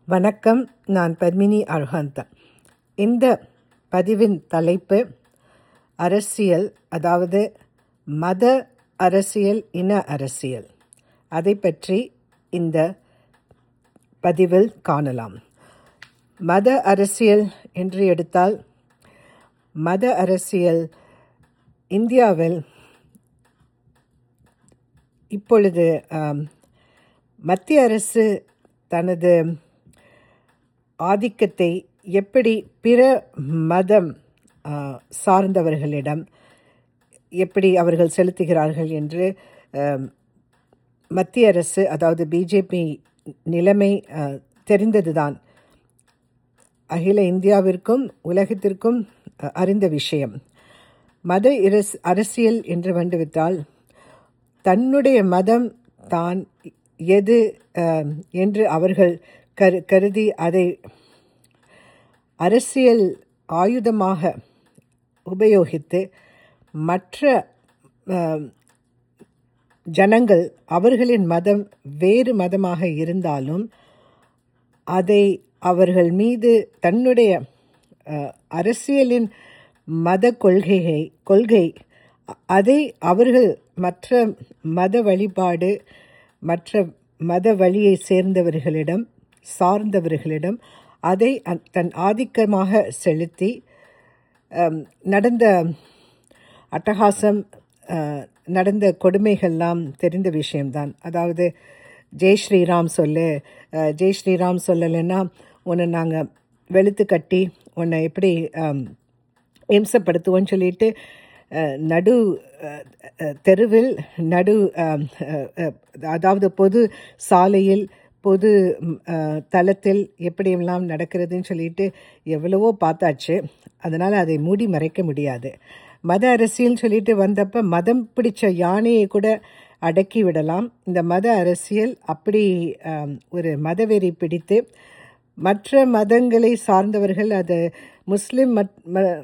வணக்கம் நான் பத்மினி அர்ஹந்தா இந்த பதிவின் தலைப்பு அரசியல் அதாவது மத அரசியல் இன அரசியல் அதை பற்றி இந்த பதிவில் காணலாம் மத அரசியல் என்று எடுத்தால் மத அரசியல் இந்தியாவில் இப்பொழுது ஆம், மத்திய அரசு தனது ஆதிக்கத்தை எப்படி பிற மதம் ஆ, சார்ந்தவர்களிடம் எப்படி அவர்கள் செலுத்துகிறார்கள் என்று ஆம், மத்திய அரசு அதாவது பிஜேபி நிலைமை ஆ, தெரிந்ததுதான் அகில இந்தியாவிற்கும் உலகத்திற்கும் அ, அறிந்த விஷயம் மத இரஸ் அரசியல் என்று வந்துவிட்டால் தன்னுடைய மதம் தான் எது அஹ், என்று அவர்கள் கரு கருதி அதை அரசியல் ஆயுதமாக உபயோகித்து மற்ற அஹ், ஜனங்கள் அவர்களின் மதம் வேறு மதமாக இருந்தாலும் அதை அவர்கள் மீது தன்னுடைய அஹ், அரசியலின் மத கொள்கையை கொள்கை அ- அதை அவர்கள் மற்ற மத வழிபாடு மற்ற மத வழியை சேர்ந்தவர்களிடம் சார்ந்தவர்களிடம் அதை அ- தன் ஆதிக்கமாக செலுத்தி அம், நடந்த அட்டகாசம் அஹ், நடந்த கொடுமைகள்லாம் தெரிந்த விஷயம்தான் அதாவது ஜெய் ஸ்ரீராம் சொல்லு அஹ், ஜெய் ஸ்ரீராம் சொல்லலைன்னா உன்னை நாங்கள் வெளுத்து கட்டி உன்னை எப்படி அம், இம்சப்படுத்துவோன்னு சொல்லிட்டு அஹ், நடு அஹ், அஹ், தெருவில் நடு அம், அஹ், அஹ், அதாவது பொது சாலையில் பொது ம், அஹ், தளத்தில் எப்படியெல்லாம் நடக்கிறதுன்னு சொல்லிட்டு எவ்வளவோ பார்த்தாச்சு அதனால் அதை மூடி மறைக்க முடியாது மத அரசியல் சொல்லிட்டு வந்தப்ப மதம் பிடிச்ச யானையை கூட அடக்கி விடலாம் இந்த மத அரசியல் அப்படி ஆம், ஒரு மதவெறி பிடித்து மற்ற மதங்களை சார்ந்தவர்கள் அது முஸ்லிம் மத்- ம-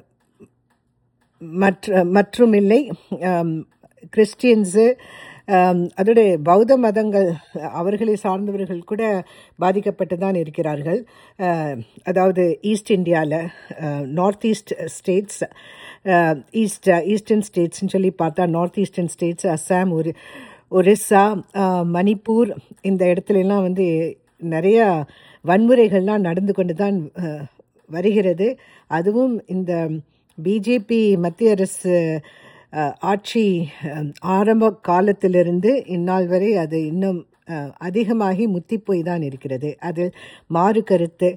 மற்ற மற்றும் இல்லை ஆம், கிறிஸ்டியன்ஸு ஆம், அதோடைய பௌத்த மதங்கள் அவர்களை சார்ந்தவர்கள் கூட பாதிக்கப்பட்டு தான் இருக்கிறார்கள் அஹ், அதாவது ஈஸ்ட் இந்தியாவில் north east states east eastern ஸ்டேட்ஸ்னு சொல்லி பார்த்தா நார்த் ஈஸ்டர்ன் ஸ்டேட்ஸ் அஸ்ஸாம் ஒரு ஒரிஸ்ஸா அஹ், மணிப்பூர் இந்த இடத்துல எல்லாம் வந்து நிறைய வன்முறைகள்லாம் நடந்து கொண்டு தான் அஹ், வருகிறது அதுவும் இந்த பிஜேபி மத்திய அரசு அஹ், ஆட்சி அஹ், ஆரம்ப காலத்திலிருந்து இந்நாள் வரை அது இன்னும் அஹ், அதிகமாகி முத்திப்போய் தான் இருக்கிறது அதில் மாறு கருத்து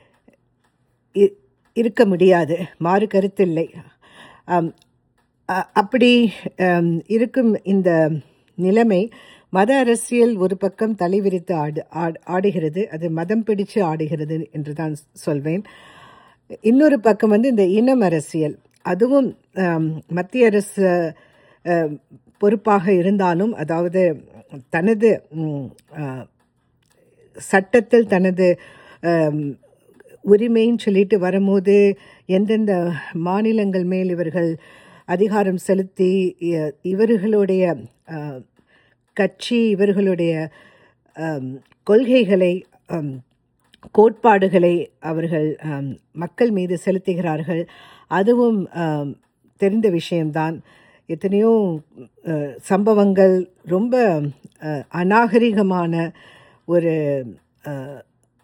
இ- இருக்க முடியாது மாறு கருத்தில்லை ஆம், அ- அப்படி ஆம், இருக்கும் இந்த நிலைமை மத அரசியல் ஒரு பக்கம் தலைவிரித்து ஆடு ஆடு- ஆடுகிறது அது மதம் பிடிச்சு ஆடுகிறது என்று தான் சொல்வேன் இன்னொரு பக்கம் வந்து இந்த இனம் அரசியல் அதுவும் ஆம், மத்திய அரசு அஹ், பொறுப்பாக இருந்தாலும் அதாவது தனது ம், அஹ், சட்டத்தில் தனது ஆம், உரிமைன்னு சொல்லிட்டு வரும்போது எந்தெந்த மாநிலங்கள் மேல் இவர்கள் அதிகாரம் செலுத்தி இ- இவர்களுடைய ஆ, கட்சி இவர்களுடைய ஆம், கொள்கைகளை ஆம், கோட்பாடுகளை அவர்கள் ஆம், மக்கள் மீது செலுத்துகிறார்கள் அதுவும் ஆம், தெரிந்த விஷயம்தான் எத்தனையோ அஹ், சம்பவங்கள் ரொம்ப அஹ், அநாகரிகமான ஒரு அஹ்,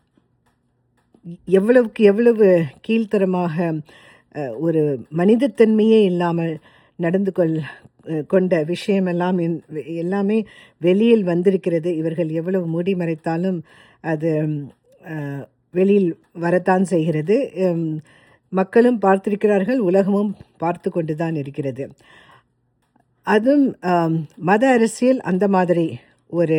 எவ்வளவுக்கு எவ்வளவு கீழ்த்தரமாக அஹ், ஒரு மனிதத்தன்மையே இல்லாமல் நடந்து கொள் அஹ், கொண்ட விஷயமெல்லாம் இன்- எல்லாமே வெளியில் வந்திருக்கிறது இவர்கள் எவ்வளவு மூடி மறைத்தாலும் அது அஹ், வெளியில் வரத்தான் செய்கிறது உம், மக்களும் பார்த்திருக்கிறார்கள் உலகமும் பார்த்து கொண்டு தான் இருக்கிறது அதுவும் ஆம், மத அரசியல் அந்த மாதிரி ஒரு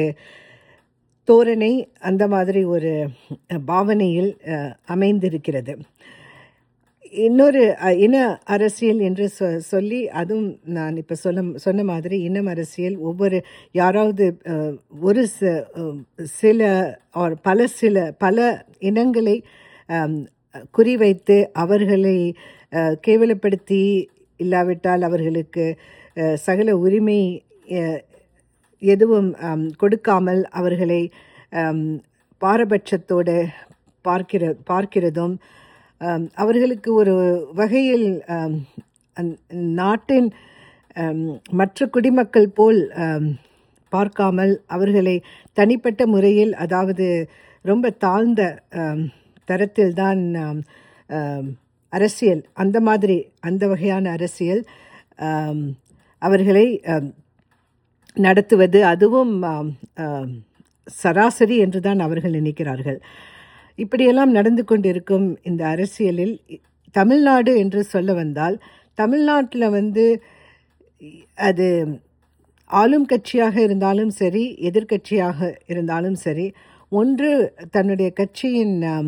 தோரணை அந்த மாதிரி ஒரு பாவனையில் அஹ், அமைந்திருக்கிறது இன்னொரு அஹ், இன அரசியல் என்று சொ சொல்லி அதுவும் நான் இப்போ சொல்ல சொன்ன மாதிரி இனம் அரசியல் ஒவ்வொரு யாராவது அஹ், ஒரு ச- அஹ், சில or பல சில பல இனங்களை அம், குறிவைத்து அவர்களை அஹ், கேவலப்படுத்தி இல்லாவிட்டால் அவர்களுக்கு அஹ், சகல உரிமை அஹ், எதுவும் அம், கொடுக்காமல் அவர்களை அம், பாரபட்சத்தோடு பார்க்கிற பார்க்கிறதும் ஆம், அவர்களுக்கு ஒரு வகையில் ஆம், அந்- நாட்டின் ஆம், மற்ற குடிமக்கள் போல் ஆம், பார்க்காமல் அவர்களை தனிப்பட்ட முறையில் அதாவது ரொம்ப தாழ்ந்த ஆம், தரத்தில்தான் ஆம், ஆம், அரசியல் அந்த மாதிரி அந்த வகையான அரசியல் ஆம், அவர்களை ஆம், நடத்துவது அதுவும் ஆம், ஆம், சராசரி என்றுதான் அவர்கள் நினைக்கிறார்கள் இப்படியெல்லாம் நடந்து கொண்டிருக்கும் இந்த அரசியலில் இ- தமிழ்நாடு என்று சொல்ல வந்தால் தமிழ்நாட்டில் வந்து இ- அது ஆளும் கட்சியாக இருந்தாலும் சரி எதிர்க்கட்சியாக இருந்தாலும் சரி ஒன்று தன்னுடைய கட்சியின் ஆம்,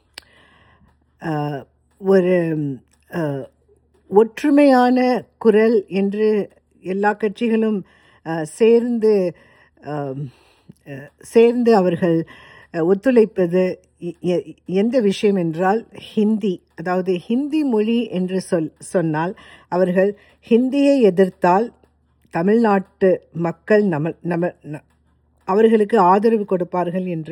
ஆஹ், ஒரு ஆஹ், ஒற்றுமையான குரல் என்று எல்லா கட்சிகளும் ஆஹ், சேர்ந்து ஆம், ஆஹ், சேர்ந்து அவர்கள் ஆஹ், ஒத்துழைப்பது எ- எ- எந்த விஷயம் என்றால் ஹிந்தி அதாவது ஹிந்தி மொழி என்று சொல் சொன்னால் அவர்கள் ஹிந்தியை எதிர்த்தால் தமிழ்நாட்டு மக்கள் நம்ம நம்ம ந- அவர்களுக்கு ஆதரவு கொடுப்பார்கள் என்ற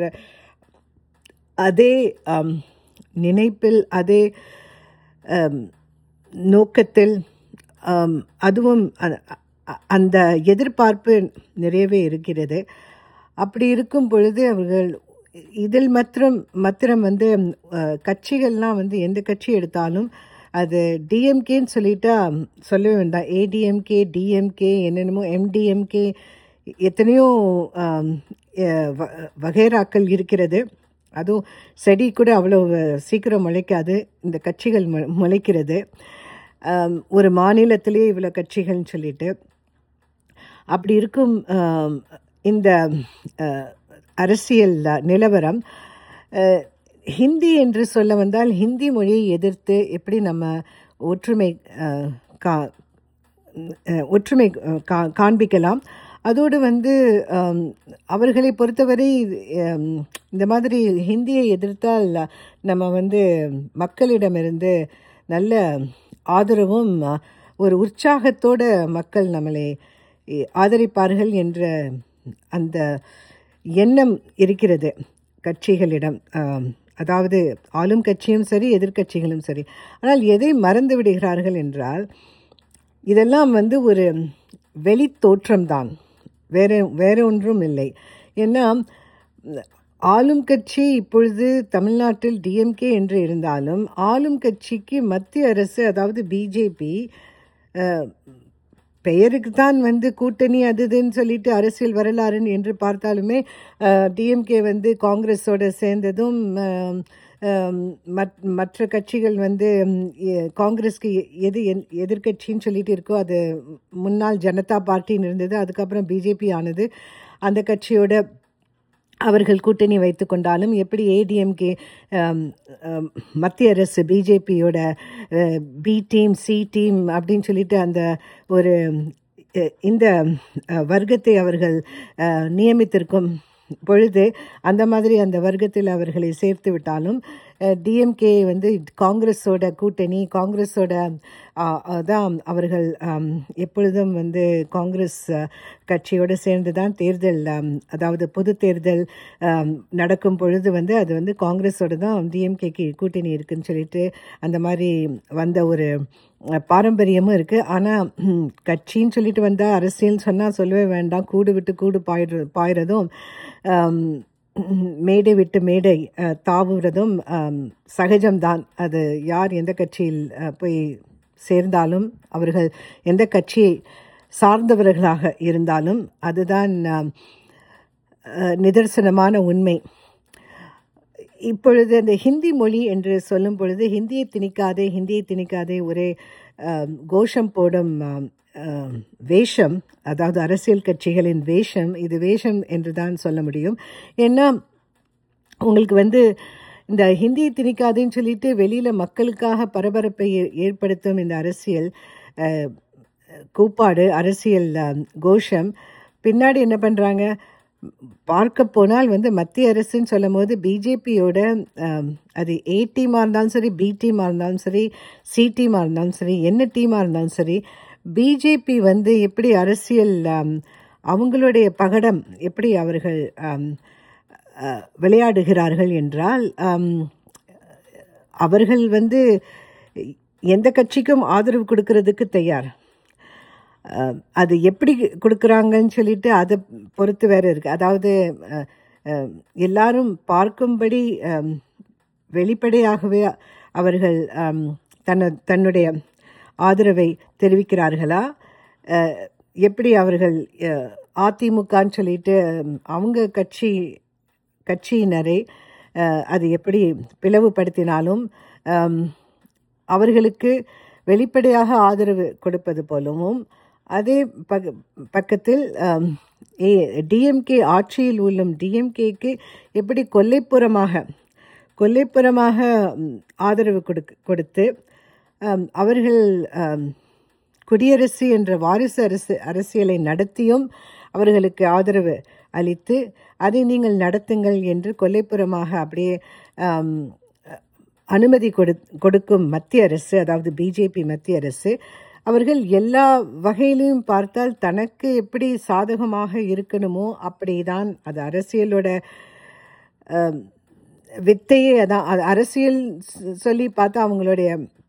அதே ஆம், நினைப்பில் அதே ஆம், நோக்கத்தில் ஆம், அதுவும் அ- அ- அந்த எதிர்பார்ப்பு நிறையவே இருக்கிறது அப்படி இருக்கும் பொழுது அவர்கள் இதில் மாத்திரம் மாத்திரம் வந்து அஹ், கட்சிகள்லாம் வந்து எந்த கட்சி எடுத்தாலும் அது டிஎம்கேன்னு சொல்லிட்டா சொல்லவே வேண்டாம் ஏடிஎம்கே டிஎம்கே என்னென்னமோ எம்டிஎம்கே எத்தனையோ ஆம், அஹ், வ- வகைராக்கள் இருக்கிறது அதுவும் செடி கூட அவ்வளோ சீக்கிரம் முளைக்காது இந்த கட்சிகள் மு முளைக்கிறது ஆம், ஒரு மாநிலத்திலே இவ்வளோ கட்சிகள்னு சொல்லிட்டு அப்படி இருக்கும் ஆம், இந்த அஹ், அரசியல் நிலவரம் அஹ், ஹிந்தி என்று சொல்ல வந்தால் ஹிந்தி மொழியை எதிர்த்து எப்படி நம்ம ஒற்றுமை அஹ், கா அஹ், ஒற்றுமை அஹ், கா காண்பிக்கலாம் அதோடு வந்து ஆம், அவர்களை பொறுத்தவரை ஆம், இந்த மாதிரி ஹிந்தியை எதிர்த்தால் நம்ம வந்து மக்களிடமிருந்து நல்ல ஆதரவும் ஒரு உற்சாகத்தோட மக்கள் நம்மளை இ- ஆதரிப்பார்கள் என்ற அந்த எண்ணம் இருக்கிறது கட்சிகளிடம் ஆம், அதாவது ஆளும் கட்சியும் சரி எதிர்க்கட்சிகளும் சரி ஆனால் எதை மறந்து விடுகிறார்கள் என்றால் இதெல்லாம் வந்து ஒரு வெளி தோற்றம்தான் வேற வேற ஒன்றும் இல்லை ஏன்னா ஆளும் கட்சி இப்பொழுது தமிழ்நாட்டில் டிஎம்கே என்று இருந்தாலும் ஆளும் கட்சிக்கு மத்திய அரசு அதாவது பிஜேபி பெயருக்கு தான் வந்து கூட்டணி அது இதுன்னு சொல்லிட்டு அரசியல் வரலாறுன்னு என்று பார்த்தாலுமே டிஎம்கே வந்து காங்கிரஸோட சேர்ந்ததும் அஹ், அஹ், மற்- மற்ற கட்சிகள் வந்து ம், எ- காங்கிரஸ்க்கு எ- எது என்- எதிர்க்கட்சின்னு சொல்லிட்டு இருக்கோ அது முன்னாள் ஜனதா பார்ட்டின்னு இருந்தது அதுக்கப்புறம் பிஜேபி ஆனது அந்த கட்சியோட அவர்கள் கூட்டணி வைத்து கொண்டாலும் எப்படி ஏடிஎம்கே மத்திய அரசு பிஜேபியோட பி டீம் சி டீம் அப்படின்னு சொல்லிட்டு அந்த ஒரு அஹ், இந்த அஹ், வர்க்கத்தை அவர்கள் அஹ், நியமித்திருக்கும் பொழுது அந்த மாதிரி அந்த வர்க்கத்தில் அவர்களை சேர்த்து விட்டாலும் டிஎம்கே வந்து காங்கிரஸோட கூட்டணி காங்கிரஸோட அஹ், தான் அவர்கள் ஆம், எப்பொழுதும் வந்து காங்கிரஸ் அஹ், கட்சியோடு சேர்ந்து தான் தேர்தல் ஆம், அதாவது பொது தேர்தல் ஆம், நடக்கும் பொழுது வந்து அது வந்து காங்கிரஸோட தான் டிஎம்கேக்கு கூட்டணி இருக்குன்னு சொல்லிட்டு அந்த மாதிரி வந்த ஒரு அஹ், பாரம்பரியமும் இருக்குது ஆனால் கட்சின்னு சொல்லிட்டு வந்தால் அரசியல்னு சொன்னால் சொல்லவே வேண்டாம் கூடு விட்டு கூடு பாயிடுற பாயிறதும் ஆம், மேடை விட்டு மேடை அஹ், தாவுறதும் ஆம், சகஜம்தான் அது யார் எந்த கட்சியில் அஹ், போய் சேர்ந்தாலும் அவர்கள் எந்த கட்சியை சார்ந்தவர்களாக இருந்தாலும் அதுதான் ஆம், அஹ், நிதர்சனமான உண்மை இப்பொழுது அந்த ஹிந்தி மொழி என்று சொல்லும் பொழுது ஹிந்தியை திணிக்காதே ஹிந்தியை திணிக்காதே ஒரே ஆம், கோஷம் போடும் ஆம், ஆம், வேஷம் அதாவது அரசியல் கட்சிகளின் வேஷம் இது வேஷம் என்று தான் சொல்ல முடியும் ஏன்னா உங்களுக்கு வந்து இந்த ஹிந்தியை திணிக்காதுன்னு சொல்லிட்டு வெளியில் மக்களுக்காக பரபரப்பை ஏ- ஏற்படுத்தும் இந்த அரசியல் அஹ், கூப்பாடு அரசியல் அஹ், கோஷம் பின்னாடி என்ன பண்ணுறாங்க பார்க்க போனால் வந்து மத்திய அரசுன்னு சொல்லும் போது பிஜேபியோட அது ஏ டீமாக இருந்தாலும் சரி பி டீமாக இருந்தாலும் சரி சி டீமாக இருந்தாலும் சரி என்ன டீமாக இருந்தாலும் சரி பிஜேபி வந்து எப்படி அரசியல் ஆம், அவங்களுடைய பகடம் எப்படி அவர்கள் ஆம், அஹ், விளையாடுகிறார்கள் என்றால் ஆம், அவர்கள் வந்து எந்த கட்சிக்கும் ஆதரவு கொடுக்கறதுக்கு தயார் அஹ், அது எப்படி கொடுக்குறாங்கன்னு சொல்லிட்டு அதை பொறுத்து வேற இருக்கு அதாவது அஹ், அஹ், எல்லாரும் பார்க்கும்படி அம், வெளிப்படையாகவே அவர்கள் அம், தன்ன தன்னுடைய ஆதரவை தெரிவிக்கிறார்களா அஹ், எப்படி அவர்கள் அஹ், அதிமுகன்னு சொல்லிட்டு அம், அவங்க கட்சி கட்சியினரை அஹ், அது எப்படி பிளவுபடுத்தினாலும் அம், அவர்களுக்கு வெளிப்படையாக ஆதரவு கொடுப்பது போலவும் அதே பக்க பக்கத்தில் டிஎம்கே ஆட்சியில் உள்ளும் டிஎம்கேக்கு எப்படி கொல்லைப்புறமாக கொல்லைப்புறமாக ம், ஆதரவு கொடுக்க கொடுத்து அம், அவர்கள் அம், குடியரசு என்ற வாரிசு அரசு அரசியலை நடத்தியும் அவர்களுக்கு ஆதரவு அளித்து அதை நீங்கள் நடத்துங்கள் என்று கொல்லைப்புறமாக அப்படியே ஆம், அனுமதி கொடு கொடுக்கும் மத்திய அரசு அதாவது பிஜேபி மத்திய அரசு அவர்கள் எல்லா வகையிலையும் பார்த்தால் தனக்கு எப்படி சாதகமாக இருக்கணுமோ அப்படிதான் அது அரசியலோட ஆம், வித்தையே அதான் அது அரசியல் சொ- சொல்லி பார்த்தா அவங்களுடைய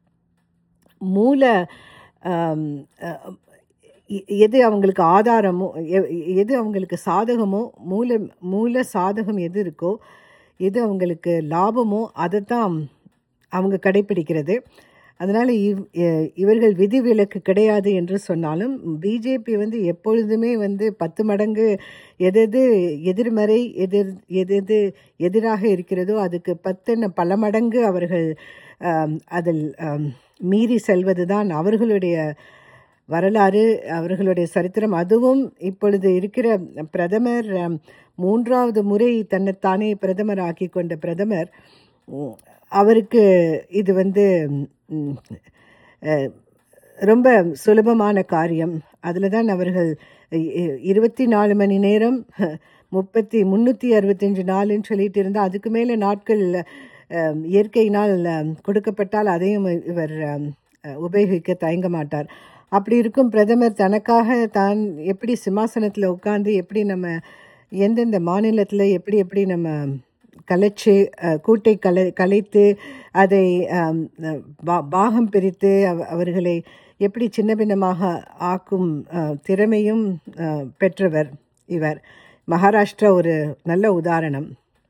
மூல ஆம், அஹ், எ- எது அவங்களுக்கு ஆதாரமோ எ- எது அவங்களுக்கு சாதகமோ மூல மூல சாதகம் எது இருக்கோ எது அவங்களுக்கு லாபமோ அதை தான் அவங்க கடைப்பிடிக்கிறது அதனால் இவ் எ- இவர்கள் விதிவிலக்கு கிடையாது என்று சொன்னாலும் பிஜேபி வந்து எப்பொழுதுமே வந்து பத்து மடங்கு எதெது எதிர்மறை எதிர் எதெது எதிராக இருக்கிறதோ அதுக்கு பத்தென்ன பல மடங்கு அவர்கள் ஆம், அதில் ஆம், மீறி செல்வது தான் அவர்களுடைய வரலாறு அவர்களுடைய சரித்திரம் அதுவும் இப்பொழுது இருக்கிற பிரதமர் ஆம், மூன்றாவது முறை தன்னைத்தானே பிரதமர் ஆக்கி கொண்ட பிரதமர் உம், அவருக்கு இது வந்து உம், அஹ், ரொம்ப சுலபமான காரியம் அதில் தான் அவர்கள் இ- இருபத்தி நாலு மணி நேரம் முப்பத்தி முந்நூற்றி அறுபத்தஞ்சு நாளுன்னு சொல்லிட்டு இருந்தால் அதுக்கு மேலே நாட்கள் அஹ், இயற்கையினால் அஹ், கொடுக்கப்பட்டால் அதையும் இவர் அஹ், அஹ், உபயோகிக்க தயங்க மாட்டார் அப்படி இருக்கும் பிரதமர் தனக்காக தான் எப்படி சிம்மாசனத்தில் உட்கார்ந்து எப்படி நம்ம எந்தெந்த மாநிலத்தில் எப்படி எப்படி நம்ம கலைச்சு அஹ், கூட்டை கலை கலைத்து அதை ஆம், அஹ், பா- பாகம் பிரித்து அவ- அவர்களை எப்படி சின்ன பின்னமாக ஆக்கும் அஹ், திறமையும் அஹ், பெற்றவர் இவர் மகாராஷ்டிரா ஒரு நல்ல உதாரணம்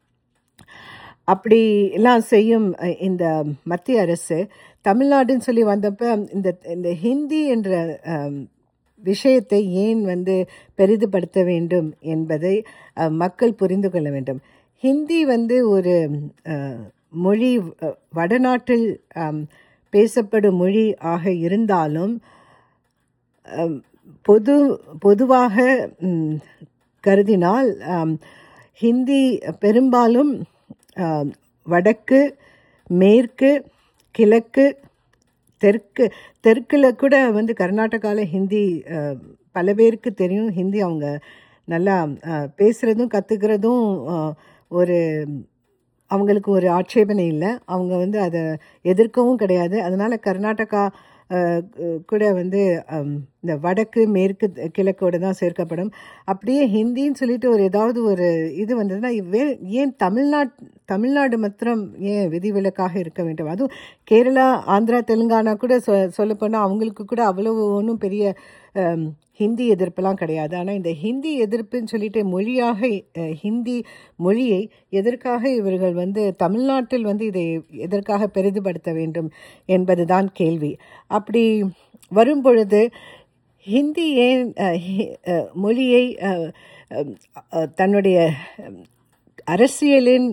அப்படி எல்லாம் செய்யும் அஹ், இந்த மத்திய அரசு தமிழ்நாடுன்னு சொல்லி வந்தப்ப இந்த இந்த ஹிந்தி என்ற அஹ், விஷயத்தை ஏன் வந்து பெரிதுபடுத்த வேண்டும் என்பதை அஹ், மக்கள் புரிந்து கொள்ள வேண்டும் ஹிந்தி வந்து ஒரு அஹ், மொழி அஹ், வடநாட்டில் அம், பேசப்படும் மொழி ஆக இருந்தாலும் அம், பொது பொதுவாக ம், கருதினால் ஆம், ஹிந்தி பெரும்பாலும் ஆம், வடக்கு மேற்கு கிழக்கு தெற்கு தெற்கில் கூட வந்து கர்நாடகாவில் ஹிந்தி அஹ், பல பேருக்கு தெரியும் ஹிந்தி அவங்க நல்லா அஹ், பேசுகிறதும் கற்றுக்கிறதும் ஒரு அவங்களுக்கு ஒரு ஆட்சேபனை இல்லை அவங்க வந்து அதை எதிர்க்கவும் கிடையாது அதனால் கர்நாடகா அஹ், கு- கூட வந்து அம், இந்த வடக்கு மேற்கு த- கிழக்கோட தான் சேர்க்கப்படும் அப்படியே ஹிந்தின்னு சொல்லிட்டு ஒரு ஏதாவது ஒரு இது வந்ததுன்னா வே ஏன் தமிழ்நாட் தமிழ்நாடு மாத்திரம் ஏன் விதிவிலக்காக இருக்க வேண்டும் அதுவும் கேரளா ஆந்திரா தெலுங்கானா கூட சொ சொல்லப்போனால் அவங்களுக்கு கூட அவ்வளவு ஒன்றும் பெரிய அம், ஹிந்தி எதிர்ப்பெல்லாம் கிடையாது ஆனால் இந்த ஹிந்தி எதிர்ப்புன்னு சொல்லிட்டு மொழியாக அஹ், ஹிந்தி மொழியை எதற்காக இவர்கள் வந்து தமிழ்நாட்டில் வந்து இதை எதற்காக பெரிதுபடுத்த வேண்டும் என்பதுதான் கேள்வி அப்படி வரும் பொழுது ஹிந்தி ஏன் அஹ், ஹி- அஹ், மொழியை அஹ், அஹ், அஹ், தன்னுடைய அஹ், அரசியலின்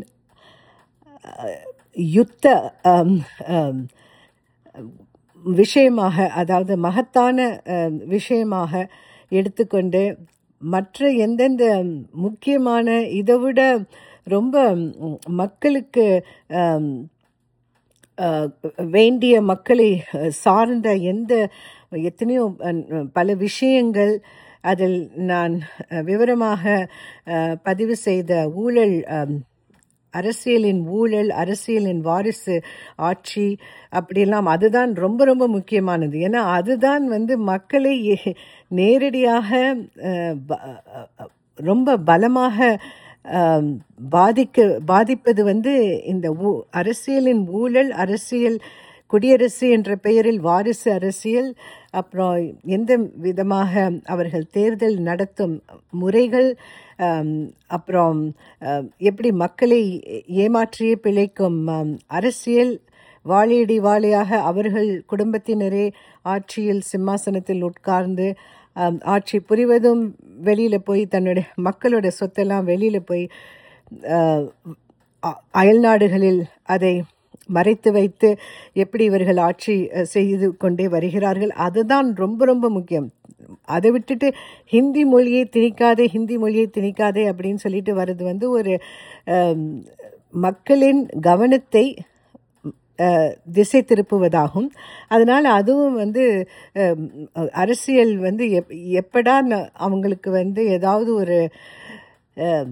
யுத்த அம், அம், விஷயமாக அதாவது மகத்தான அஹ், விஷயமாக எடுத்துக்கொண்டு மற்ற எந்தெந்த முக்கியமான இதை விட ரொம்ப ம், மக்களுக்கு அம், அஹ், வேண்டிய மக்களை அஹ், சார்ந்த எந்த எத்தனையோ அஹ், பல விஷயங்கள் அதில் நான் அஹ், விவரமாக அஹ், பதிவு செய்த ஊழல் அம், அரசியலின் ஊழல் அரசியலின் வாரிசு ஆட்சி அப்படியெல்லாம் அதுதான் ரொம்ப ரொம்ப முக்கியமானது ஏன்னா அதுதான் வந்து மக்களை எ- நேரடியாக அஹ், ப- அஹ், ரொம்ப பலமாக ஆம், பாதிக்க பாதிப்பது வந்து இந்த ஊ அரசியலின் ஊழல் அரசியல் குடியரசு என்ற பெயரில் வாரிசு அரசியல் அப்புறம் எந்த விதமாக அவர்கள் தேர்தல் நடத்தும் முறைகள் ஆம், அப்புறம் ஆம், எப்படி மக்களை ஏமாற்றியே பிழைக்கும் ஆம், அரசியல் வாழையடி வாழையாக அவர்கள் குடும்பத்தினரே ஆட்சியில் சிம்மாசனத்தில் உட்கார்ந்து ஆம், ஆட்சி புரிவதும் வெளியில் போய் தன்னுடைய மக்களோட சொத்தெல்லாம் வெளியில் போய் ஆஹ், அ- அயல்நாடுகளில் அதை மறைத்து வைத்து எப்படி இவர்கள் ஆட்சி அஹ், செய்து கொண்டே வருகிறார்கள் அதுதான் ரொம்ப ரொம்ப முக்கியம் அதை விட்டுட்டு ஹிந்தி மொழியை திணிக்காதே ஹிந்தி மொழியை திணிக்காதே அப்படின்னு சொல்லிட்டு வர்றது வந்து ஒரு ஆம், மக்களின் கவனத்தை அஹ், திசை திருப்புவதாகும் அதனால் அதுவும் வந்து அஹ், அரசியல் வந்து எப் எப்படா ந- அவங்களுக்கு வந்து ஏதாவது ஒரு அஹ்,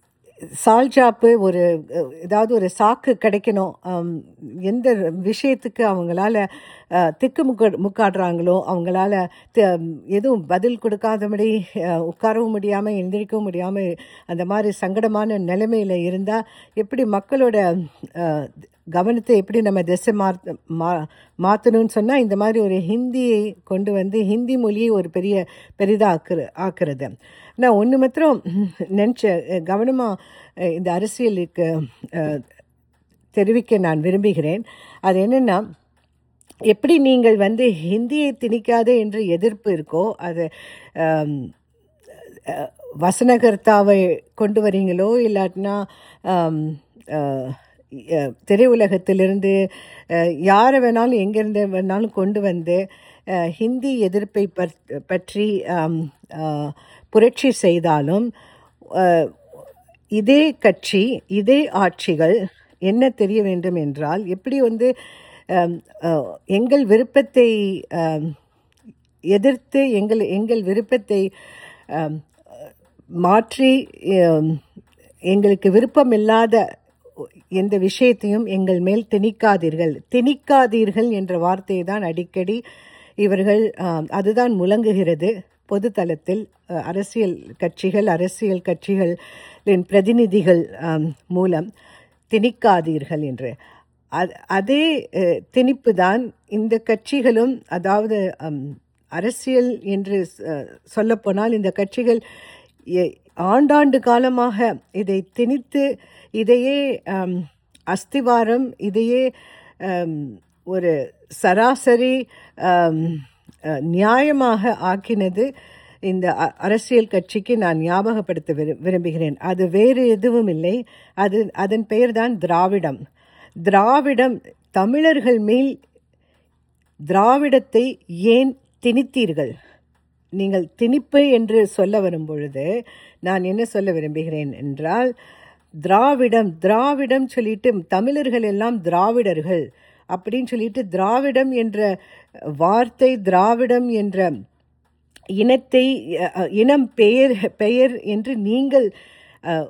சால்ஜாப்பு ஒரு அஹ், ஏதாவது ஒரு சாக்கு கிடைக்கணும் ஆம், எந்த விஷயத்துக்கு அவங்களால அஹ், திக்கு முக்க முக்காடுறாங்களோ அவங்களால த- எதுவும் பதில் கொடுக்காதபடி அஹ், உட்காரவும் முடியாமல் எந்திரிக்கவும் முடியாமல் அந்த மாதிரி சங்கடமான நிலைமையில் இருந்தால் எப்படி மக்களோட அஹ், கவனத்தை எப்படி நம்ம திசை மாற்ற மா மாற்றணும்னு சொன்னால் இந்த மாதிரி ஒரு ஹிந்தியை கொண்டு வந்து ஹிந்தி மொழியை ஒரு பெரிய பெரிதாக ஆக்குற ஆக்குறது நான் ஒன்று மாத்திரம் நினச்ச கவனமாக இந்த அரசியலுக்கு அஹ், தெரிவிக்க நான் விரும்புகிறேன் அது என்னென்னா எப்படி நீங்கள் வந்து ஹிந்தியை திணிக்காதே என்று எதிர்ப்பு இருக்கோ அது ஆம், அஹ், வசனகர்த்தாவை கொண்டு வரீங்களோ இல்லாட்டினா ஆம், அஹ், அஹ், திரையுலகத்திலிருந்து அஹ், யாரை வேணாலும் எங்கேருந்து வேணாலும் கொண்டு வந்து அஹ், ஹிந்தி எதிர்ப்பை பற்- பற்றி ஆம், அஹ், புரட்சி செய்தாலும் அஹ், இதே கட்சி இதே ஆட்சிகள் என்ன தெரிய வேண்டும் என்றால் எப்படி வந்து ஆம், அஹ், எங்கள் விருப்பத்தை ஆம், எதிர்த்து எங்கள் எங்கள் விருப்பத்தை ஆம், மாற்றி ஆம், எங்களுக்கு விருப்பமில்லாத எந்த விஷயத்தையும் எங்கள் மேல் திணிக்காதீர்கள் திணிக்காதீர்கள் என்ற வார்த்தையை தான் அடிக்கடி இவர்கள் ஆம், அதுதான் முழங்குகிறது பொது தளத்தில் அஹ், அரசியல் கட்சிகள் அரசியல் கட்சிகளின் பிரதிநிதிகள் ஆம், மூலம் திணிக்காதீர்கள் என்று அ- அதே அஹ், திணிப்பு தான் இந்த கட்சிகளும் அதாவது அம், அரசியல் என்று அஹ், சொல்லப்போனால் இந்த கட்சிகள் எ- ஆண்டாண்டு காலமாக இதை திணித்து இதையே அம், அஸ்திவாரம் இதையே அம், ஒரு சராசரி அம், அஹ், நியாயமாக ஆக்கினது இந்த அ- அரசியல் கட்சிக்கு நான் ஞாபகப்படுத்த விரு- விரும்புகிறேன் அது வேறு எதுவும் இல்லை அது அதன் பெயர்தான் திராவிடம் திராவிடம் தமிழர்கள் மேல் திராவிடத்தை ஏன் திணித்தீர்கள் நீங்கள் திணிப்பு என்று சொல்ல வரும் பொழுது நான் என்ன சொல்ல விரும்புகிறேன் என்றால் திராவிடம் திராவிடம் சொல்லிட்டு தமிழர்கள் எல்லாம் திராவிடர்கள் அப்படின்னு சொல்லிட்டு திராவிடம் என்ற வார்த்தை திராவிடம் என்ற இனத்தை அஹ், இனம் பெயர் பெயர் என்று நீங்கள் அஹ்,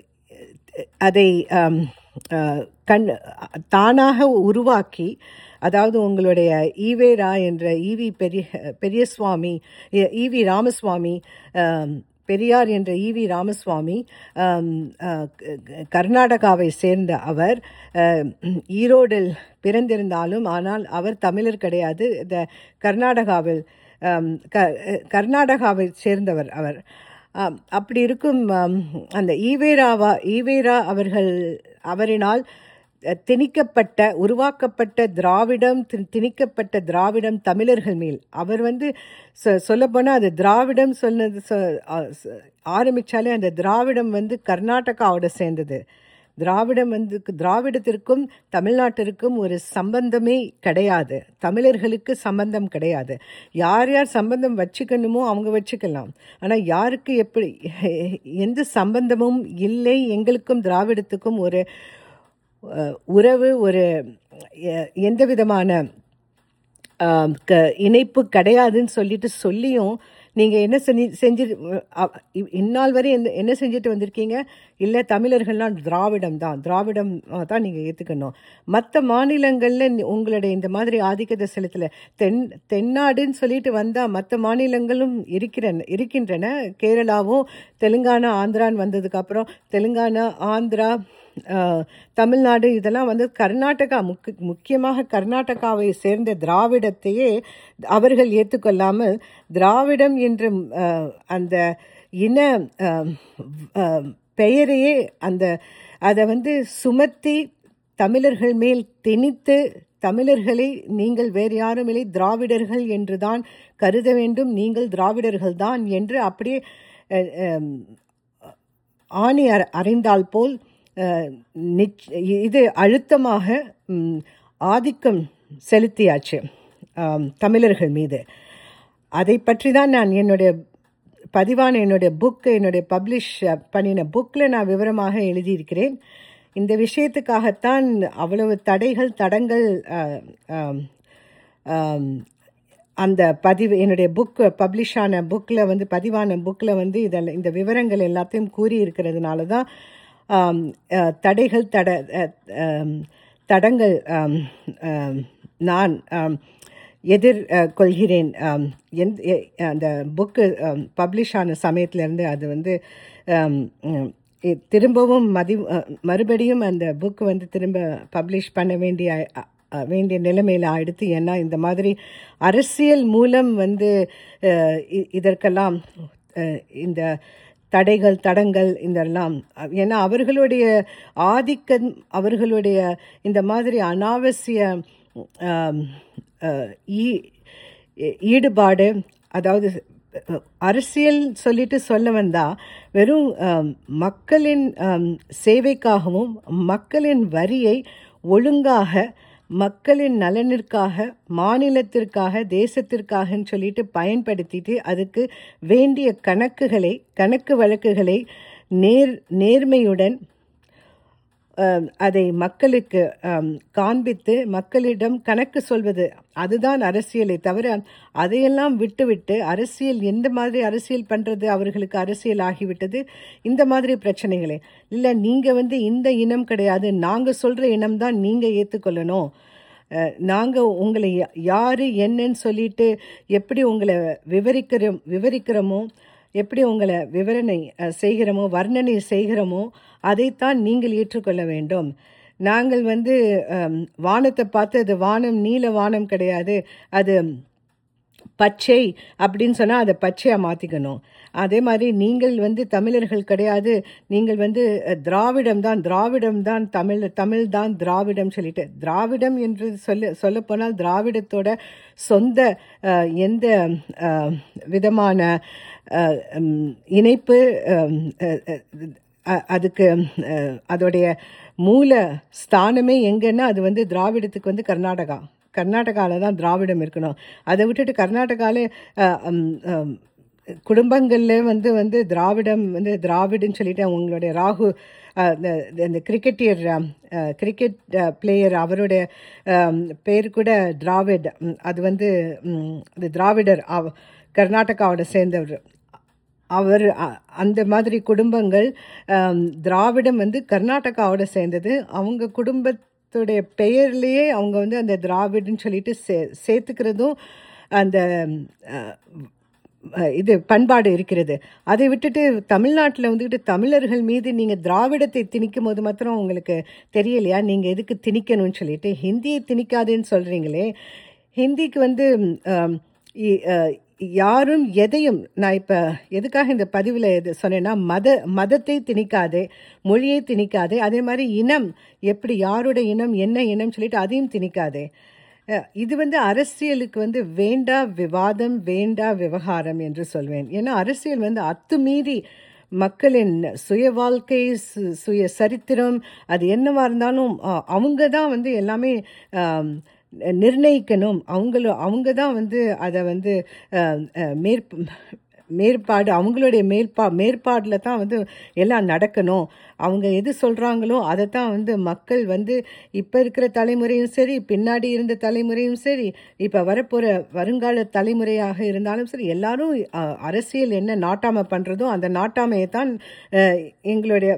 அதை ஆம், அஹ், கண் தானாக உருவாக்கி அதாவது உங்களுடைய ஈவேரா என்ற ஈவி பெரிய பெரியசுவாமி ஈவி ராமசுவாமி ஆம், பெரியார் என்ற ஈவி ராமசுவாமி ஆம், அஹ், க- கர்நாடகாவை சேர்ந்த அவர் அஹ், ஈரோடில் பிறந்திருந்தாலும் ஆனால் அவர் தமிழர் கிடையாது இந்த கர்நாடகாவில் ஆம், க கர்நாடகாவை சேர்ந்தவர் அவர் ஆம், அப்படி இருக்கும் ஆம், அந்த ஈவேராவா ஈவேரா அவர்கள் அவரினால் அஹ், திணிக்கப்பட்ட உருவாக்கப்பட்ட திராவிடம் தி- திணிக்கப்பட்ட திராவிடம் தமிழர்கள் மேல் அவர் வந்து சொ சொல்லப்போனால் அது திராவிடம் சொன்னது சொ ஆ- ச- ஆரம்பிச்சாலே அந்த திராவிடம் வந்து கர்நாடகாவோட சேர்ந்தது திராவிடம் வந்து திராவிடத்திற்கும் தமிழ்நாட்டிற்கும் ஒரு சம்பந்தமே கிடையாது தமிழர்களுக்கு சம்பந்தம் கிடையாது யார் யார் சம்பந்தம் வச்சுக்கணுமோ அவங்க வச்சுக்கலாம் ஆனால் யாருக்கு எப்படி எந்த சம்பந்தமும் இல்லை எங்களுக்கும் திராவிடத்துக்கும் ஒரு அஹ், உறவு ஒரு எ- எந்த விதமான ஆம், க இணைப்பு கிடையாதுன்னு சொல்லிட்டு சொல்லியும் நீங்கள் என்ன செஞ்சு செஞ்சு அ- இ- இந்நாள் வரை என்ன என்ன செஞ்சுட்டு வந்திருக்கீங்க இல்லை தமிழர்கள்லாம் திராவிடம் தான் திராவிடம் அ, தான் நீங்கள் ஏற்றுக்கணும் மற்ற மாநிலங்களில் உங்களுடைய இந்த மாதிரி ஆதிக்கத்தை செலுத்தலை தென் தென்னாடுன்னு சொல்லிட்டு வந்தால் மற்ற மாநிலங்களும் இருக்கிறன இருக்கின்றன கேரளாவும் தெலுங்கானா ஆந்திரான்னு வந்ததுக்கப்புறம் தெலுங்கானா ஆந்திரா அஹ், தமிழ்நாடு இதெல்லாம் வந்து கர்நாடகா முக்கு முக்கியமாக கர்நாடகாவை சேர்ந்த திராவிடத்தையே அவர்கள் ஏற்றுக்கொள்ளாமல் திராவிடம் என்ற அஹ், அந்த இன அஹ், அஹ், பெயரையே அந்த அதை வந்து சுமத்தி தமிழர்கள் மேல் திணித்து தமிழர்களை நீங்கள் வேறு யாரும் இல்லை திராவிடர்கள் என்று தான் கருத வேண்டும் நீங்கள் திராவிடர்கள் தான் என்று அப்படியே அஹ், அஹ், ஆணி அற- அறிந்தால் போல் அஹ், நிச்- இது அழுத்தமாக ம், ஆதிக்கம் செலுத்தியாச்சு ஆம், தமிழர்கள் மீது அதை பற்றி தான் நான் என்னுடைய பதிவான என்னுடைய புக் என்னுடைய பப்ளிஷ் பண்ணின புக்கில் நான் விவரமாக எழுதியிருக்கிறேன் இந்த விஷயத்துக்காகத்தான் அவ்வளவு தடைகள் தடங்கள் அஹ், ஆம், ஆம், அந்த பதிவு என்னுடைய புக் பப்ளிஷ் ஆன புக்கில் வந்து பதிவான புக்கில் வந்து இதில் இந்த விவரங்கள் எல்லாத்தையும் கூறி இருக்கிறதுனால தான் ஆம், அஹ், தடைகள் தட அஹ், ஆம், தடங்கள் ஆம், ஆம், நான் ஆம், எதிர் அஹ், கொள்கிறேன் ஆம், எந்த எ- அந்த புக்கு பப்ளிஷ் ஆன சமயத்திலேருந்து அது வந்து ஆம், ம், இ- திரும்பவும் மதி அஹ், மறுபடியும் அந்த புக் வந்து திரும்ப பப்ளிஷ் பண்ண வேண்டிய அ- அ- வேண்டிய நிலைமையில் ஆயிடுத்து ஏன்னா இந்த மாதிரி அரசியல் மூலம் வந்து அஹ், இ- இதற்கெல்லாம் அஹ், இந்த தடைகள் தடங்கள் இதெல்லாம் அ- ஏன்னா அவர்களுடைய ஆதிக்கம் அவர்களுடைய இந்த மாதிரி அனாவசிய ஆம், அஹ், ஈ- ஈடுபாடு அதாவது அஹ், அரசியல் சொல்லிட்டு சொல்ல வந்தா வெறும் ஆம், மக்களின் ஆம், சேவைக்காகவும் மக்களின் வரியை ஒழுங்காக மக்களின் நலனிற்காக மாநிலத்திற்காக தேசத்திற்காகன்னு சொல்லிட்டு பயன்படுத்திட்டு அதுக்கு வேண்டிய கணக்குகளை கணக்கு வழக்குகளை நேர் நேர்மையுடன் அஹ், அதை மக்களுக்கு அம், காண்பித்து மக்களிடம் கணக்கு சொல்வது அதுதான் அரசியலை தவிர அதையெல்லாம் விட்டுவிட்டு அரசியல் எந்த மாதிரி அரசியல் பண்ணுறது அவர்களுக்கு அரசியல் ஆகிவிட்டது இந்த மாதிரி பிரச்சனைகளே இல்லை நீங்கள் வந்து இந்த இனம் கிடையாது நாங்கள் சொல்கிற இனம் தான் நீங்கள் ஏற்றுக்கொள்ளணும் நாங்கள் உங்களை யா- யாரு என்னன்னு சொல்லிட்டு எப்படி உங்களை விவரிக்கிறோம் விவரிக்கிறோமோ எப்படி உங்களை விவரணை அஹ், செய்கிறோமோ வர்ணனை செய்கிறோமோ அதைத்தான் நீங்கள் ஏற்றுக்கொள்ள வேண்டும் நாங்கள் வந்து அம், வானத்தை பார்த்து அது வானம் நீல வானம் கிடையாது அது பச்சை அப்படின்னு சொன்னால் அதை பச்சையாக மாற்றிக்கணும் அதே மாதிரி நீங்கள் வந்து தமிழர்கள் கிடையாது நீங்கள் வந்து அஹ், திராவிடம் தான் திராவிடம் தான் தமிழ் தமிழ் தான் திராவிடம் சொல்லிட்டு திராவிடம் என்று சொல்ல சொல்லப்போனால் திராவிடத்தோட சொந்த அஹ், எந்த அஹ், விதமான அஹ், உம், இணைப்பு அஹ், அஹ், அஹ், அதுக்கு அஹ், அதோடைய மூல ஸ்தானமே எங்கன்னா அது வந்து திராவிடத்துக்கு வந்து கர்நாடகா கர்நாடகாவில் தான் திராவிடம் இருக்கணும் அதை விட்டுட்டு கர்நாடகாவில் குடும்பங்களில் வந்து வந்து திராவிடம் வந்து திராவிடன்னு சொல்லிட்டு உங்களுடைய ராகு அஹ், இந்த இந்த கிரிக்கெட்டியர் கிரிக்கெட் பிளேயர் அவருடைய அம், பேர் கூட திராவிட் ம், அது வந்து ம், அது திராவிடர் அவ கர்நாடகாவோட சேர்ந்தவர் அவர் அ- அந்த மாதிரி குடும்பங்கள் ஆம், திராவிடம் வந்து கர்நாடகாவோட சேர்ந்தது அவங்க குடும்பத்துடைய பெயர்லேயே அவங்க வந்து அந்த திராவிடன்னு சொல்லிட்டு சே சேர்த்துக்கிறதும் அந்த அஹ், அஹ், இது பண்பாடு இருக்கிறது அதை விட்டுட்டு தமிழ்நாட்டில் வந்துக்கிட்டு தமிழர்கள் மீது நீங்கள் திராவிடத்தை திணிக்கும் போது மாத்திரம் உங்களுக்கு தெரியலையா நீங்கள் எதுக்கு திணிக்கணும்னு சொல்லிட்டு ஹிந்தியை திணிக்காதுன்னு சொல்கிறீங்களே ஹிந்திக்கு வந்து ஆம், இ- அஹ், யாரும் எதையும் நான் இப்போ எதுக்காக இந்த பதிவில் எது சொன்னேன்னா மத மதத்தை திணிக்காதே மொழியை திணிக்காதே அதே மாதிரி இனம் எப்படி யாரோட இனம் என்ன இனம் சொல்லிட்டு அதையும் திணிக்காதே அஹ், இது வந்து அரசியலுக்கு வந்து வேண்டா விவாதம் வேண்டா விவகாரம் என்று சொல்வேன் ஏன்னா அரசியல் வந்து அத்துமீறி மக்களின் சுய வாழ்க்கை சு- சுய சரித்திரம் அது என்னவா இருந்தாலும் அஹ், அவங்க தான் வந்து எல்லாமே ஆம், நிர்ணயிக்கணும் அவங்கள அவங்க தான் வந்து அதை வந்து அஹ், அஹ், மேற் மேற்பாடு அவங்களுடைய மேற்பா மேற்பாடில் தான் வந்து எல்லாம் நடக்கணும் அவங்க எது சொல்கிறாங்களோ அதை தான் வந்து மக்கள் வந்து இப்போ இருக்கிற தலைமுறையும் சரி பின்னாடி இருந்த தலைமுறையும் சரி இப்போ வரப்போகிற வருங்கால தலைமுறையாக இருந்தாலும் சரி எல்லாரும் அஹ், அரசியல் என்ன நாட்டாமை பண்ணுறதோ அந்த நாட்டாமையை தான் அஹ், எங்களுடைய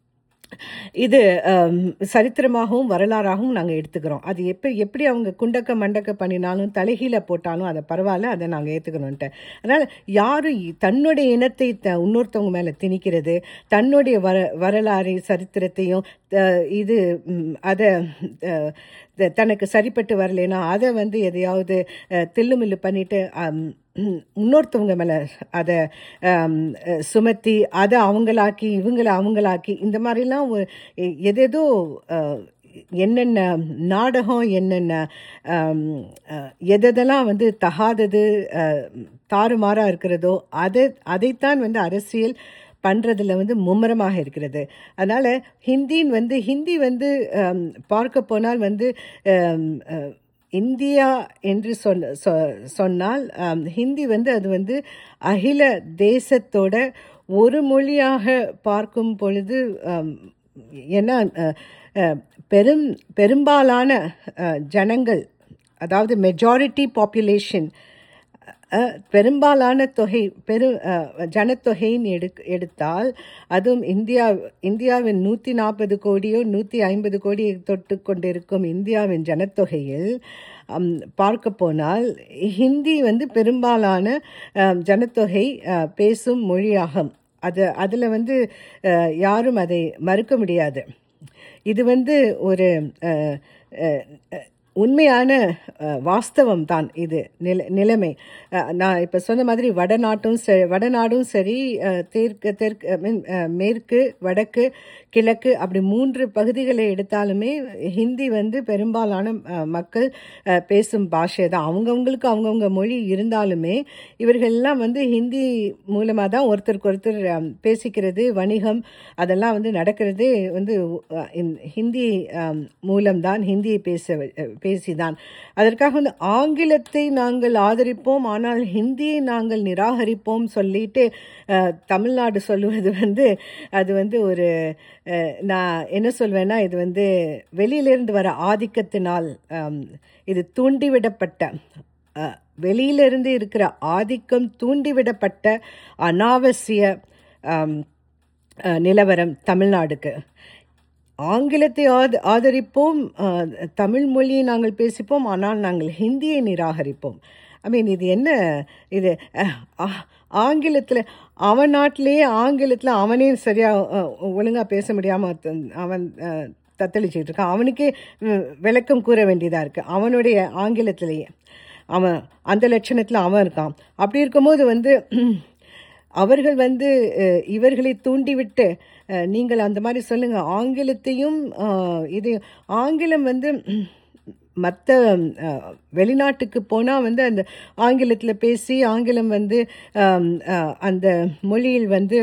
இது அம், சரித்திரமாகவும் வரலாறாகவும் நாங்கள் எடுத்துக்கிறோம் அது எப்படி எப்படி அவங்க குண்டக்க மண்டக்க பண்ணினாலும் தலைகீழ போட்டாலும் அதை பரவாயில்ல அதை நாங்கள் ஏற்றுக்கணுன்ட்டு அதனால் யாரும் இ- தன்னுடைய இனத்தை த இன்னொருத்தவங்க மேலே திணிக்கிறது தன்னுடைய வர வரலாறு சரித்திரத்தையும் த- இது ம், அதை அஹ், த- தனக்கு சரிப்பட்டு வரலைன்னா அதை வந்து எதையாவது அஹ், தில்லுமில்லு பண்ணிட்டு அம், ம், இன்னொருத்தவங்க மேலே அதை ஆம், அஹ், சுமத்தி அதை அவங்களாக்கி இவங்களை அவங்களாக்கி இந்த மாதிரிலாம் ஒரு எ- எதேதோ அஹ், என்னென்ன நாடகம் என்னென்ன ஆம், அஹ், எதெதெல்லாம் வந்து தகாதது அஹ், தாறுமாறா இருக்கிறதோ அதை அதைத்தான் வந்து அரசியல் பண்ணுறதுல வந்து மும்முரமாக இருக்கிறது அதனால் ஹிந்தின்னு வந்து ஹிந்தி வந்து ஆம், பார்க்க போனால் வந்து ஆம், அஹ், இந்தியா என்று சொன்ன சொ- சொன்னால் ஆம், ஹிந்தி வந்து அது வந்து அகில தேசத்தோட ஒரு மொழியாக பார்க்கும் பொழுது ஆம், ஏன்னா அஹ், அஹ், பெரும் பெரும்பாலான அஹ், ஜனங்கள் அதாவது மெஜாரிட்டி பாப்புலேஷன் அஹ், பெரும்பாலான தொகை பெரு அஹ், ஜனத்தொகைன்னு எடு எடுத்தால் அதுவும் இந்தியா இந்தியாவின் நூற்றி நாற்பது கோடியோ நூற்றி ஐம்பது கோடியை தொட்டு கொண்டிருக்கும் இந்தியாவின் ஜனத்தொகையில் அம், பார்க்க போனால் ஹிந்தி வந்து பெரும்பாலான அஹ், ஜனத்தொகை அஹ், பேசும் மொழியாகும் அது அதில் வந்து அஹ், யாரும் அதை மறுக்க முடியாது இது வந்து ஒரு அஹ், அஹ், அஹ், உண்மையான அஹ், வாஸ்தவம் தான் இது நில நிலைமை அஹ், நான் இப்போ சொன்ன மாதிரி வடநாட்டும் சரி வடநாடும் சரி அஹ், தெற்கு தெற்கு I mean, அஹ், மேற்கு வடக்கு கிழக்கு அப்படி மூன்று பகுதிகளை எடுத்தாலுமே ஹிந்தி வந்து பெரும்பாலான அஹ், மக்கள் அஹ், பேசும் பாஷை தான் அவங்கவுங்களுக்கு அவங்கவுங்க மொழி இருந்தாலுமே இவர்கள் எல்லாம் வந்து ஹிந்தி மூலமாக தான் ஒருத்தருக்கு ஒருத்தர் அஹ், பேசிக்கிறது வணிகம் அதெல்லாம் வந்து நடக்கிறது வந்து அஹ், இந்த ஹிந்தி அஹ், மூலம்தான் ஹிந்தியை பேச அஹ், பேசிதான் அதற்காக வந்து ஆங்கிலத்தை நாங்கள் ஆதரிப்போம் ஆனால் ஹிந்தியை நாங்கள் நிராகரிப்போம் சொல்லிட்டு அஹ், தமிழ்நாடு சொல்லுவது வந்து அது வந்து ஒரு அஹ், நான் என்ன சொல்வேன்னா இது வந்து வெளியிலிருந்து வர ஆதிக்கத்தினால் அம், இது தூண்டிவிடப்பட்ட அஹ், வெளியிலிருந்து இருக்கிற ஆதிக்கம் தூண்டிவிடப்பட்ட அனாவசிய அம், அஹ், நிலவரம் தமிழ்நாடுக்கு ஆங்கிலத்தை ஆத ஆதரிப்போம் அஹ், தமிழ் மொழியை நாங்கள் பேசிப்போம் ஆனால் நாங்கள் ஹிந்தியை நிராகரிப்போம் ஐ மீன் இது என்ன இது ஆங்கிலத்தில் அவன் நாட்டிலேயே ஆங்கிலத்தில் அவனே சரியாக ஒழுங்காக பேச முடியாமல் அவன் அஹ், தத்தளிச்சிட்டு இருக்கான் அவனுக்கே ம், விளக்கம் கூற வேண்டியதாக இருக்குது அவனுடைய ஆங்கிலத்திலேயே அவன் அந்த லட்சணத்தில் அவன் இருக்கான் அப்படி இருக்கும்போது வந்து அவர்கள் வந்து அஹ், இவர்களை தூண்டிவிட்டு அஹ், நீங்கள் அந்த மாதிரி சொல்லுங்க ஆங்கிலத்தையும் அஹ், இது ஆங்கிலம் வந்து மற்ற வெளிநாட்டுக்கு போனால் வந்து அந்த ஆங்கிலத்தில் பேசி ஆங்கிலம் வந்து அம், அஹ், அந்த மொழியில் வந்து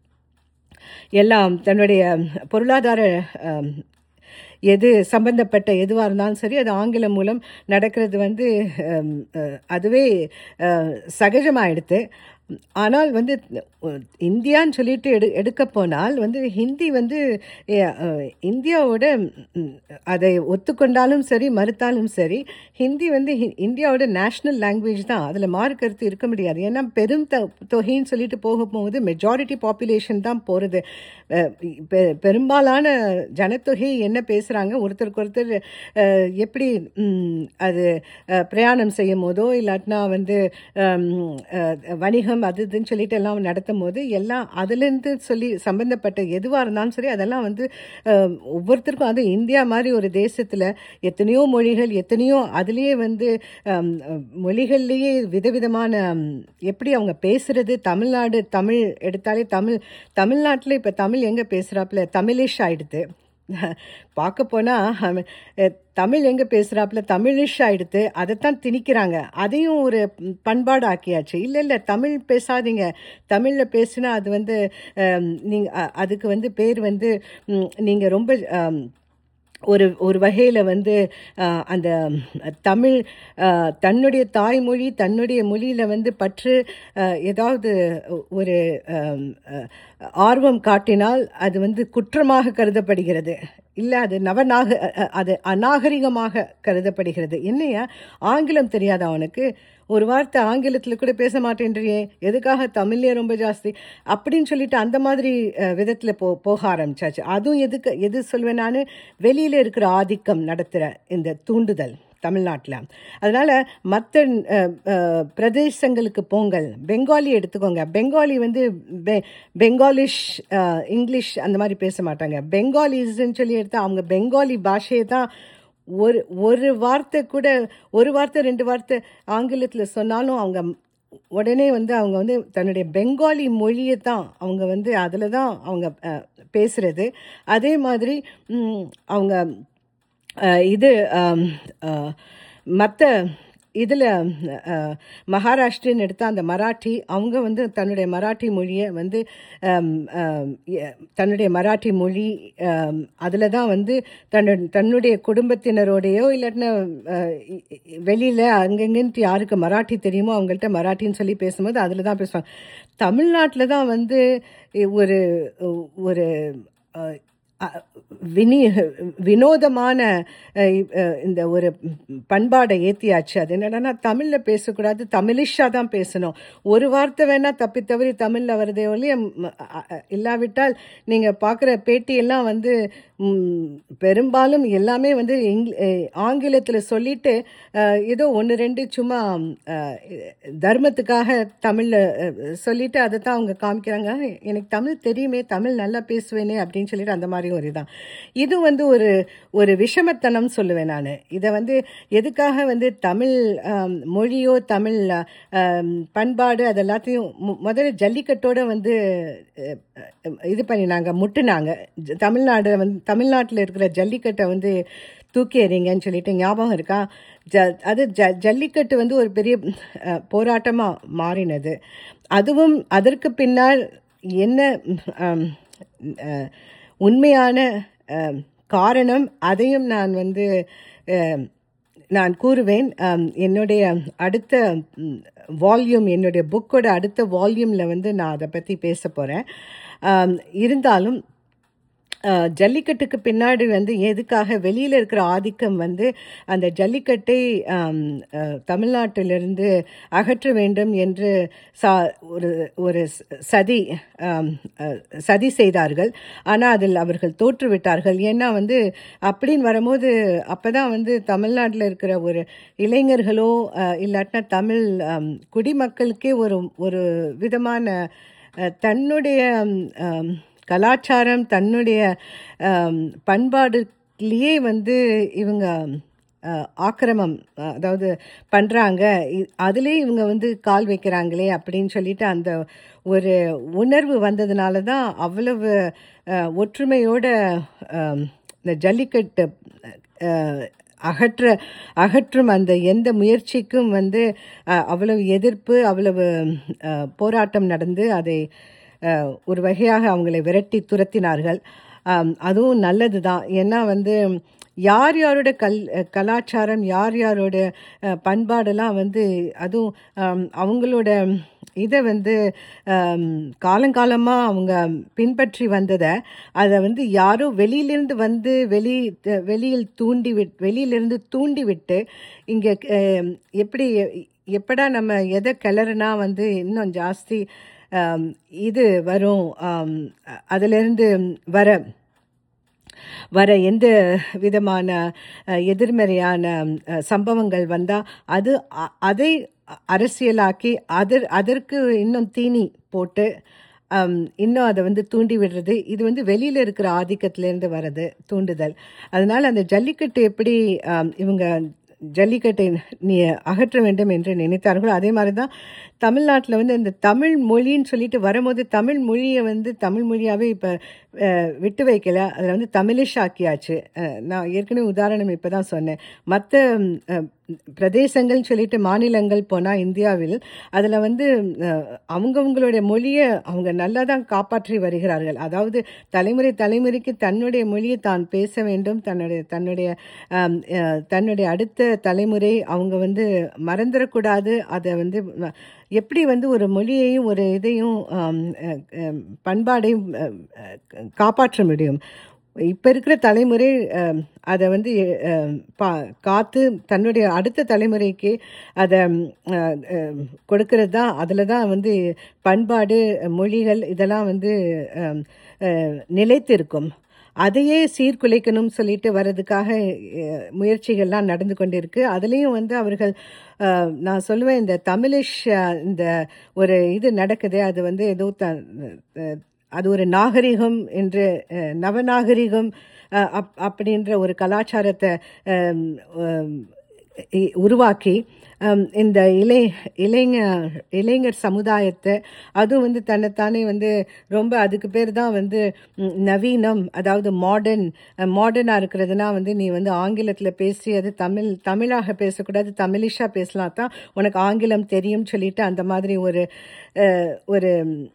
எல்லாம் தன்னுடைய பொருளாதார அம், எது சம்பந்தப்பட்ட எதுவாக இருந்தாலும் சரி அது ஆங்கிலம் மூலம் நடக்கிறது வந்து அம், அஹ், அதுவே சகஜமாயிடுது ஆனால் வந்து அஹ், இந்தியான்னு சொல்லிட்டு எடு எடுக்க போனால் வந்து ஹிந்தி வந்து அஹ், அஹ், இந்தியாவோட ம், அதை ஒத்துக்கொண்டாலும் சரி மறுத்தாலும் சரி ஹிந்தி வந்து ஹி- இந்தியாவோட நேஷ்னல் லாங்குவேஜ் தான் அதில் மாறு கருத்து இருக்க முடியாது ஏன்னா பெரும் த தொகைன்னு சொல்லிட்டு போகும்போது மெஜாரிட்டி பாப்புலேஷன் தான் போகிறது பெரும்பாலான ஜனத்தொகை என்ன பேசுகிறாங்க ஒருத்தருக்கு ஒருத்தர் அஹ், எப்படி ம், அது அஹ், பிரயாணம் செய்யும் போதோ இல்லாட்டினா வந்து ஹம், அஹ், வணிகம் அது இதுன்னு சொல்லிட்டு எல்லாம் நடத்தும் போது எல்லாம் அதுலேருந்து சொல்லி சம்பந்தப்பட்ட எதுவாக இருந்தாலும் சரி அதெல்லாம் வந்து அஹ், ஒவ்வொருத்தருக்கும் அது இந்தியா மாதிரி ஒரு தேசத்தில் எத்தனையோ மொழிகள் எத்தனையோ அதுலேயே வந்து ஹம், மொழிகள்லேயே விதவிதமான ஹம், எப்படி அவங்க பேசுறது தமிழ்நாடு தமிழ் எடுத்தாலே தமிழ் தமிழ்நாட்டில் இப்போ தமிழ் எங்கே பேசுகிறாப்புல தமிழிஷ் ஆயிடுது பார்க்க போனால் தமிழ் எங்கே பேசுகிறாப்புல தமிழிஷ் ஆயிடுது அதைத்தான் திணிக்கிறாங்க அதையும் ஒரு பண்பாடு ஆக்கியாச்சு இல்லை இல்லை தமிழ் பேசாதீங்க தமிழில் பேசினா அது வந்து நீங்கள் அதுக்கு வந்து பேர் வந்து நீங்கள் ரொம்ப ஆம், ஒரு ஒரு வகையில் வந்து ஆஹ், அந்த தமிழ் ஆஹ், தன்னுடைய தாய்மொழி தன்னுடைய மொழியில் வந்து பற்று ஆஹ், ஏதாவது ஒரு ஆம், ஆஹ், ஆர்வம் காட்டினால் அது வந்து குற்றமாக கருதப்படுகிறது இல்லை அது நவநாக அஹ், அது அநாகரிகமாக கருதப்படுகிறது என்னையா ஆங்கிலம் தெரியாத அவனுக்கு ஒரு வார்த்தை ஆங்கிலத்தில் கூட பேச மாட்டேன்றியே எதுக்காக தமிழ்லே ரொம்ப ஜாஸ்தி அப்படின்னு சொல்லிட்டு அந்த மாதிரி விதத்தில் போ போக ஆரம்பிச்சாச்சு அதுவும் எதுக்கு எது சொல்வேன் நான் வெளியில் இருக்கிற ஆதிக்கம் நடத்துகிற இந்த தூண்டுதல் தமிழ்நாட்டில் அதனால் மற்ற பிரதேசங்களுக்கு போங்கள் பெங்காலி எடுத்துக்கோங்க பெங்காலி வந்து பெ பெங்காலிஷ் அஹ், இங்கிலீஷ் அந்த மாதிரி பேச மாட்டாங்க பெங்காலிஸ்ன்னு சொல்லி எடுத்தால் அவங்க பெங்காலி பாஷையை தான் ஒரு ஒரு வார்த்தை கூட ஒரு வார்த்தை ரெண்டு வார்த்தை ஆங்கிலத்தில் சொன்னாலும் அவங்க உடனே வந்து அவங்க வந்து தன்னுடைய பெங்காலி மொழியை தான் அவங்க வந்து அதில் தான் அவங்க அஹ், பேசுறது அதே மாதிரி ம், அவங்க அஹ், இது மற்ற இதில் மகாராஷ்டிரன் எடுத்தால் அந்த மராட்டி அவங்க வந்து தன்னுடைய மராட்டி மொழியை வந்து அம், அம், எ- தன்னுடைய மராட்டி மொழி அதில் தான் வந்து தன்னு தன்னுடைய குடும்பத்தினரோடையோ இல்லாட்டினா வெளியில் அங்கங்கன்ட்டு யாருக்கு மராட்டி தெரியுமோ அவங்கள்ட்ட மராட்டின்னு சொல்லி பேசும்போது அதில் தான் பேசுவாங்க தமிழ்நாட்டில் தான் வந்து ஒரு ஒரு அஹ், அ- வினி வினோதமான அஹ், இ- அஹ், இந்த ஒரு பண்பாடை ஏற்றியாச்சு அது என்னன்னா தமிழில் பேசக்கூடாது தமிழிஷாக தான் பேசணும் ஒரு வார்த்தை வேணால் தப்பி தவறி தமிழில் வருதே ஒழிய ம், அ- அ- இல்லாவிட்டால் நீங்கள் பார்க்குற பேட்டியெல்லாம் வந்து ம், பெரும்பாலும் எல்லாமே வந்து இங் ஆங்கிலத்தில் சொல்லிட்டு அஹ், ஏதோ ஒன்று ரெண்டு சும்மா அஹ், தர்மத்துக்காக தமிழில் சொல்லிட்டு அதை தான் அவங்க காமிக்கிறாங்க எனக்கு தமிழ் தெரியுமே தமிழ் நல்லா பேசுவேனே அப்படின்னு சொல்லிட்டு அந்த மாதிரி ஒரு இதான் இது வந்து ஒரு ஒரு விஷமத்தனம் சொல்லுவேன் நான் இதை வந்து எதுக்காக வந்து தமிழ் ஆம், மொழியோ தமிழ் ஆம், பண்பாடு அது எல்லாத்தையும் மு- முதல்ல ஜல்லிக்கட்டோட வந்து அஹ், அஹ், இது பண்ணினாங்க முட்டுனாங்க ஜ- தமிழ்நாடு வந்து தமிழ்நாட்டில் இருக்கிற ஜல்லிக்கட்டை வந்து தூக்கி எறிங்கன்னு சொல்லிட்டு ஞாபகம் இருக்கா ஜ அது ஜ ஜல்லிக்கட்டு வந்து ஒரு பெரிய போராட்டமாக மாறினது அதுவும் அதற்கு பின்னால் என்ன ஆம், அஹ், உண்மையான அஹ், காரணம் அதையும் நான் வந்து அஹ், நான் கூறுவேன் ஆம், என்னுடைய அடுத்த வால்யூம் என்னுடைய புக்கோட அடுத்த வால்யூமில் வந்து நான் அதை பற்றி பேச போகிறேன் இருந்தாலும் அஹ், ஜல்லிக்கட்டுக்கு பின்னாடி வந்து எதுக்காக வெளியில் இருக்கிற ஆதிக்கம் வந்து அந்த ஜல்லிக்கட்டை ஆம், அஹ், தமிழ்நாட்டிலிருந்து அகற்ற வேண்டும் என்று சா ஒரு ஒரு ச- சதி ஆம், அஹ், சதி செய்தார்கள் ஆனால் அதில் அவர்கள் தோற்றுவிட்டார்கள் ஏன்னா வந்து அப்படின்னு வரும்போது அப்போ தான் வந்து தமிழ்நாட்டில் இருக்கிற ஒரு இளைஞர்களோ அஹ், இல்லாட்டினா தமிழ் ஆம், குடிமக்களுக்கே ஒரு ஒரு விதமான அஹ், தன்னுடைய ஆம், கலாச்சாரம் தன்னுடைய ஆம், பண்பாடுலேயே வந்து இவங்க அஹ், ஆக்கிரமம் அஹ், அதாவது பண்ணுறாங்க அதிலே இவங்க வந்து கால் வைக்கிறாங்களே அப்படின்னு சொல்லிட்டு அந்த ஒரு உணர்வு வந்ததுனால தான் அவ்வளவு அஹ், ஒற்றுமையோட ஆம், இந்த ஜல்லிக்கட்டு அஹ், அகற்ற அகற்றும் அந்த எந்த முயற்சிக்கும் வந்து அஹ், அவ்வளவு எதிர்ப்பு அவ்வளவு அஹ், போராட்டம் நடந்து அதை அஹ், ஒரு வகையாக அவங்களை விரட்டி துரத்தினார்கள் ஆம், அதுவும் நல்லது தான் ஏன்னா வந்து யார் யாரோட கல் அஹ், கலாச்சாரம் யார் யாரோட அஹ், பண்பாடெல்லாம் வந்து அதுவும் ஆம், அவங்களோட இதை வந்து ஆம், காலங்காலமாக அவங்க பின்பற்றி வந்ததை அதை வந்து யாரோ வெளியிலிருந்து வந்து வெளி த- வெளியில் தூண்டி விட் வெளியிலிருந்து தூண்டி விட்டு இங்கே எப்படி எப்படா நம்ம எதை கிளறுனா வந்து இன்னும் ஜாஸ்தி ஆம், இது வரும் ஆம், அ- அதிலிருந்து வர வர எந்த விதமான அஹ், எதிர்மறையான அஹ், சம்பவங்கள் வந்தால் அது அ- அதை அரசியலாக்கி அதர் அதற்கு இன்னும் தீனி போட்டு அம், இன்னும் அதை வந்து தூண்டி விடுறது இது வந்து வெளியில் இருக்கிற ஆதிக்கத்திலேருந்து வர்றது தூண்டுதல் அதனால் அந்த ஜல்லிக்கட்டு எப்படி ஆம், இவங்க ஜல்லிக்கட்டை நீ அகற்ற வேண்டும் என்று நினைத்தார்களோ அதே மாதிரி தான் தமிழ்நாட்டில் வந்து இந்த தமிழ் மொழின்னு சொல்லிட்டு வரும்போது தமிழ் மொழியை வந்து தமிழ் மொழியாகவே இப்போ அஹ், விட்டு வைக்கல அதில் வந்து தமிழிஷ் ஆக்கியாச்சு அஹ், நான் ஏற்கனவே உதாரணம் இப்போ தான் சொன்னேன் மற்ற பிரதேசங்கள்னு சொல்லிட்டு மாநிலங்கள் போனால் இந்தியாவில் அதில் வந்து அஹ், அவங்கவங்களுடைய மொழியை அவங்க நல்லா தான் காப்பாற்றி வருகிறார்கள் அதாவது தலைமுறை தலைமுறைக்கு தன்னுடைய மொழியை தான் பேச வேண்டும் தன்னுடைய தன்னுடைய ஆம், அஹ், தன்னுடைய அடுத்த தலைமுறை அவங்க வந்து மறந்துடக்கூடாது அதை வந்து ம- எப்படி வந்து ஒரு மொழியையும் ஒரு இதையும் ஆம், அஹ், அஹ், பண்பாடையும் அஹ், அஹ், காப்பாற்ற முடியும் இப்போ இருக்கிற தலைமுறை அஹ், அதை வந்து அஹ், பா காத்து தன்னுடைய அடுத்த தலைமுறைக்கு அதை அஹ், அஹ், கொடுக்கறது தான் அதில் தான் வந்து பண்பாடு மொழிகள் இதெல்லாம் வந்து அஹ், அஹ், நிலைத்திருக்கும் அதையே சீர்குலைக்கணும்னு சொல்லிட்டு வர்றதுக்காக அஹ், முயற்சிகள்லாம் நடந்து கொண்டிருக்கு அதுலேயும் வந்து அவர்கள் அஹ், நான் சொல்லுவேன் இந்த தமிழிஷ் அஹ், இந்த ஒரு இது நடக்குதே அது வந்து ஏதோ த அஹ், அது ஒரு நாகரிகம் என்று அஹ், நவநாகரிகம் அஹ், அப் அப்படின்ற ஒரு கலாச்சாரத்தை அஹ், அஹ், இ- உருவாக்கி ஹம், இந்த இளை இளைஞர் இளைஞர் சமுதாயத்தை அதுவும் வந்து தன்னைத்தானே வந்து ரொம்ப அதுக்கு பேர் தான் வந்து ம், நவீனம் அதாவது மாடர்ன் மாடர்னாக இருக்கிறதுனா வந்து நீ வந்து ஆங்கிலத்தில் பேசி அது தமிழ் தமிழாக பேசக்கூடாது தமிழிஷாக பேசலாம் தான் உனக்கு ஆங்கிலம் தெரியும் சொல்லிட்டு அந்த மாதிரி ஒரு அஹ், ஒரு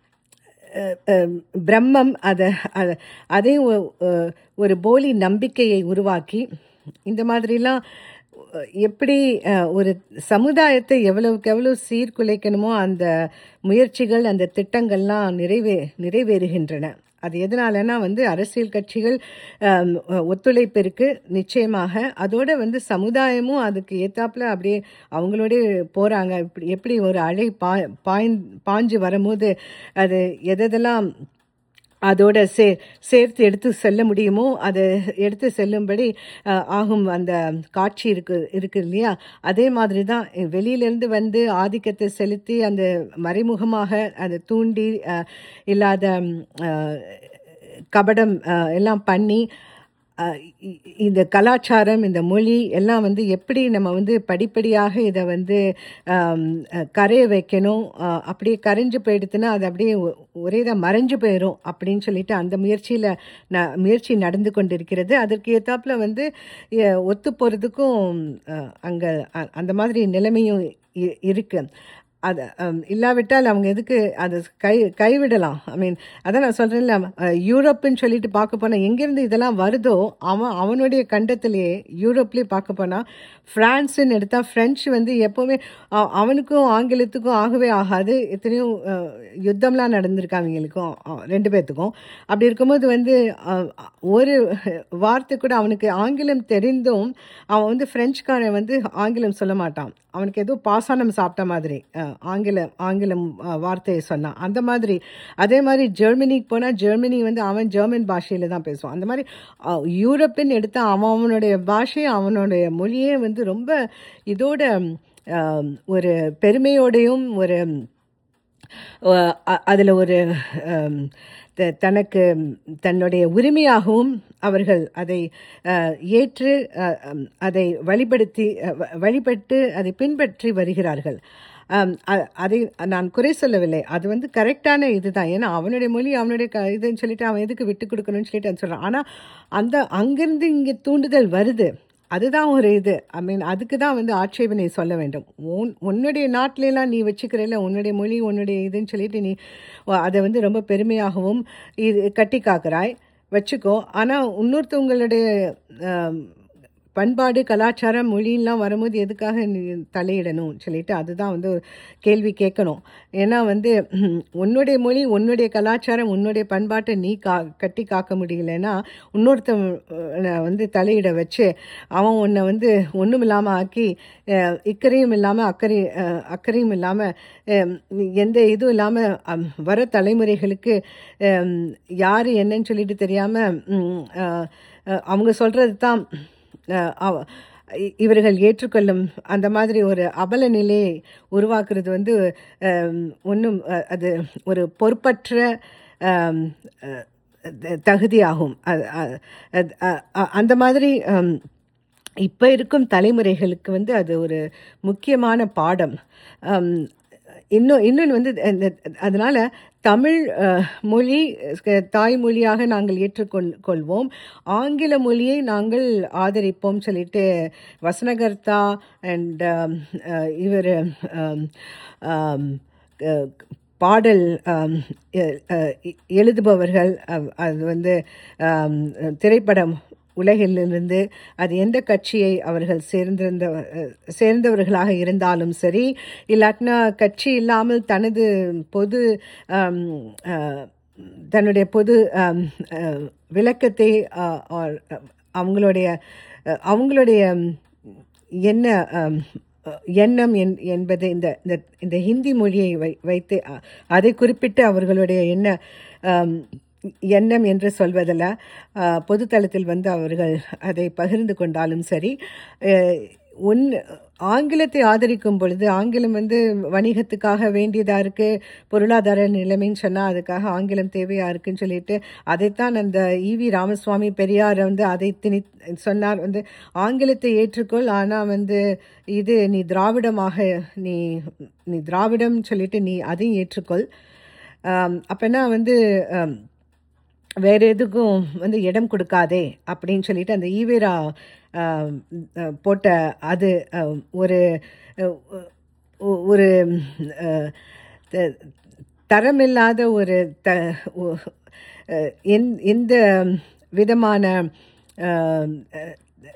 அஹ், அஹ், பிரம்மம் அதை அதை அதையும் ஒ- அஹ், ஒரு போலி நம்பிக்கையை உருவாக்கி இந்த மாதிரிலாம் அஹ், எப்படி அஹ், ஒரு சமுதாயத்தை எவ்வளவுக்கு எவ்வளவு சீர்குலைக்கணுமோ அந்த முயற்சிகள் அந்த திட்டங்கள்லாம் நிறைவே நிறைவேறுகின்றன அது எதனாலனா வந்து அரசியல் கட்சிகள் அஹ், ஒத்துழைப்பு இருக்கு நிச்சயமாக அதோட வந்து சமுதாயமும் அதுக்கு ஏத்தாப்புல அப்படியே அவங்களோடே போறாங்க இப்படி எப்படி ஒரு அலை பா பாய்ந் பாஞ்சு வரும்போது அது எதெல்லாம் அதோட சே சேர்த்து எடுத்து செல்ல முடியுமோ அதை எடுத்து செல்லும்படி அஹ், ஆகும் அந்த காட்சி இருக்கு இருக்கு இல்லையா அதே மாதிரி தான் வெளியிலேருந்து வந்து ஆதிக்கத்தை செலுத்தி அந்த மறைமுகமாக அதை தூண்டி அஹ், இல்லாத ம், அஹ், கபடம் அஹ், எல்லாம் பண்ணி அஹ், இ- இந்த கலாச்சாரம் இந்த மொழி எல்லாம் வந்து எப்படி நம்ம வந்து படிப்படியாக இதை வந்து ஆம், அஹ், கரைய வைக்கணும் அஹ், அப்படியே கரைஞ்சு போயிடுத்துன்னா அது அப்படியே ஒ- ஒரே தான் மறைஞ்சு போயிடும் அப்படின்னு சொல்லிட்டு அந்த முயற்சியில் ந முயற்சி நடந்து கொண்டிருக்கிறது அதற்கு ஏத்தாப்புல வந்து எ- ஒத்து போகிறதுக்கும் அங்கே அந்த மாதிரி நிலைமையும் இ- இருக்கு அது அம், இல்லாவிட்டால் அவங்க எதுக்கு அது கை கைவிடலாம் ஐ மீன் அதான் நான் சொல்கிறேன்ல யூரோப்புன்னு சொல்லிட்டு பார்க்க போனால் எங்கேருந்து இதெல்லாம் வருதோ அவன் அவனுடைய கண்டத்திலேயே யூரோப்லேயே பார்க்க போனால் ஃப்ரான்ஸுன்னு எடுத்தால் ஃப்ரெஞ்சு வந்து எப்போவுமே அ- அவனுக்கும் ஆங்கிலத்துக்கும் ஆகவே ஆகாது எத்தனையோ அஹ், யுத்தம்லாம் நடந்திருக்கு அவங்களுக்கும் அஹ், ரெண்டு பேர்த்துக்கும் அப்படி இருக்கும்போது வந்து அஹ், ஒரு வார்த்தை கூட அவனுக்கு ஆங்கிலம் தெரிந்தும் அவன் வந்து ஃப்ரெஞ்சுக்காரன் வந்து ஆங்கிலம் சொல்ல மாட்டான் அவனுக்கு ஏதோ பாசானம் சாப்பிட்ட மாதிரி அஹ், ஆங்கிலம் ஆங்கிலம் அஹ், வார்த்தையை சொன்னான் அந்த மாதிரி அதே மாதிரி ஜெர்மனிக்கு போனால் ஜெர்மனி வந்து அவன் ஜெர்மன் பாஷையில் தான் பேசுவான் அந்த மாதிரி அஹ், யூரோப்பியன் எடுத்த அவன் அவனுடைய பாஷை அவனுடைய மொழியே வந்து ரொம்ப இதோட அஹ், ஒரு பெருமையோடையும் ஒரு அதில் ஒரு அம், த- தனக்கு தன்னுடைய உரிமையாகவும் அவர்கள் அதை அஹ், ஏற்று அஹ், அம், அதை வழிபடுத்தி அஹ், வ- வழிபட்டு அதை பின்பற்றி வருகிறார்கள் அம், அ- அதை நான் குறை சொல்லவில்லை அது வந்து கரெக்டான இதுதான் ஏன்னா அவனுடைய மொழி அவனுடைய க இதுன்னு சொல்லிட்டு அவன் எதுக்கு விட்டு கொடுக்கணும்னு சொல்லிட்டு அது சொல்கிறான் ஆனால் அந்த அங்கிருந்து இங்கே தூண்டுதல் வருது அதுதான் ஒரு இது ஐ மீன் அதுக்கு தான் வந்து ஆட்சேபனை சொல்ல வேண்டும் உன் உன்னுடைய நாட்டிலலாம் நீ வச்சுக்கிறல உன்னுடைய மொழி உன்னுடைய இதுன்னு சொல்லிட்டு நீ அஹ், அதை வந்து ரொம்ப பெருமையாகவும் இது கட்டி காக்கிறாய் வச்சுக்கோ ஆனால் இன்னொருத்தவங்களுடைய அஹ், பண்பாடு கலாச்சாரம் மொழியெல்லாம் வரும்போது எதுக்காக நீ தலையிடணும் சொல்லிட்டு அதுதான் வந்து ஒரு கேள்வி கேட்கணும் ஏன்னா வந்து ம், உன்னுடைய மொழி உன்னுடைய கலாச்சாரம் உன்னுடைய பண்பாட்டை நீ கா கட்டி காக்க முடியலன்னா இன்னொருத்தன் அஹ், வந்து தலையிட வச்சு அவன் உன்னை வந்து ஒன்றும் இல்லாமல் ஆக்கி அஹ், இக்கரையும் இல்லாமல் அக்கறை அஹ், அக்கறையும் இல்லாமல் எந்த இதுவும் இல்லாமல் வர தலைமுறைகளுக்கு அஹ், யார் என்னன்னு சொல்லிட்டு தெரியாமல் அவங்க சொல்கிறது தான் அஹ் அவ- இ- இவர்கள் ஏற்றுக்கொள்ளும் அந்த மாதிரி ஒரு அவல நிலையை உருவாக்குறது வந்து ஒன்றும் அது ஒரு பொறுப்பற்ற அம், அஹ், த- தகுதியாகும் அது- அ- அது- அ- அ- அந்த மாதிரி அம், இப்போ இருக்கும் தலைமுறைகளுக்கு வந்து அது ஒரு முக்கியமான பாடம் அம், இன்னும் இன்னொன்று வந்து இந்த அதனால் தமிழ் அஹ், மொழி அஹ், தாய்மொழியாக நாங்கள் ஏற்றுக்கொள் கொள்வோம் ஆங்கில மொழியை நாங்கள் ஆதரிப்போம் சொல்லிட்டு வசனகர்த்தா அண்ட் இவர் பாடல் ஆம், எ- அஹ், எ- எழுதுபவர்கள் அவ்- அது வந்து ஆம், திரைப்படம் உலகிலிருந்து அது எந்த கட்சியை அவர்கள் சேர்ந்திருந்த அஹ், சேர்ந்தவர்களாக இருந்தாலும் சரி இல்லாட்டினா கட்சி இல்லாமல் தனது பொது ஆம், அஹ், தன்னுடைய பொது ஆம், அஹ், விளக்கத்தை அஹ், or, அஹ், அவங்களுடைய அஹ், அவங்களுடைய என்ன ஆம், அஹ், எண்ணம் என் என்பது இந்த இந்த இந்த ஹிந்தி மொழியை வை வைத்து அ- அதை குறிப்பிட்டு அவர்களுடைய என்ன ஆம், எண்ணம் என்று சொல்வதில் அஹ், பொதுத்தளத்தில் வந்து அவர்கள் அதை பகிர்ந்து கொண்டாலும் சரி அஹ், உன் ஆங்கிலத்தை ஆதரிக்கும் பொழுது ஆங்கிலம் வந்து வணிகத்துக்காக வேண்டியதாக இருக்குது பொருளாதார நிலைமைன்னு சொன்னால் அதுக்காக ஆங்கிலம் தேவையாக இருக்குன்னு சொல்லிட்டு அதைத்தான் அந்த ஈவி ராமசுவாமி பெரியார் வந்து அதை திணி சொன்னார் வந்து ஆங்கிலத்தை ஏற்றுக்கொள் ஆனால் வந்து இது நீ திராவிடமாக நீ நீ திராவிடம் சொல்லிட்டு நீ அதையும் ஏற்றுக்கொள் அப்போனா வந்து ஆம், வேற எதுக்கும் வந்து இடம் கொடுக்காதே அப்படின்னு சொல்லிட்டு அந்த ஈவேரா ஆம், அஹ், போட்ட அது அஹ், ஒரு அஹ், ஒ- ஒரு அஹ், த- தரமில்லாத ஒரு த ஒ- அஹ், எந்- எந்த விதமான ஆம், அஹ்,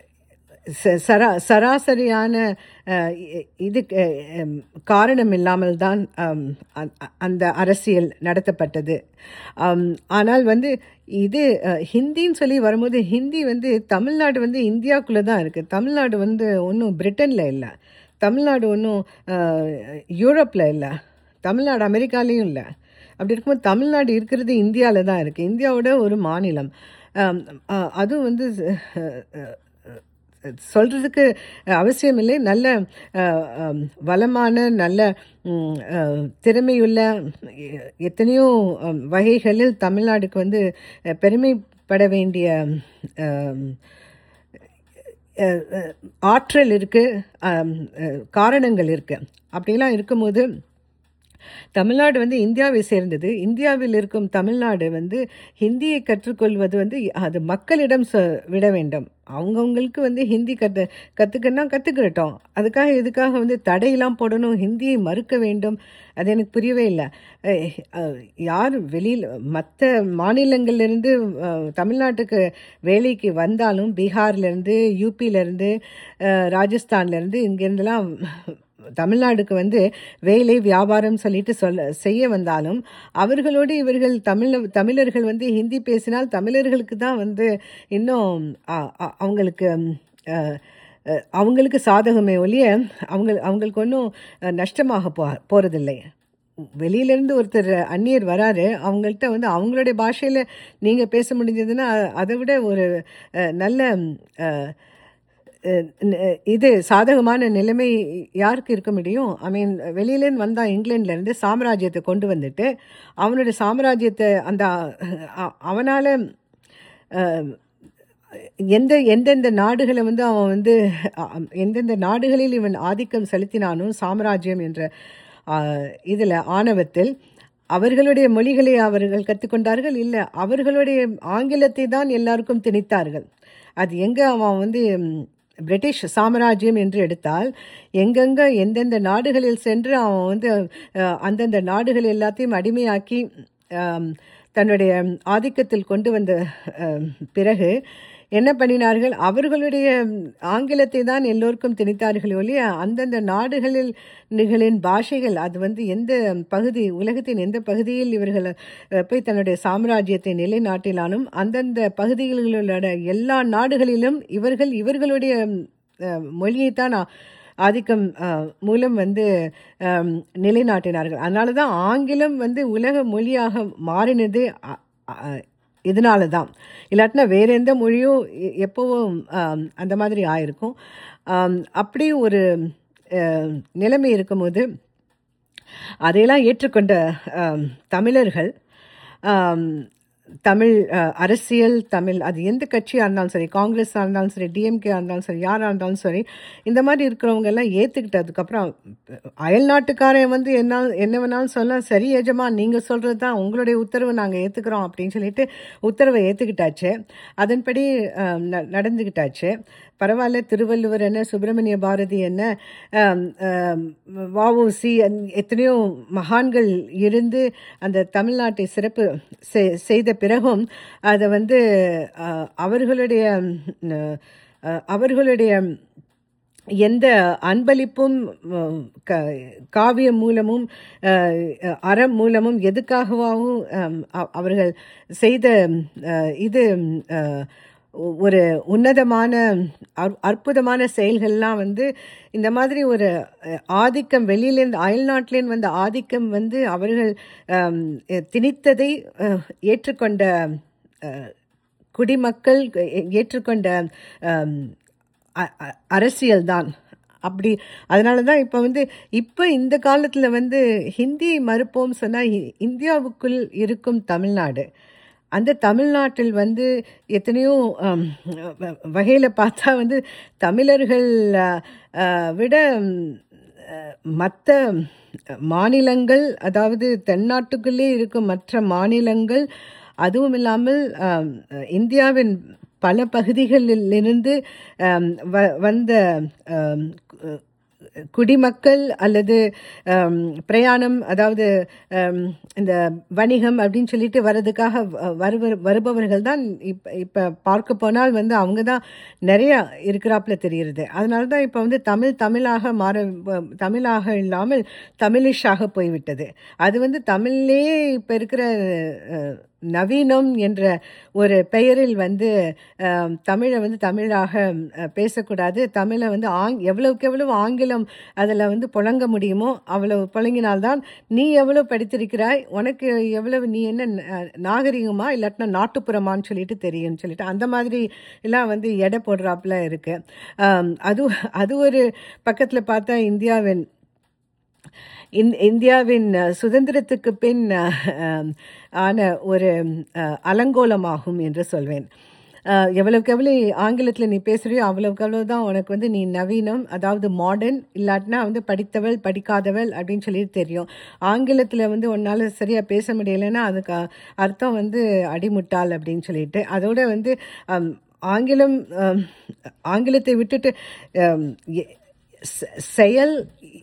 ச- சரா சராசரியான அஹ், இ- இது அஹ், காரணம் இல்லாமல் தான் அம், அ- அ- அந்த அரசியல் நடத்தப்பட்டது அம், ஆனால் வந்து இது அஹ், ஹிந்தின்னு சொல்லி வரும்போது ஹிந்தி வந்து தமிழ்நாடு வந்து இந்தியாவுக்குள்ளே தான் இருக்குது தமிழ்நாடு வந்து ஒன்றும் பிரிட்டனில் இல்லை தமிழ்நாடு ஒன்றும் யூரோப்பில் இல்லை தமிழ்நாடு அமெரிக்காலேயும் இல்லை அப்படி இருக்கும்போது தமிழ்நாடு இருக்கிறது இந்தியாவில் தான் இருக்குது இந்தியாவோட ஒரு மாநிலம் அம், அ- அதுவும் வந்து அஹ், அஹ், சொல்கிறதுக்கு அவசியம் இல்லை நல்ல அஹ், அம், வளமான நல்ல ம், அஹ், திறமையுள்ள எ- எத்தனையோ அம், வகைகளில் தமிழ்நாடுக்கு வந்து அஹ், பெருமைப்பட வேண்டிய அம், அஹ், அஹ், ஆற்றல் இருக்குது காரணங்கள் இருக்குது அப்படிலாம் இருக்கும்போது தமிழ்நாடு வந்து இந்தியாவை சேர்ந்தது இந்தியாவில் இருக்கும் தமிழ்நாடு வந்து ஹிந்தியை கற்றுக்கொள்வது வந்து அது மக்களிடம் சொ விட வேண்டும் அவங்கவுங்களுக்கு வந்து ஹிந்தி கற்று கற்றுக்கன்னா கற்றுக்கிட்டோம் அதுக்காக இதுக்காக வந்து தடையெல்லாம் போடணும் ஹிந்தியை மறுக்க வேண்டும் அது எனக்கு புரியவே இல்லை அஹ், அஹ், யார் வெளியில் மற்ற மாநிலங்கள்லேருந்து தமிழ்நாட்டுக்கு வேலைக்கு வந்தாலும் பீகார்லேருந்து யூபியிலேருந்து ராஜஸ்தான்லேருந்து இங்கேருந்துலாம் தமிழ்நாடுக்கு வந்து வேலை வியாபாரம் சொல்லிட்டு சொல்ல செய்ய வந்தாலும் அவர்களோடு இவர்கள் தமிழ் தமிழர்கள் வந்து ஹிந்தி பேசினால் தமிழர்களுக்கு தான் வந்து இன்னும் அ- அ- அவங்களுக்கு ம், அ, அ, அவங்களுக்கு சாதகமே ஒழிய அவங்க அவங்களுக்கு ஒன்றும் நஷ்டமாக போ போகிறதில்லை வெளியிலேருந்து ஒருத்தர் அந்நியர் வராரு அவங்கள்ட்ட வந்து அவங்களுடைய பாஷையில் நீங்கள் பேச முடிஞ்சதுன்னா அதை விட ஒரு அ, நல்ல அ, அஹ் ந- இது சாதகமான நிலைமை யாருக்கு இருக்க முடியும் ஐ மீன் வெளியிலேருந்து வந்தான் இங்கிலாந்துலேருந்து சாம்ராஜ்யத்தை கொண்டு வந்துட்டு அவனுடைய சாம்ராஜ்யத்தை அந்த அவனால் எந்த எந்தெந்த நாடுகளை வந்து அவன் வந்து அ- எந்தெந்த நாடுகளில் இவன் ஆதிக்கம் செலுத்தினானோ சாம்ராஜ்யம் என்ற இதில் ஆணவத்தில் அவர்களுடைய மொழிகளை அவர்கள் கற்றுக்கொண்டார்கள் இல்லை அவர்களுடைய ஆங்கிலத்தை தான் எல்லாருக்கும் திணித்தார்கள் அது எங்கே அவன் வந்து ம், பிரிட்டிஷ் சாம்ராஜ்யம் என்று எடுத்தால் எங்கெங்கே எந்தெந்த நாடுகளில் சென்று அவன் வந்து அஹ், அந்தந்த நாடுகள் எல்லாத்தையும் அடிமையாக்கி ஆம், தன்னுடைய ஆதிக்கத்தில் கொண்டு வந்த அஹ், பிறகு என்ன பண்ணினார்கள் அவர்களுடைய ஆங்கிலத்தை தான் எல்லோருக்கும் திணித்தார்கள் ஒழிய அந்தந்த நாடுகளில் நிகளின் பாஷைகள் அது வந்து எந்த பகுதி உலகத்தின் எந்த பகுதியில் இவர்கள் அஹ், போய் தன்னுடைய சாம்ராஜ்யத்தை நிலைநாட்டினாலும் அந்தந்த பகுதிகளில் உள்ள எல்லா நாடுகளிலும் இவர்கள் இவர்களுடைய அஹ், மொழியைத்தான் ஆ- ஆதிக்கம் அஹ், மூலம் வந்து அம், நிலைநாட்டினார்கள் அதனால தான் ஆங்கிலம் வந்து உலக மொழியாக மாறினது அ- அ- இதனால தான் இல்லாட்டினா வேற எந்த மொழியும் எ- எப்பவும் ஆம், அந்த மாதிரி ஆயிருக்கும் ஆம், அப்படி ஒரு அஹ், நிலைமை இருக்கும்போது அதையெல்லாம் ஏற்றுக்கொண்ட ஆம், தமிழர்கள் ஆம், தமிழ் அஹ், அரசியல் தமிழ் அது எந்த கட்சியாக இருந்தாலும் சரி காங்கிரஸாக இருந்தாலும் சரி டிஎம்கே இருந்தாலும் சரி யாராக இருந்தாலும் சரி இந்த மாதிரி இருக்கிறவங்க எல்லாம் ஏற்றுக்கிட்டதுக்கப்புறம் அயல் நாட்டுக்காரன் வந்து என்ன என்ன வேணாலும் சொல்ல சரி எஜமா நீங்கள் சொல்கிறது தான் உங்களுடைய உத்தரவு நாங்கள் ஏற்றுக்கிறோம் அப்படின்னு சொல்லிட்டு உத்தரவை ஏற்றுக்கிட்டாச்சு அதன்படி அஹ், ந- நடந்துக்கிட்டாச்சு பரவாயில்ல திருவள்ளுவர் என்ன சுப்பிரமணிய பாரதி என்ன ஆம், ஆம், வஉசி அந்- எத்தனையோ மகான்கள் இருந்து அந்த தமிழ்நாட்டை சிறப்பு செ- செய்த பிறகும் அதை வந்து அஹ், அவர்களுடைய ம், அஹ், அவர்களுடைய எந்த அன்பளிப்பும் ம், க- காவியம் மூலமும் அஹ், அறம் மூலமும் எதுக்காகவும் அம், அ- அவர்கள் செய்த அஹ், இது அஹ், ஒரு உன்னதமான அற்- அற்புதமான செயல்கள்லாம் வந்து இந்த மாதிரி ஒரு அஹ், ஆதிக்கம் வெளியிலேருந்து அயல்நாட்டிலேருந்து வந்த ஆதிக்கம் வந்து அவர்கள் அம், திணித்ததை அஹ், ஏற்றுக்கொண்ட அஹ், குடிமக்கள் ஏ- ஏற்றுக்கொண்ட அம், அ- அ- அரசியல்தான் அப்படி அதனால தான் இப்போ வந்து இப்போ இந்த காலத்தில் வந்து ஹிந்தியை மறுப்போம் சொன்னால் இந்தியாவுக்குள் இருக்கும் தமிழ்நாடு அந்த தமிழ்நாட்டில் வந்து எத்தனையோ வகையில் பார்த்தா வந்து தமிழர்கள் அஹ், அஹ், விட மற்ற மாநிலங்கள் அதாவது தென்னாட்டுக்குள்ளே இருக்கும் மற்ற மாநிலங்கள் அதுவும் இல்லாமல் ஆம், இந்தியாவின் பல பகுதிகளிலிருந்து ஆம், வ- வந்த ஆம், கு- குடிமக்கள் அல்லது ஆம், பிரயாணம் அதாவது ஆம், இந்த வணிகம் அப்படின்னு சொல்லிட்டு வர்றதுக்காக வ- வருவர் வருபவர்கள் தான் இப்போ இப்போ பார்க்க போனால் வந்து அவங்க தான் நிறையா இருக்கிறாப்புல தெரியுறது அதனால தான் இப்போ வந்து தமிழ் தமிழாக மாற வ- தமிழாக இல்லாமல் தமிழிஷாக போய்விட்டது அது வந்து தமிழ்லேயே இப்போ இருக்கிற அஹ், நவீனம் என்ற ஒரு பெயரில் வந்து அஹ், தமிழை வந்து தமிழாக அஹ், பேசக்கூடாது தமிழை வந்து ஆங் எவ்வளவுக்கு எவ்வளவு ஆங்கிலம் அதில் வந்து புழங்க முடியுமோ அவ்வளவு புழங்கினால்தான் நீ எவ்வளவு படித்திருக்கிறாய் உனக்கு எவ்வளவு நீ என்ன அஹ், நாகரிகமா இல்லாட்டினா நாட்டுப்புறமான்னு சொல்லிட்டு தெரியும்னு சொல்லிட்டு அந்த மாதிரி எல்லாம் வந்து எடை போடுறாப்புல இருக்கு அஹ், அது அது ஒரு பக்கத்தில் பார்த்தா இந்தியாவின் இந் இந்தியாவின் அஹ், சுதந்திரத்துக்கு பின் அஹ், அஹ், ஆன ஒரு அஹ், அலங்கோலமாகும் என்று சொல்வேன் அஹ், எவ்வளவுக்கு எவ்வளோ ஆங்கிலத்தில் நீ பேசுறியோ அவ்வளவுக்கு அவ்வளோ தான் உனக்கு வந்து நீ நவீனம் அதாவது மாடர்ன் இல்லாட்டினா வந்து படித்தவள் படிக்காதவள் அப்படின்னு சொல்லி தெரியும் ஆங்கிலத்தில் வந்து உன்னால் சரியாக பேச முடியலைன்னா அதுக்கு அ- அர்த்தம் வந்து அடிமுட்டாள் அப்படின்னு சொல்லிட்டு அதோட வந்து அம், ஆங்கிலம் அம், ஆங்கிலத்தை விட்டுட்டு அம், எ- செ- செயல்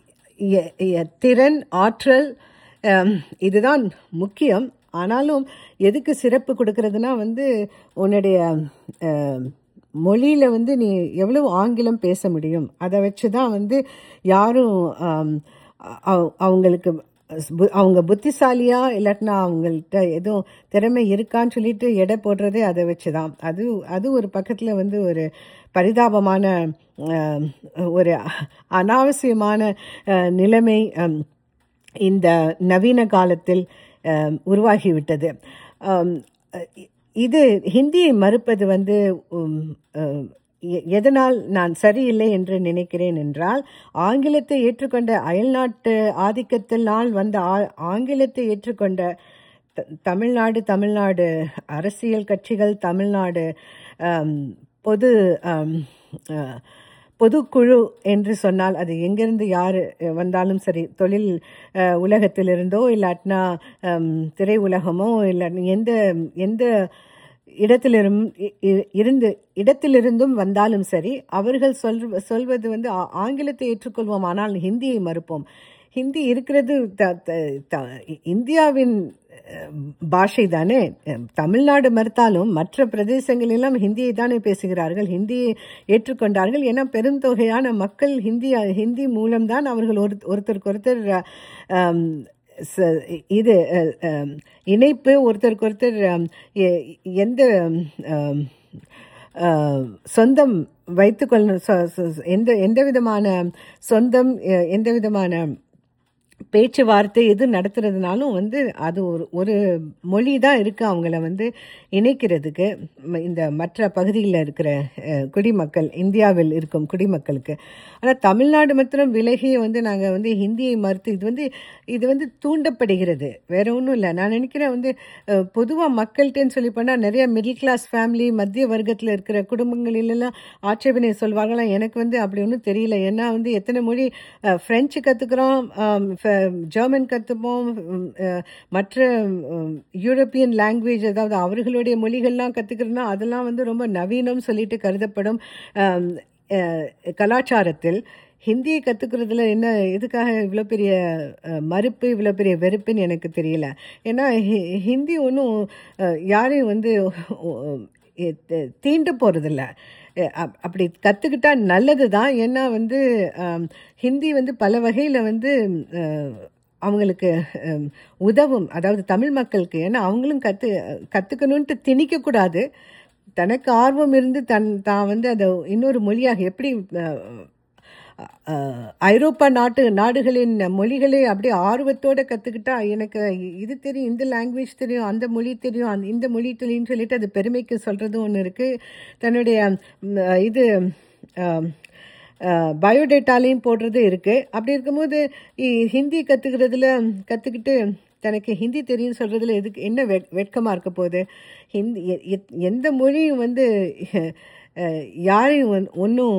எ- எ- திறன் ஆற்றல் அம், இதுதான் முக்கியம் ஆனாலும் எதுக்கு சிறப்பு கொடுக்கறதுனா வந்து உன்னுடைய அம், மொழியில் வந்து நீ எவ்வளவு ஆங்கிலம் பேச முடியும் அதை வச்சு தான் வந்து யாரும் அம், அவ- அவங்களுக்கு பு- அவங்க புத்திசாலியா இல்லாட்டினா அவங்கள்ட்ட எதுவும் திறமை இருக்கான்னு சொல்லிட்டு எடை போடுறதே அதை வச்சு தான் அது அது ஒரு பக்கத்தில் வந்து ஒரு பரிதாபமான அஹ், ஒரு அனாவசியமான அஹ், நிலைமை அம், இந்த நவீன காலத்தில் அஹ், உருவாகிவிட்டது அம், இ- இது ஹிந்தியை மறுப்பது வந்து உம், அஹ், எ- எதனால் நான் சரியில்லை என்று நினைக்கிறேன் என்றால் ஆங்கிலத்தை ஏற்றுக்கொண்ட அயல்நாட்டு ஆதிக்கத்தினால் வந்த ஆ- ஆங்கிலத்தை ஏற்றுக்கொண்ட த- தமிழ்நாடு தமிழ்நாடு அரசியல் கட்சிகள் தமிழ்நாடு ஆம், பொது ஆம், ஆ, பொதுக்குழு என்று சொன்னால் அது எங்கிருந்து யார் வந்தாலும் சரி தொழில் அஹ், உலகத்திலிருந்தோ இல்லாட்டினா ஹம், திரை உலகமோ இல்லை எந்த எந்த இடத்திலிரும் இ- இ- இருந்து இடத்திலிருந்தும் வந்தாலும் சரி அவர்கள் சொல் சொல்வது வந்து ஆ- ஆங்கிலத்தை ஏற்றுக்கொள்வோம் ஆனால் ஹிந்தியை மறுப்போம் ஹிந்தி இருக்கிறது த- த- த- இந்தியாவின் அஹ், பாஷை தானே அஹ், தமிழ்நாடு மறுத்தாலும் மற்ற பிரதேசங்களெல்லாம் ஹிந்தியை தானே பேசுகிறார்கள் ஹிந்தியை ஏற்றுக்கொண்டார்கள் ஏன்னா பெருந்தொகையான மக்கள் ஹிந்தி ஹிந்தி மூலம்தான் அவர்கள் ஒரு ஒருத்தருக்கு ஒருத்தர் அஹ், ச- இது அஹ், அஹ், இணைப்பு ஒருத்தருக்கு ஒருத்தர் அஹ், எ- எந்த அஹ், அஹ், சொந்தம் வைத்துக்கொள்ள சொ- சொ- எந்த எந்த விதமான சொந்தம் எ- எந்த விதமான பேச்சுவார்த்தை எது நடத்துறதுனாலும் வந்து அது ஒரு ஒரு மொழி தான் இருக்குது அவங்கள வந்து இணைக்கிறதுக்கு ம- இந்த மற்ற பகுதியில் இருக்கிற அஹ், குடிமக்கள் இந்தியாவில் இருக்கும் குடிமக்களுக்கு ஆனால் தமிழ்நாடு மாத்திரம் விலகி வந்து நாங்கள் வந்து ஹிந்தியை மறுத்து இது வந்து இது வந்து தூண்டப்படுகிறது வேற ஒன்றும் இல்லை நான் நினைக்கிறேன் வந்து பொதுவாக மக்கள்கிட்டன்னு சொல்லி போனால் நிறைய மிடில் கிளாஸ் ஃபேமிலி மத்திய வர்க்கத்தில் இருக்கிற குடும்பங்களிலெல்லாம் ஆட்சேபனை சொல்வாங்களாம் எனக்கு வந்து அப்படி ஒன்றும் தெரியல ஏன்னா வந்து எத்தனை மொழி அஹ், ஃப்ரெஞ்சு கற்றுக்குறோம் ஜெர்மன் கற்றுப்போம் மற்ற உம், யூரோப்பியன் லாங்குவேஜ் அதாவது அவர்களுடைய மொழிகள்லாம் கற்றுக்கிறோன்னா அதெல்லாம் வந்து ரொம்ப நவீனம் சொல்லிட்டு கருதப்படும் ஆம், அஹ், கலாச்சாரத்தில் ஹிந்தியை கற்றுக்கிறதுல என்ன எதுக்காக இவ்வளோ பெரிய அஹ், மறுப்பு இவ்வளோ பெரிய வெறுப்புன்னு எனக்கு தெரியல ஏன்னா ஹி- ஹிந்தி ஒன்றும் யாரையும் வந்து அஹ், தி- தீண்ட போகிறதில்ல அப்படி கற்றுக்கிட்டா நல்லது தான் ஏன்னா வந்து ஆம், ஹிந்தி வந்து பல வகையில் வந்து அஹ், அவங்களுக்கு அஹ், உதவும் அதாவது தமிழ் மக்களுக்கு ஏன்னா அவங்களும் கற்று கற்றுக்கணுன்ட்டு திணிக்கக்கூடாது தனக்கு ஆர்வம் இருந்து தன் தான் வந்து அதை இன்னொரு மொழியாக எப்படி அஹ், அஹ், ஐரோப்பா நாட்டு நாடுகளின் மொழிகளை அப்படியே ஆர்வத்தோடு கற்றுக்கிட்டா எனக்கு இது தெரியும் இந்த லாங்குவேஜ் தெரியும் அந்த மொழி தெரியும் அந்த இந்த மொழி தெரியும்னு சொல்லிட்டு அது பெருமைக்கு சொல்கிறது ஒன்று இருக்குது தன்னுடைய ம், இது பயோடேட்டாலையும் போடுறது இருக்குது அப்படி இருக்கும்போது இ- ஹிந்தி கற்றுக்கிறதுல கற்றுக்கிட்டு தனக்கு ஹிந்தி தெரியும்னு சொல்கிறதுல எதுக்கு என்ன வெ வெட்கமாக இருக்க போகுது ஹிந்தி எ- எத்- எந்த மொழியும் வந்து அஹ், யாரையும் ஒன்றும்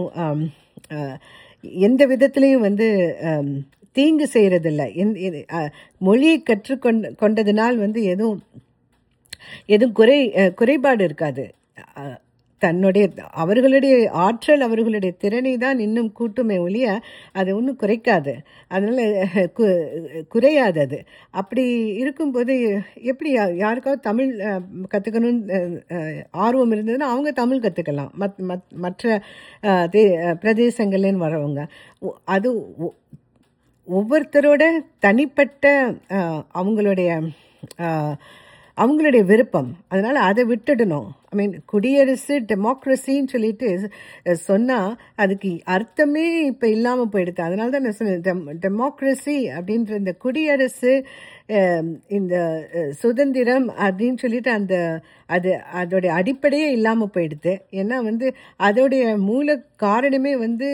எந்த விதத்துலேயும் வந்து அம், தீங்கு செய்கிறதில்ல எந் எ- அஹ், மொழியை கற்றுக்கொண்ட கொண்டதினால் வந்து எதுவும் எதுவும் குறை அஹ், குறைபாடு இருக்காது அஹ், தன்னுடைய அவர்களுடைய ஆற்றல் அவர்களுடைய திறனை தான் இன்னும் கூட்டுமே ஒழிய அது ஒன்றும் குறைக்காது அதனால் குறையாது அது அப்படி இருக்கும்போது எப்படி யா- யாருக்காவது தமிழ் கற்றுக்கணும்னு ஆர்வம் இருந்ததுன்னா அவங்க தமிழ் கற்றுக்கலாம் மத் மத் மற்ற அஹ், தே- அஹ், பிரதேசங்கள்லேருந்து வரவங்க ஒ- அது ஒ- ஒவ்வொருத்தரோட தனிப்பட்ட அஹ், அவங்களுடைய அஹ், அவங்களுடைய விருப்பம் அதனால் அதை விட்டுடணும் ஐ மீன் குடியரசு டெமோக்ரஸின்னு சொல்லிட்டு அஹ், சொன்னா அதுக்கு அர்த்தமே இப்போ இல்லாமல் போயிடுது அதனால தான் நான் சொன்னேன் டெம் டெமோக்ரஸி அப்படின்ற இந்த குடியரசு அஹ், இந்த அஹ், சுதந்திரம் அப்படின்னு சொல்லிட்டு அந்த அது அதோடைய அடிப்படையே இல்லாமல் போயிடுது ஏன்னா வந்து அதோடைய மூல காரணமே வந்து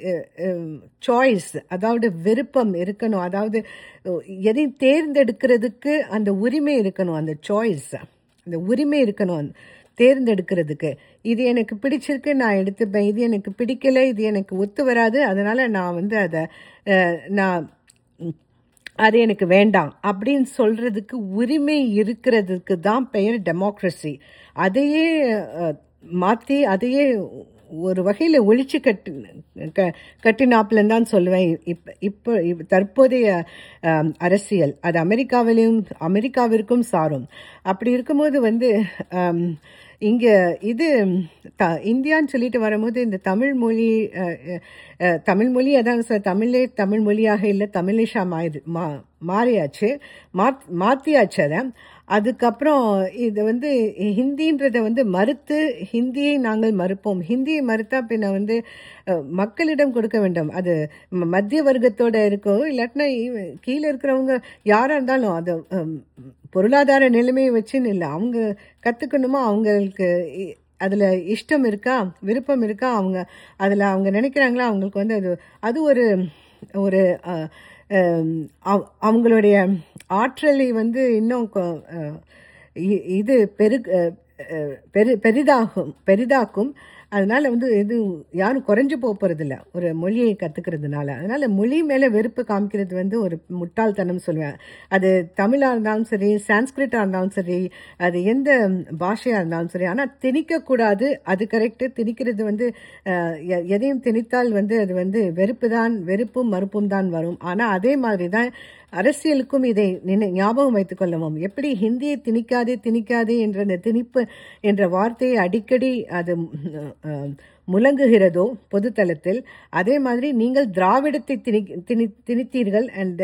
சாய்ஸ் அதாவது விருப்பம் இருக்கணும் அதாவது அஹ், எதையும் தேர்ந்தெடுக்கிறதுக்கு அந்த உரிமை இருக்கணும் அந்த சாய்ஸ் அந்த உரிமை இருக்கணும் அந்த தேர்ந்தெடுக்கிறதுக்கு இது எனக்கு பிடிச்சிருக்கு நான் எடுத்துப்பேன் இது எனக்கு பிடிக்கல இது எனக்கு ஒத்து வராது அதனால நான் வந்து அதை அஹ், நான் ம், அது எனக்கு வேண்டாம் அப்படின்னு சொல்றதுக்கு உரிமை இருக்கிறதுக்கு தான் பெயர் டெமோக்ரஸி அதையே அஹ், மாற்றி அதையே ஒரு வகையில் ஒழிச்சு கட்டு க கட்டினாப்புலன்னு தான் சொல்லுவேன் இப்போ இப்போ இப்ப தற்போதைய அஹ், அரசியல் அது அமெரிக்காவிலையும் அமெரிக்காவிற்கும் சாரும் அப்படி இருக்கும்போது வந்து அம், இங்கே இது த இந்தியான்னு சொல்லிட்டு வரும்போது இந்த தமிழ் மொழி அஹ், அஹ், தமிழ் மொழி அதான் சார் தமிழே தமிழ் மொழியாக இல்லை தமிழிஷா மாறி மா மாறியாச்சு மாத் மாற்றியாச்சு அதை அதுக்கப்புறம் இது வந்து ஹிந்தின்றதை வந்து மறுத்து ஹிந்தியை நாங்கள் மறுப்போம் ஹிந்தியை மறுத்தா பின்ன வந்து அஹ், மக்களிடம் கொடுக்க வேண்டும் அது ம- மத்திய வர்க்கத்தோட இருக்கோ இல்லாட்டினா இவ- கீழே இருக்கிறவங்க யாராக இருந்தாலும் அது ஹம், பொருளாதார நிலைமையை வச்சுன்னு இல்லை அவங்க கற்றுக்கணுமா அவங்களுக்கு இ- அதில் இஷ்டம் இருக்கா விருப்பம் இருக்கா அவங்க அதில் அவங்க நினைக்கிறாங்களா அவங்களுக்கு வந்து அது அது ஒரு ஒரு அஹ், ஹம், அவ- அவங்களுடைய ஆற்றலை வந்து இன்னும் கொ- அஹ், இ- இது பெரு அஹ், அஹ், பெரு பெரிதாகும் பெரிதாக்கும் அதனால வந்து இது யாரும் குறைஞ்சு போக போகிறதில்ல ஒரு மொழியை கற்றுக்கிறதுனால அதனால மொழி மேலே வெறுப்பு காமிக்கிறது வந்து ஒரு முட்டாள்தனம் சொல்லுவேன் அது தமிழாக இருந்தாலும் சரி சான்ஸ்கிரிட்டாக இருந்தாலும் சரி அது எந்த பாஷையாக இருந்தாலும் சரி ஆனால் திணிக்கக்கூடாது அது கரெக்டு திணிக்கிறது வந்து அஹ், எ- எதையும் திணித்தால் வந்து அது வந்து வெறுப்பு தான் வெறுப்பும் மறுப்பும் தான் வரும் ஆனால் அதே மாதிரி தான் அரசியலுக்கும் இதை நினை ஞாபகம் வைத்துக் கொள்ளவும் எப்படி ஹிந்தியை திணிக்காதே திணிக்காதே என்ற அந்த திணிப்பு என்ற வார்த்தையை அடிக்கடி அது ம், அஹ், முழங்குகிறதோ பொதுத்தளத்தில் அதே மாதிரி நீங்கள் திராவிடத்தை திணி திணி திணித்தீர்கள் அண்ட்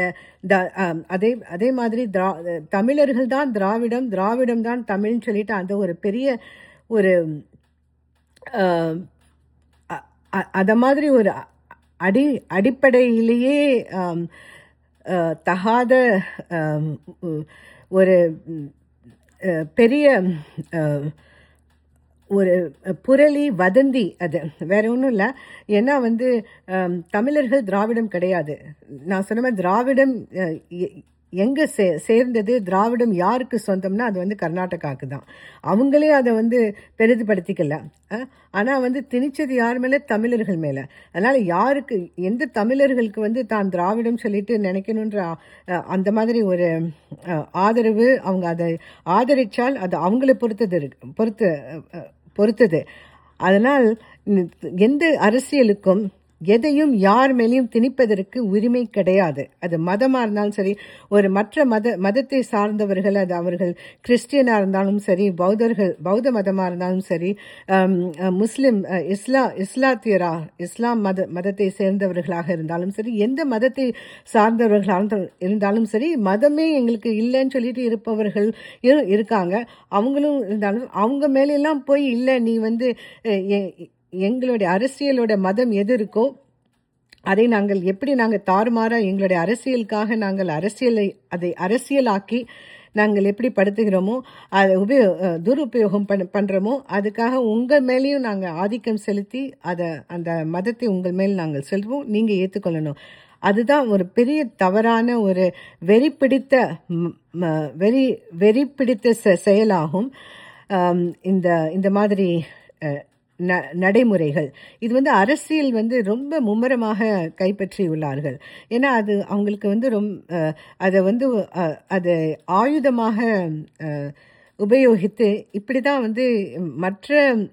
அதே அதே மாதிரி திரா தமிழர்கள் தான் திராவிடம் திராவிடம் தான் தமிழ்னு சொல்லிட்டு அந்த ஒரு பெரிய ஒரு அஹ், அ- அ- அத மாதிரி ஒரு அ- அடி அடிப்படையிலேயே ஆம், அஹ், தகாத அஹ், உ- ஒரு ம், அஹ், பெரிய அஹ், ஒரு புரளி வதந்தி அது வேற ஒன்றும் இல்லை ஏன்னா வந்து அம், தமிழர்கள் திராவிடம் கிடையாது நான் சொன்ன மாதிரி திராவிடம் அஹ், எ- எங்க சே சேர்ந்தது திராவிடம் யாருக்கு சொந்தம்னா அது வந்து கர்நாடகாவுக்கு தான் அவங்களே அதை வந்து பெரிதுபடுத்திக்கல அஹ், ஆனா வந்து திணிச்சது யார் மேல தமிழர்கள் மேல அதனால யாருக்கு எந்த தமிழர்களுக்கு வந்து தான் திராவிடம் சொல்லிட்டு நினைக்கணுன்ற அஹ், அந்த மாதிரி ஒரு அஹ், ஆதரவு அவங்க அதை ஆதரிச்சால் அது அவங்களை பொறுத்தது இருக்கு பொறுத்து அஹ், அஹ், பொறுத்தது அதனால் ந- எந்த அரசியலுக்கும் எதையும் யார் மேலேயும் திணிப்பதற்கு உரிமை கிடையாது அது மதமாக இருந்தாலும் சரி ஒரு மற்ற மத மதத்தை சார்ந்தவர்கள் அது அவர்கள் கிறிஸ்டியனாக இருந்தாலும் சரி பௌத்தர்கள் பௌத்த மதமாக இருந்தாலும் சரி ஆம், அஹ், முஸ்லிம் அஹ், இஸ்லா இஸ்லாத்தியரா இஸ்லாம் மத மதத்தை சேர்ந்தவர்களாக இருந்தாலும் சரி எந்த மதத்தை சார்ந்தவர்களாக இருந்தாலும் சரி மதமே எங்களுக்கு இல்லைன்னு சொல்லிட்டு இருப்பவர்கள் இரு- இருக்காங்க அவங்களும் இருந்தாலும் அவங்க மேலெல்லாம் போய் இல்லை நீ வந்து அஹ், எ- எங்களுடைய அரசியலோட மதம் எது இருக்கோ அதை நாங்கள் எப்படி நாங்கள் தாறுமாறா எங்களுடைய அரசியலுக்காக நாங்கள் அரசியலை அதை அரசியலாக்கி நாங்கள் எப்படி படுத்துகிறோமோ அதை உபயோ அஹ், துருபயோகம் பண்ண பண்ணுறோமோ அதுக்காக உங்கள் மேலேயும் நாங்கள் ஆதிக்கம் செலுத்தி அதை அந்த மதத்தை உங்கள் மேல் நாங்கள் செல்வோம் நீங்கள் ஏற்றுக்கொள்ளணும் அதுதான் ஒரு பெரிய தவறான ஒரு வெறி பிடித்த ம், ம- வெறி வெறி பிடித்த செ- செயலாகும் ஆம், இந்த இந்த மாதிரி அஹ், ந- நடைமுறைகள் இது வந்து அரசியல் வந்து ரொம்ப மும்முரமாக கைப்பற்றியுள்ளார்கள் ஏன்னா அது அவங்களுக்கு வந்து ரொம்ப அதை வந்து அஹ், அதை ஆயுதமாக அஹ், உபயோகித்து இப்படி தான் வந்து மற்ற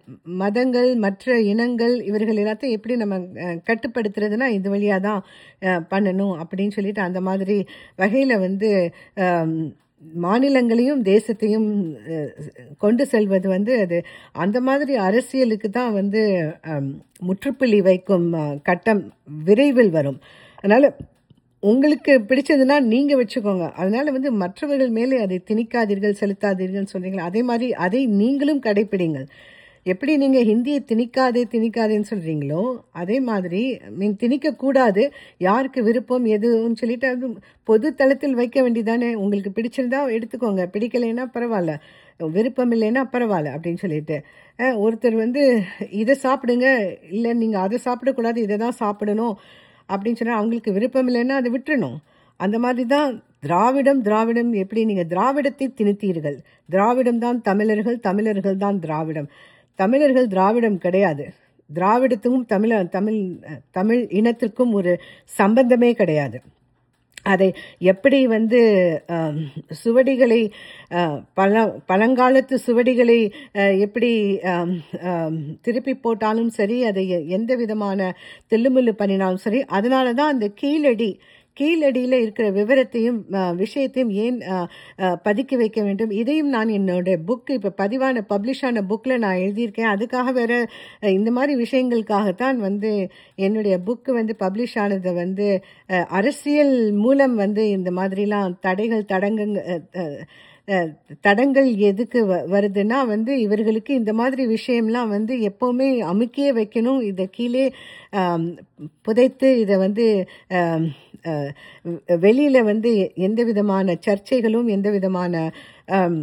மதங்கள் மற்ற இனங்கள் இவர்கள் எல்லாத்தையும் எப்படி நம்ம அஹ், கட்டுப்படுத்துறதுன்னா இது வழியாக தான் அஹ், பண்ணணும் அப்படின்னு சொல்லிட்டு அந்த மாதிரி வகையில் வந்து அஹ், மாநிலங்களையும் தேசத்தையும் அஹ், கொண்டு செல்வது வந்து அது அந்த மாதிரி அரசியலுக்கு தான் வந்து அம், முற்றுப்புள்ளி வைக்கும் அஹ், கட்டம் விரைவில் வரும் அதனால உங்களுக்கு பிடிச்சதுன்னா நீங்க வச்சுக்கோங்க அதனால வந்து மற்றவர்கள் மேலே அதை திணிக்காதீர்கள் செலுத்தாதீர்கள் சொல்றீங்களா அதே மாதிரி அதை நீங்களும் கடைப்பிடிங்கள் எப்படி நீங்க ஹிந்தியை திணிக்காதே திணிக்காதேன்னு சொல்றீங்களோ அதே மாதிரி மீன் திணிக்க கூடாது யாருக்கு விருப்பம் எதுன்னு சொல்லிட்டு அது பொது தளத்தில் வைக்க வேண்டியதானே உங்களுக்கு பிடிச்சிருந்தா எடுத்துக்கோங்க பிடிக்கலைன்னா பரவாயில்ல விருப்பம் இல்லைன்னா பரவாயில்ல அப்படின்னு சொல்லிட்டு அஹ், ஒருத்தர் வந்து இதை சாப்பிடுங்க இல்லை நீங்கள் அதை சாப்பிடக்கூடாது இதை தான் சாப்பிடணும் அப்படின்னு சொன்னால் அவங்களுக்கு விருப்பம் இல்லைன்னா அதை விட்டுறணும் அந்த மாதிரி தான் திராவிடம் திராவிடம் எப்படி நீங்கள் திராவிடத்தை திணித்தீர்கள் திராவிடம் தான் தமிழர்கள் தமிழர்கள் தான் திராவிடம் தமிழர்கள் திராவிடம் கிடையாது திராவிடத்துக்கும் தமிழ தமிழ் தமிழ் இனத்திற்கும் ஒரு சம்பந்தமே கிடையாது அதை எப்படி வந்து ஆம், சுவடிகளை ஆ, பழ பழங்காலத்து சுவடிகளை ஆ, எப்படி ஆம், ஆம், திருப்பி போட்டாலும் சரி அதை எ- எந்த விதமான தில்லுமுல்லு பண்ணினாலும் சரி அதனால தான் அந்த கீழடி கீழடியில் இருக்கிற விவரத்தையும் ஆ, விஷயத்தையும் ஏன் ஆ, ஆ, பதுக்கி வைக்க வேண்டும் இதையும் நான் என்னோட புக் இப்போ பதிவான பப்ளிஷ் ஆன புக்கில் நான் எழுதியிருக்கேன் அதுக்காக வேற அஹ், இந்த மாதிரி விஷயங்களுக்காகத்தான் வந்து என்னுடைய புக்கு வந்து பப்ளிஷ் ஆனதை வந்து அஹ், அரசியல் மூலம் வந்து இந்த மாதிரிலாம் தடைகள் தடங்குங்க அஹ், அஹ், அஹ், தடங்கள் எதுக்கு வ- வருதுன்னா வந்து இவர்களுக்கு இந்த மாதிரி விஷயம்லாம் வந்து எப்போவுமே அமுக்கியே வைக்கணும் இதை கீழே ஆம், புதைத்து இதை வந்து ஆம், அஹ், வெளியில வந்து எந்த விதமான சர்ச்சைகளும் எந்த விதமான ஆம்,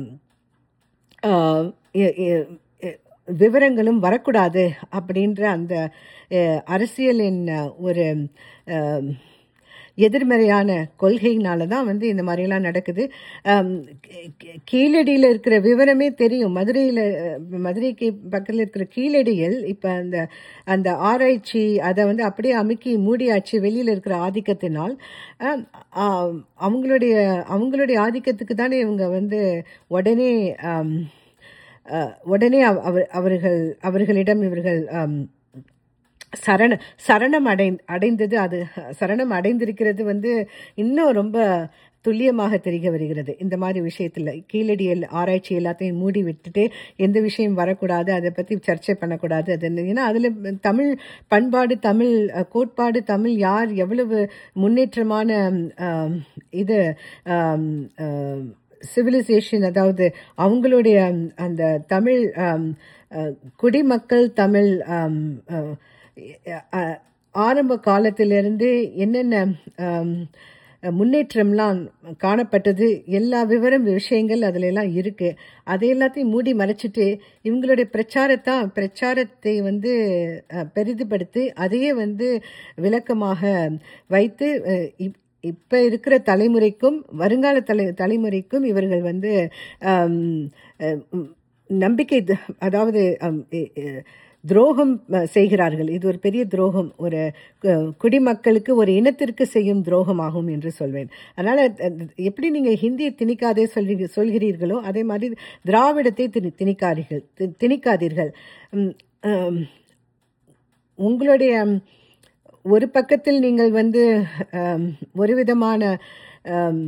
ஆஹ் எ- எ- எ- விவரங்களும் வரக்கூடாது அப்படின்ற அந்த அஹ், அரசியலின் அஹ், ஒரு ஆம், எதிர்மறையான கொள்கையினால தான் வந்து இந்த மாதிரியெல்லாம் நடக்குது ஆம், கீ- கீ- கீழடியில் இருக்கிற விவரமே தெரியும் மதுரையில் மதுரைக்கு பக்கத்தில் இருக்கிற கீழடியில் இப்போ அந்த அந்த ஆராய்ச்சி அதை வந்து அப்படியே அமுக்கி மூடியாச்சு வெளியில் இருக்கிற ஆதிக்கத்தினால் ஆம், ஆம், அவங்களுடைய அவங்களுடைய ஆதிக்கத்துக்கு தானே இவங்க வந்து உடனே ஆம், அஹ், உடனே அவ- அவர் அவர்கள் அவர்களிடம் இவர்கள் ஆம், சரண சரணம் அடை அடைந்தது அது சரணம் அடைந்திருக்கிறது வந்து இன்னும் ரொம்ப துல்லியமாக தெரிய வருகிறது இந்த மாதிரி விஷயத்தில் கீழடியல் ஆராய்ச்சி எல்லாத்தையும் மூடி விட்டுட்டு எந்த விஷயம் வரக்கூடாது அதை பற்றி சர்ச்சை பண்ணக்கூடாது அது என்ன- ஏன்னா அதில் தமிழ் பண்பாடு தமிழ் அஹ், கோட்பாடு தமிழ் யார் எவ்வளவு முன்னேற்றமான ஆம், இது சிவிலைசேஷன் அதாவது அவங்களுடைய ம், அந்த தமிழ் ஆம், அஹ், குடிமக்கள் தமிழ் ஆம், அஹ், அஹ், ஆரம்ப காலத்திலிருந்து என்னென்ன ஆம், அஹ், முன்னேற்றம்லாம் காணப்பட்டது எல்லா விவரம் விஷயங்கள் அதுல எல்லாம் இருக்கு அதை எல்லாத்தையும் மூடி மறைச்சிட்டு இவங்களுடைய பிரச்சாரத்தை பிரச்சாரத்தை வந்து அஹ், பெரிதுபடுத்தி அதையே வந்து விளக்கமாக வைத்து அஹ், இப்- இப்ப இருக்கிற தலைமுறைக்கும் வருங்கால தலை தலைமுறைக்கும் இவர்கள் வந்து ஆம், அஹ், உம், நம்பிக்கை த- அதாவது அம், எ- எ- துரோகம் அஹ், செய்கிறார்கள் இது ஒரு பெரிய துரோகம் ஒரு கு- குடிமக்களுக்கு ஒரு இனத்திற்கு செய்யும் துரோகமாகும் என்று சொல்வேன் அதனால அஹ், எப்படி நீங்க ஹிந்தியை திணிக்காதே சொல்றீங்க சொல்கிறீர்களோ அதே மாதிரி திராவிடத்தை திணி திணிக்காதீர்கள் தி- திணிக்காதீர்கள் உம், ஆம், உங்களுடைய ம், ஒரு பக்கத்தில் நீங்கள் வந்து ஆம், ஒரு விதமான ஆம்,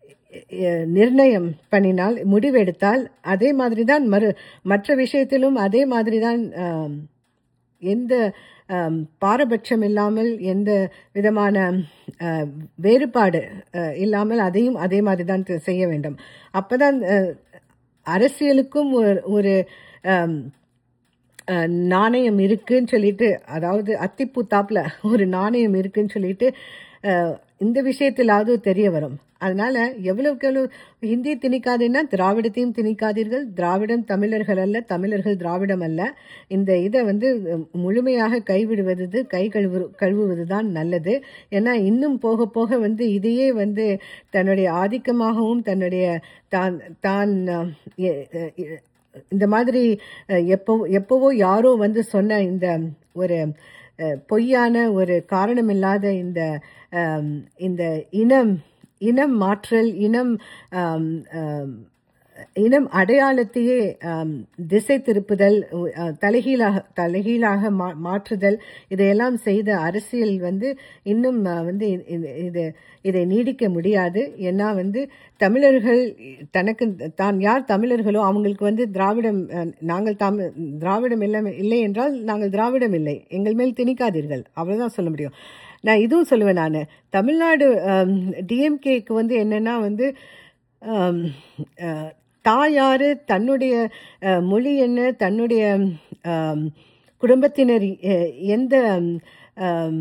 எ- நிர்ணயம் பண்ணினால் முடிவெடுத்தால் அதே மாதிரி தான் மறு மற்ற விஷயத்திலும் அதே மாதிரி தான் ஆம், எந்த ஆம், பாரபட்சம் இல்லாமல் எந்த விதமான ஆ, வேறுபாடு ஆ, இல்லாமல் அதையும் அதே மாதிரி தான் த- செய்ய வேண்டும் அப்பதான் ஆ, அரசியலுக்கும் ஒரு ஒரு ஆம், அஹ், நாணயம் இருக்குன்னு சொல்லிட்டு அதாவது அத்திப்பூ தாப்புல ஒரு நாணயம் இருக்குன்னு சொல்லிட்டு அஹ், இந்த விஷயத்திலாவது தெரிய வரும் அதனால எவ்வளவுக்கு எவ்வளவு ஹிந்தியை திணிக்காதுன்னா திராவிடத்தையும் திணிக்காதீர்கள் திராவிடம் தமிழர்கள் அல்ல தமிழர்கள் திராவிடம் அல்ல இந்த இதை வந்து அஹ், முழுமையாக கைவிடுவது கை கழுவு கழுவுவது தான் நல்லது ஏன்னா இன்னும் போக போக வந்து இதையே வந்து தன்னுடைய ஆதிக்கமாகவும் தன்னுடைய தான் தான் அஹ், எ- எ- இந்த மாதிரி அஹ், எப்போ எப்போவோ யாரோ வந்து சொன்ன இந்த ஒரு அஹ், பொய்யான ஒரு காரணமில்லாத இந்த ஆம், இந்த இனம் இனம் மாற்றல் இனம் ஆம், ஆம், இனம் அடையாளத்தையே ஆம், திசை திருப்புதல் அஹ், தலைகீழாக தலைகீழாக மா- மாற்றுதல் இதையெல்லாம் செய்த அரசியல் வந்து இன்னும் அஹ், வந்து இ- இ- இது இதை நீடிக்க முடியாது ஏன்னா வந்து தமிழர்கள் தனக்கு தான் யார் தமிழர்களோ அவங்களுக்கு வந்து திராவிடம் அஹ், நாங்கள் தமிழ் திராவிடம் இல்லை இல்லை என்றால் நாங்கள் திராவிடம் இல்லை எங்கள் மேல் திணிக்காதீர்கள் அவ்வளவுதான் சொல்ல முடியும் நான் இதுவும் சொல்லுவேன் நான் தமிழ்நாடு டிஎம்கேக்கு வந்து என்னன்னா வந்து ஆம், அஹ், தான் யாரு தன்னுடைய அஹ், மொழி என்ன தன்னுடைய ஆம், குடும்பத்தினர் எ- எந்த ஆம்,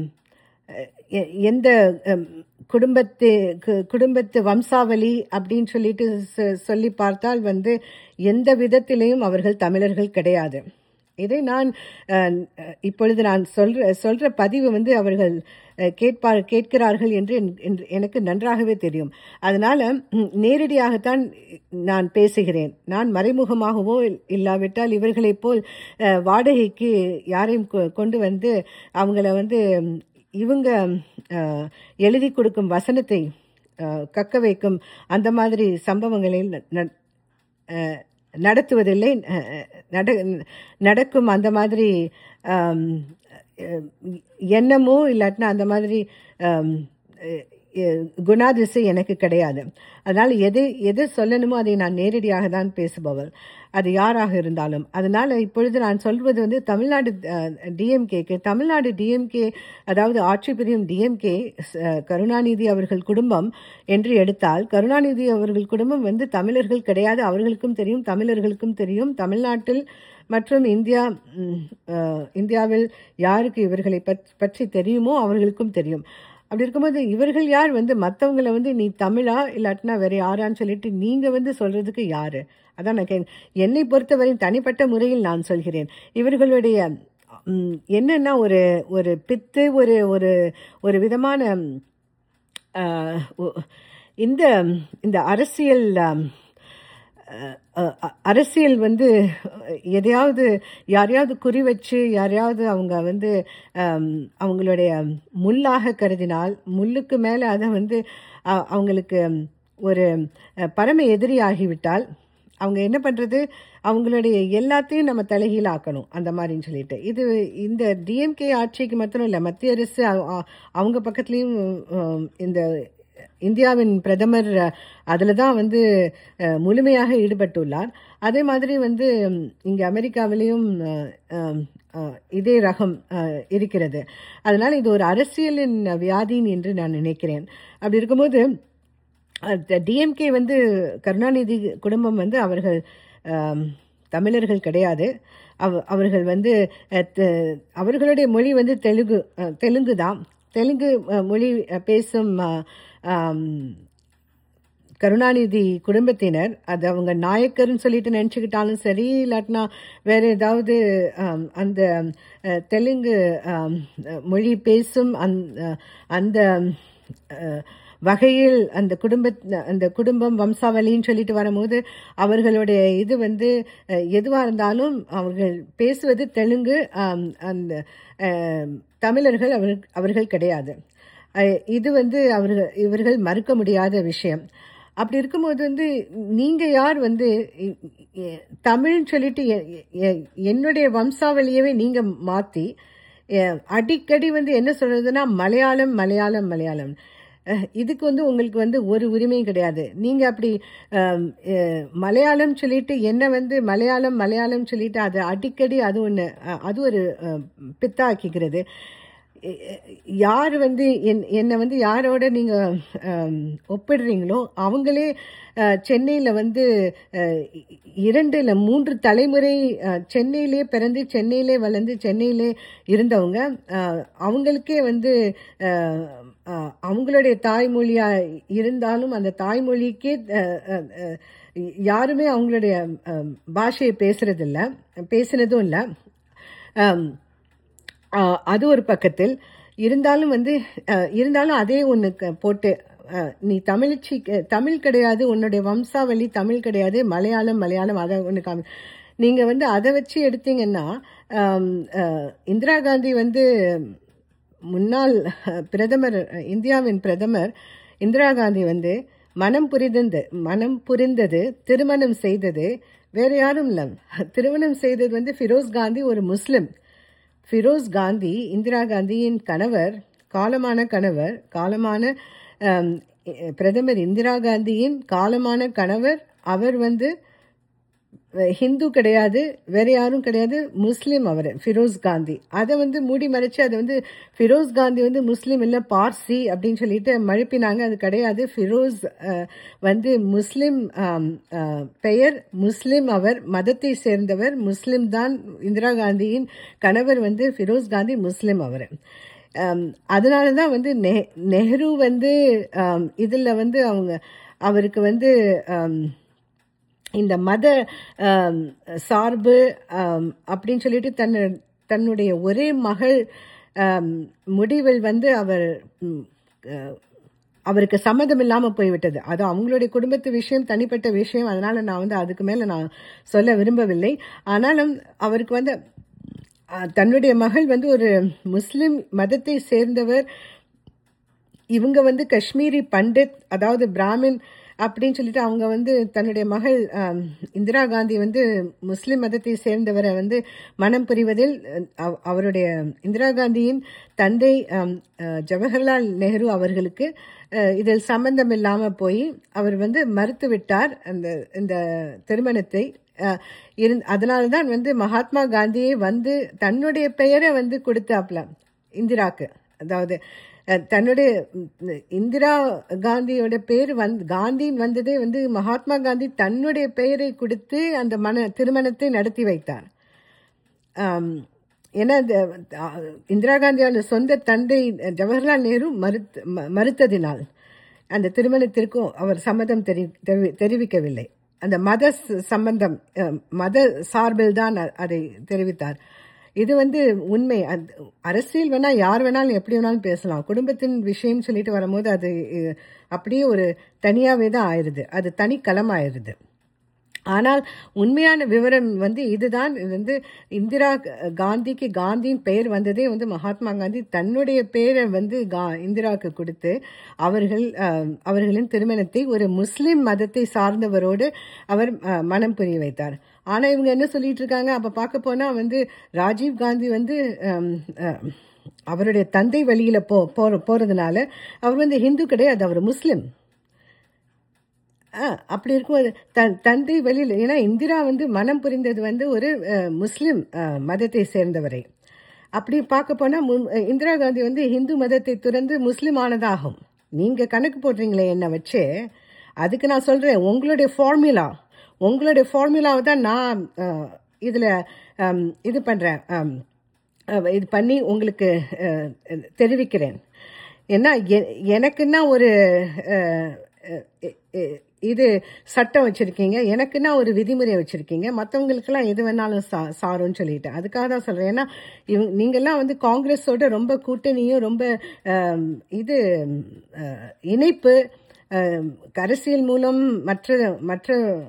எ- எந்த ஆம், குடும்பத்து கு- குடும்பத்து வம்சாவளி அப்படின்னு சொல்லிட்டு சொ- சொல்லி பார்த்தால் வந்து எந்த விதத்திலையும் அவர்கள் தமிழர்கள் கிடையாது இதை நான் அஹ், இப்பொழுது நான் சொல்ற சொல்ற பதிவு வந்து அவர்கள் அஹ், கேட்பார் கேட்கிறார்கள் என்று என்- என்று எனக்கு நன்றாகவே தெரியும் அதனால ம், நேரடியாகத்தான் நான் பேசுகிறேன் நான் மறைமுகமாகவோ இல்- இல்லாவிட்டால் இவர்களைப் போல் அஹ், வாடகைக்கு யாரையும் கொ- கொண்டு வந்து அவங்கள வந்து ம், இவங்க அஹ், எழுதி கொடுக்கும் வசனத்தை அஹ், கக்க வைக்கும் அந்த மாதிரி சம்பவங்களில் ந- ந- அஹ், நடத்துவதில்லை அஹ், நட நடக்கும் அந்த மாதிரி ஆம், அஹ், எண்ணமோ இல்லாட்டினா அந்த மாதிரி ஆம், அஹ், அஹ், குணாதிசை எனக்கு கிடையாது அதனால் எது எது சொல்லணுமோ அதை நான் நேரடியாக தான் பேசுபவள் அது யாராக இருந்தாலும் அதனால இப்பொழுது நான் சொல்வது வந்து தமிழ்நாடு டிஎம்கேக்கு தமிழ்நாடு டிஎம்கே அதாவது ஆட்சி புரியும் டிஎம்கே கருணாநிதி அவர்கள் குடும்பம் என்று எடுத்தால் கருணாநிதி அவர்கள் குடும்பம் வந்து தமிழர்கள் கிடையாது அவர்களுக்கும் தெரியும் தமிழர்களுக்கும் தெரியும் தமிழ்நாட்டில் மற்றும் இந்தியா ம், அஹ், இந்தியாவில் யாருக்கு இவர்களை பற்- பற்றி தெரியுமோ அவர்களுக்கும் தெரியும் அப்படி இருக்கும்போது இவர்கள் யார் வந்து மற்றவங்கள வந்து நீ தமிழா இல்லாட்டினா வேற யாரான்னு சொல்லிட்டு நீங்க வந்து சொல்றதுக்கு யாரு அதான் நான் கே என்னை பொறுத்தவரை தனிப்பட்ட முறையில் நான் சொல்கிறேன் இவர்களுடைய ம், என்னன்னா ஒரு ஒரு பித்து ஒரு ஒரு ஒரு விதமான ஆஹ், ஒ- இந்த இந்த அரசியல் ஆம், அஹ், அஹ், அரசியல் வந்து எதையாவது யாரையாவது குறி வச்சு யாரையாவது அவங்க வந்து ஆம், அவங்களுடைய முள்ளாக கருதினால் முள்ளுக்கு மேலே அதை வந்து அ- அவங்களுக்கு ஒரு அஹ், பரம எதிரி ஆகிவிட்டால் அவங்க என்ன பண்றது அவங்களுடைய எல்லாத்தையும் நம்ம தலைகீழாக்கணும் அந்த மாதிரின்னு சொல்லிட்டு இது இந்த டிஎம்கே ஆட்சிக்கு மாத்திரம் இல்லை மத்திய அரசு அ- அ- அவங்க பக்கத்துலேயும் இந்த இந்தியாவின் பிரதமர் அதில் தான் வந்து அஹ், முழுமையாக ஈடுபட்டுள்ளார் அதே மாதிரி வந்து ம், இங்கே அமெரிக்காவிலையும் அஹ், அஹ், அஹ், இதே ரகம் அஹ், இருக்கிறது அதனால் இது ஒரு அரசியலின் வியாதின் என்று நான் நினைக்கிறேன் அப்படி இருக்கும்போது டிஎம்கே வந்து கருணாநிதி குடும்பம் வந்து அவர்கள் ஆம், தமிழர்கள் கிடையாது அவ அவர்கள் வந்து அஹ், தெ- அவர்களுடைய மொழி வந்து தெலுங்கு அஹ், தெலுங்கு தான் தெலுங்கு அஹ், மொழி அஹ், பேசும் அஹ், ஆம், கருணாநிதி குடும்பத்தினர் அது அவங்க நாயக்கர்னு சொல்லிட்டு நினச்சிக்கிட்டாலும் சரி இல்லாட்டினா வேற ஏதாவது ஆம், அந்த அஹ், தெலுங்கு ஆம், மொழி பேசும் அந்த அந்த அஹ், வகையில் அந்த குடும்ப அந்த குடும்பம் வம்சாவளின்னு சொல்லிட்டு வரும்போது அவர்களுடைய இது வந்து அஹ், எதுவாக இருந்தாலும் அவர்கள் பேசுவது தெலுங்கு ஆம், அந்த அஹ், தமிழர்கள் அவர் அவர்கள் கிடையாது அஹ், இது வந்து அவர்கள் இவர்கள் மறுக்க முடியாத விஷயம் அப்படி இருக்கும்போது வந்து நீங்க யார் வந்து இ- இ- தமிழ்னு சொல்லிட்டு எ- எ- என்னுடைய வம்சாவளியவே நீங்க மாத்தி அஹ், அடிக்கடி வந்து என்ன சொல்றதுன்னா மலையாளம் மலையாளம் மலையாளம் அஹ், இதுக்கு வந்து உங்களுக்கு வந்து ஒரு உரிமையும் கிடையாது நீங்க அப்படி அஹ், அஹ், மலையாளம் சொல்லிட்டு என்ன வந்து மலையாளம் மலையாளம் சொல்லிட்டு அது அடிக்கடி அது ஒன்று அது ஒரு அஹ், பித்தாக்கிக்கிறது யார் வந்து என் என்னை வந்து யாரோட நீங்கள் ஒப்பிடுறீங்களோ அவங்களே சென்னையில் வந்து அஹ், இரண்டு இல்லை மூன்று தலைமுறை அஹ், சென்னையிலே பிறந்து சென்னையிலே வளர்ந்து சென்னையிலே இருந்தவங்க அஹ், அவங்களுக்கே வந்து அஹ், அஹ், அவங்களுடைய தாய்மொழியா இருந்தாலும் அந்த தாய்மொழிக்கே அஹ், அஹ், அஹ், யாருமே அவங்களுடைய அஹ், பாஷையை பேசுறதில்ல பேசினதும் இல்லை ஆஹ் அது ஒரு பக்கத்தில் இருந்தாலும் வந்து ஆஹ் இருந்தாலும் அதே ஒன்று போட்டு ஆஹ் நீ தமிழ்ச்சி தமிழ் கிடையாது உன்னுடைய வம்சாவளி தமிழ் கிடையாது மலையாளம் மலையாளம் அதை ஒன்று காமி நீங்கள் வந்து அதை வச்சு எடுத்தீங்கன்னா ஆம், ஆஹ் இந்திரா காந்தி வந்து முன்னாள் அஹ், பிரதமர் அஹ், இந்தியாவின் பிரதமர் இந்திரா காந்தி வந்து மனம் புரிந்தது மனம் புரிந்தது திருமணம் செய்தது வேற யாரும் இல்லை திருமணம் செய்தது வந்து ஃபிரோஸ் காந்தி ஒரு முஸ்லிம் ஃபிரோஸ் காந்தி இந்திரா காந்தியின் கணவர் காலமான கணவர் காலமான ஆம், இ- பிரதமர் இந்திரா காந்தியின் காலமான கணவர் அவர் வந்து அஹ், ஹிந்து கிடையாது வேற யாரும் கிடையாது முஸ்லீம் அவர் ஃபிரோஸ் காந்தி அதை வந்து மூடி மறைச்சு அதை வந்து ஃபிரோஸ் காந்தி வந்து முஸ்லீம் இல்லை பார்சி அப்படின்னு சொல்லிட்டு மழுப்பினாங்க அது கிடையாது ஃபிரோஸ் அஹ், வந்து முஸ்லீம் ஆம், அஹ், பெயர் முஸ்லீம் அவர் மதத்தை சேர்ந்தவர் முஸ்லீம் தான் இந்திரா காந்தியின் கணவர் வந்து ஃபிரோஸ் காந்தி முஸ்லீம் அவர் அதனால தான் வந்து நெ- நெஹ்ரு வந்து இதில் வந்து அவங்க அவருக்கு வந்து ஆம், இந்த மத ஆம், சார்பு ஆம், அப்படின்னு சொல்லிட்டு தன்ன தன்னுடைய ஒரே மகள் ஆம், முடிவில் வந்து அவர் ம், அஹ், அவருக்கு சம்மதம் இல்லாமல் போய்விட்டது அது அவங்களுடைய குடும்பத்து விஷயம் தனிப்பட்ட விஷயம் அதனால நான் வந்து அதுக்கு மேலே நான் சொல்ல விரும்பவில்லை ஆனாலும் அவருக்கு வந்து அஹ், தன்னுடைய மகள் வந்து ஒரு முஸ்லிம் மதத்தை சேர்ந்தவர் இவங்க வந்து காஷ்மீரி பண்டித் அதாவது பிராமின் அப்படின்னு சொல்லிட்டு அவங்க வந்து தன்னுடைய மகள் ஆம், இந்திரா காந்தி வந்து முஸ்லிம் மதத்தை சேர்ந்தவரை வந்து மனம் புரிவதில் அஹ், அவ- அவருடைய இந்திரா காந்தியின் தந்தை ஆம், அஹ், ஜவஹர்லால் நேரு அவர்களுக்கு அஹ், இதில் சம்பந்தம் இல்லாமல் போய் அவர் வந்து மறுத்து விட்டார் அந்த இந்த திருமணத்தை அஹ், இருந் அதனால தான் வந்து மகாத்மா காந்தியே வந்து தன்னுடைய பெயரை வந்து கொடுத்தாப்ல இந்திராக்கு அதாவது அஹ், தன்னுடைய ம், இந்திரா காந்தியோட பேர் வந்து காந்தின்னு வந்ததே வந்து மகாத்மா காந்தி தன்னுடைய பெயரை கொடுத்து அந்த மன திருமணத்தை நடத்தி வைத்தார் ஆம், ஏன்னா இந்த, ஆ, இந்திரா காந்தியோட சொந்த தந்தை ஜவஹர்லால் நேரு மறுத்து ம- மறுத்ததினால் அந்த திருமணத்திற்கும் அவர் சம்மதம் தெரி தெரிவி- தெரிவிக்கவில்லை அந்த மத ச- சம்பந்தம் அஹ், மத சார்பில் தான் அ- அதை தெரிவித்தார் இது வந்து உண்மை அது அரசியல் வேணா யார் வேணாலும் எப்படி வேணாலும் பேசலாம் குடும்பத்தின் விஷயம் சொல்லிட்டு வரும்போது அது அஹ், அப்படியே ஒரு தனியாவே தான் ஆயிருது அது தனி களம் ஆயிருது ஆனால் உண்மையான விவரம் வந்து இதுதான் இது வந்து இந்திரா காந்திக்கு காந்தியின் பெயர் வந்ததே வந்து மகாத்மா காந்தி தன்னுடைய பெயரை வந்து கா இந்திராவுக்கு கொடுத்து அவர்கள் அஹ், அவர்களின் திருமணத்தை ஒரு முஸ்லிம் மதத்தை சார்ந்தவரோடு அவர் அஹ், மனம் புரிய வைத்தார் ஆனால் இவங்க என்ன சொல்லிட்டு இருக்காங்க அப்போ பார்க்க போனால் வந்து ராஜீவ் காந்தி வந்து அம், அஹ், அவருடைய தந்தை வழியில் போ போற போகிறதுனால அவர் வந்து ஹிந்து கிடையாது அவர் முஸ்லிம் ஆ அப்படி இருக்கும்போது தன் தந்தை வெளியில் ஏன்னா இந்திரா வந்து மனம் புரிந்தது வந்து ஒரு அஹ், முஸ்லிம் அஹ், மதத்தை சேர்ந்தவரை அப்படி பார்க்க போனால் முன் இந்திரா காந்தி வந்து இந்து மதத்தை துறந்து முஸ்லிம் ஆனதாகும் நீங்கள் கணக்கு போடுறீங்களே என்னை வச்சு அதுக்கு நான் சொல்கிறேன் உங்களுடைய ஃபார்முலா உங்களுடைய ஃபார்முலாவை தான் நான் இதில் இது பண்ணுறேன் இது பண்ணி உங்களுக்கு அஹ், தெரிவிக்கிறேன் ஏன்னா எ- எனக்குன்னா ஒரு அஹ், அஹ், அஹ், இது சட்டம் வச்சிருக்கீங்க எனக்குன்னா ஒரு விதிமுறை வச்சிருக்கீங்க மற்றவங்களுக்கெல்லாம் எது வேணாலும் சா சாருன்னு சொல்லிட்டு அதுக்காக தான் சொல்றேன் ஏன்னா இவங்க நீங்கெல்லாம் வந்து காங்கிரஸோட ரொம்ப கூட்டணியும் ரொம்ப அஹ், இது அஹ், இணைப்பு அஹ், அரசியல் மூலம் மற்ற மற்ற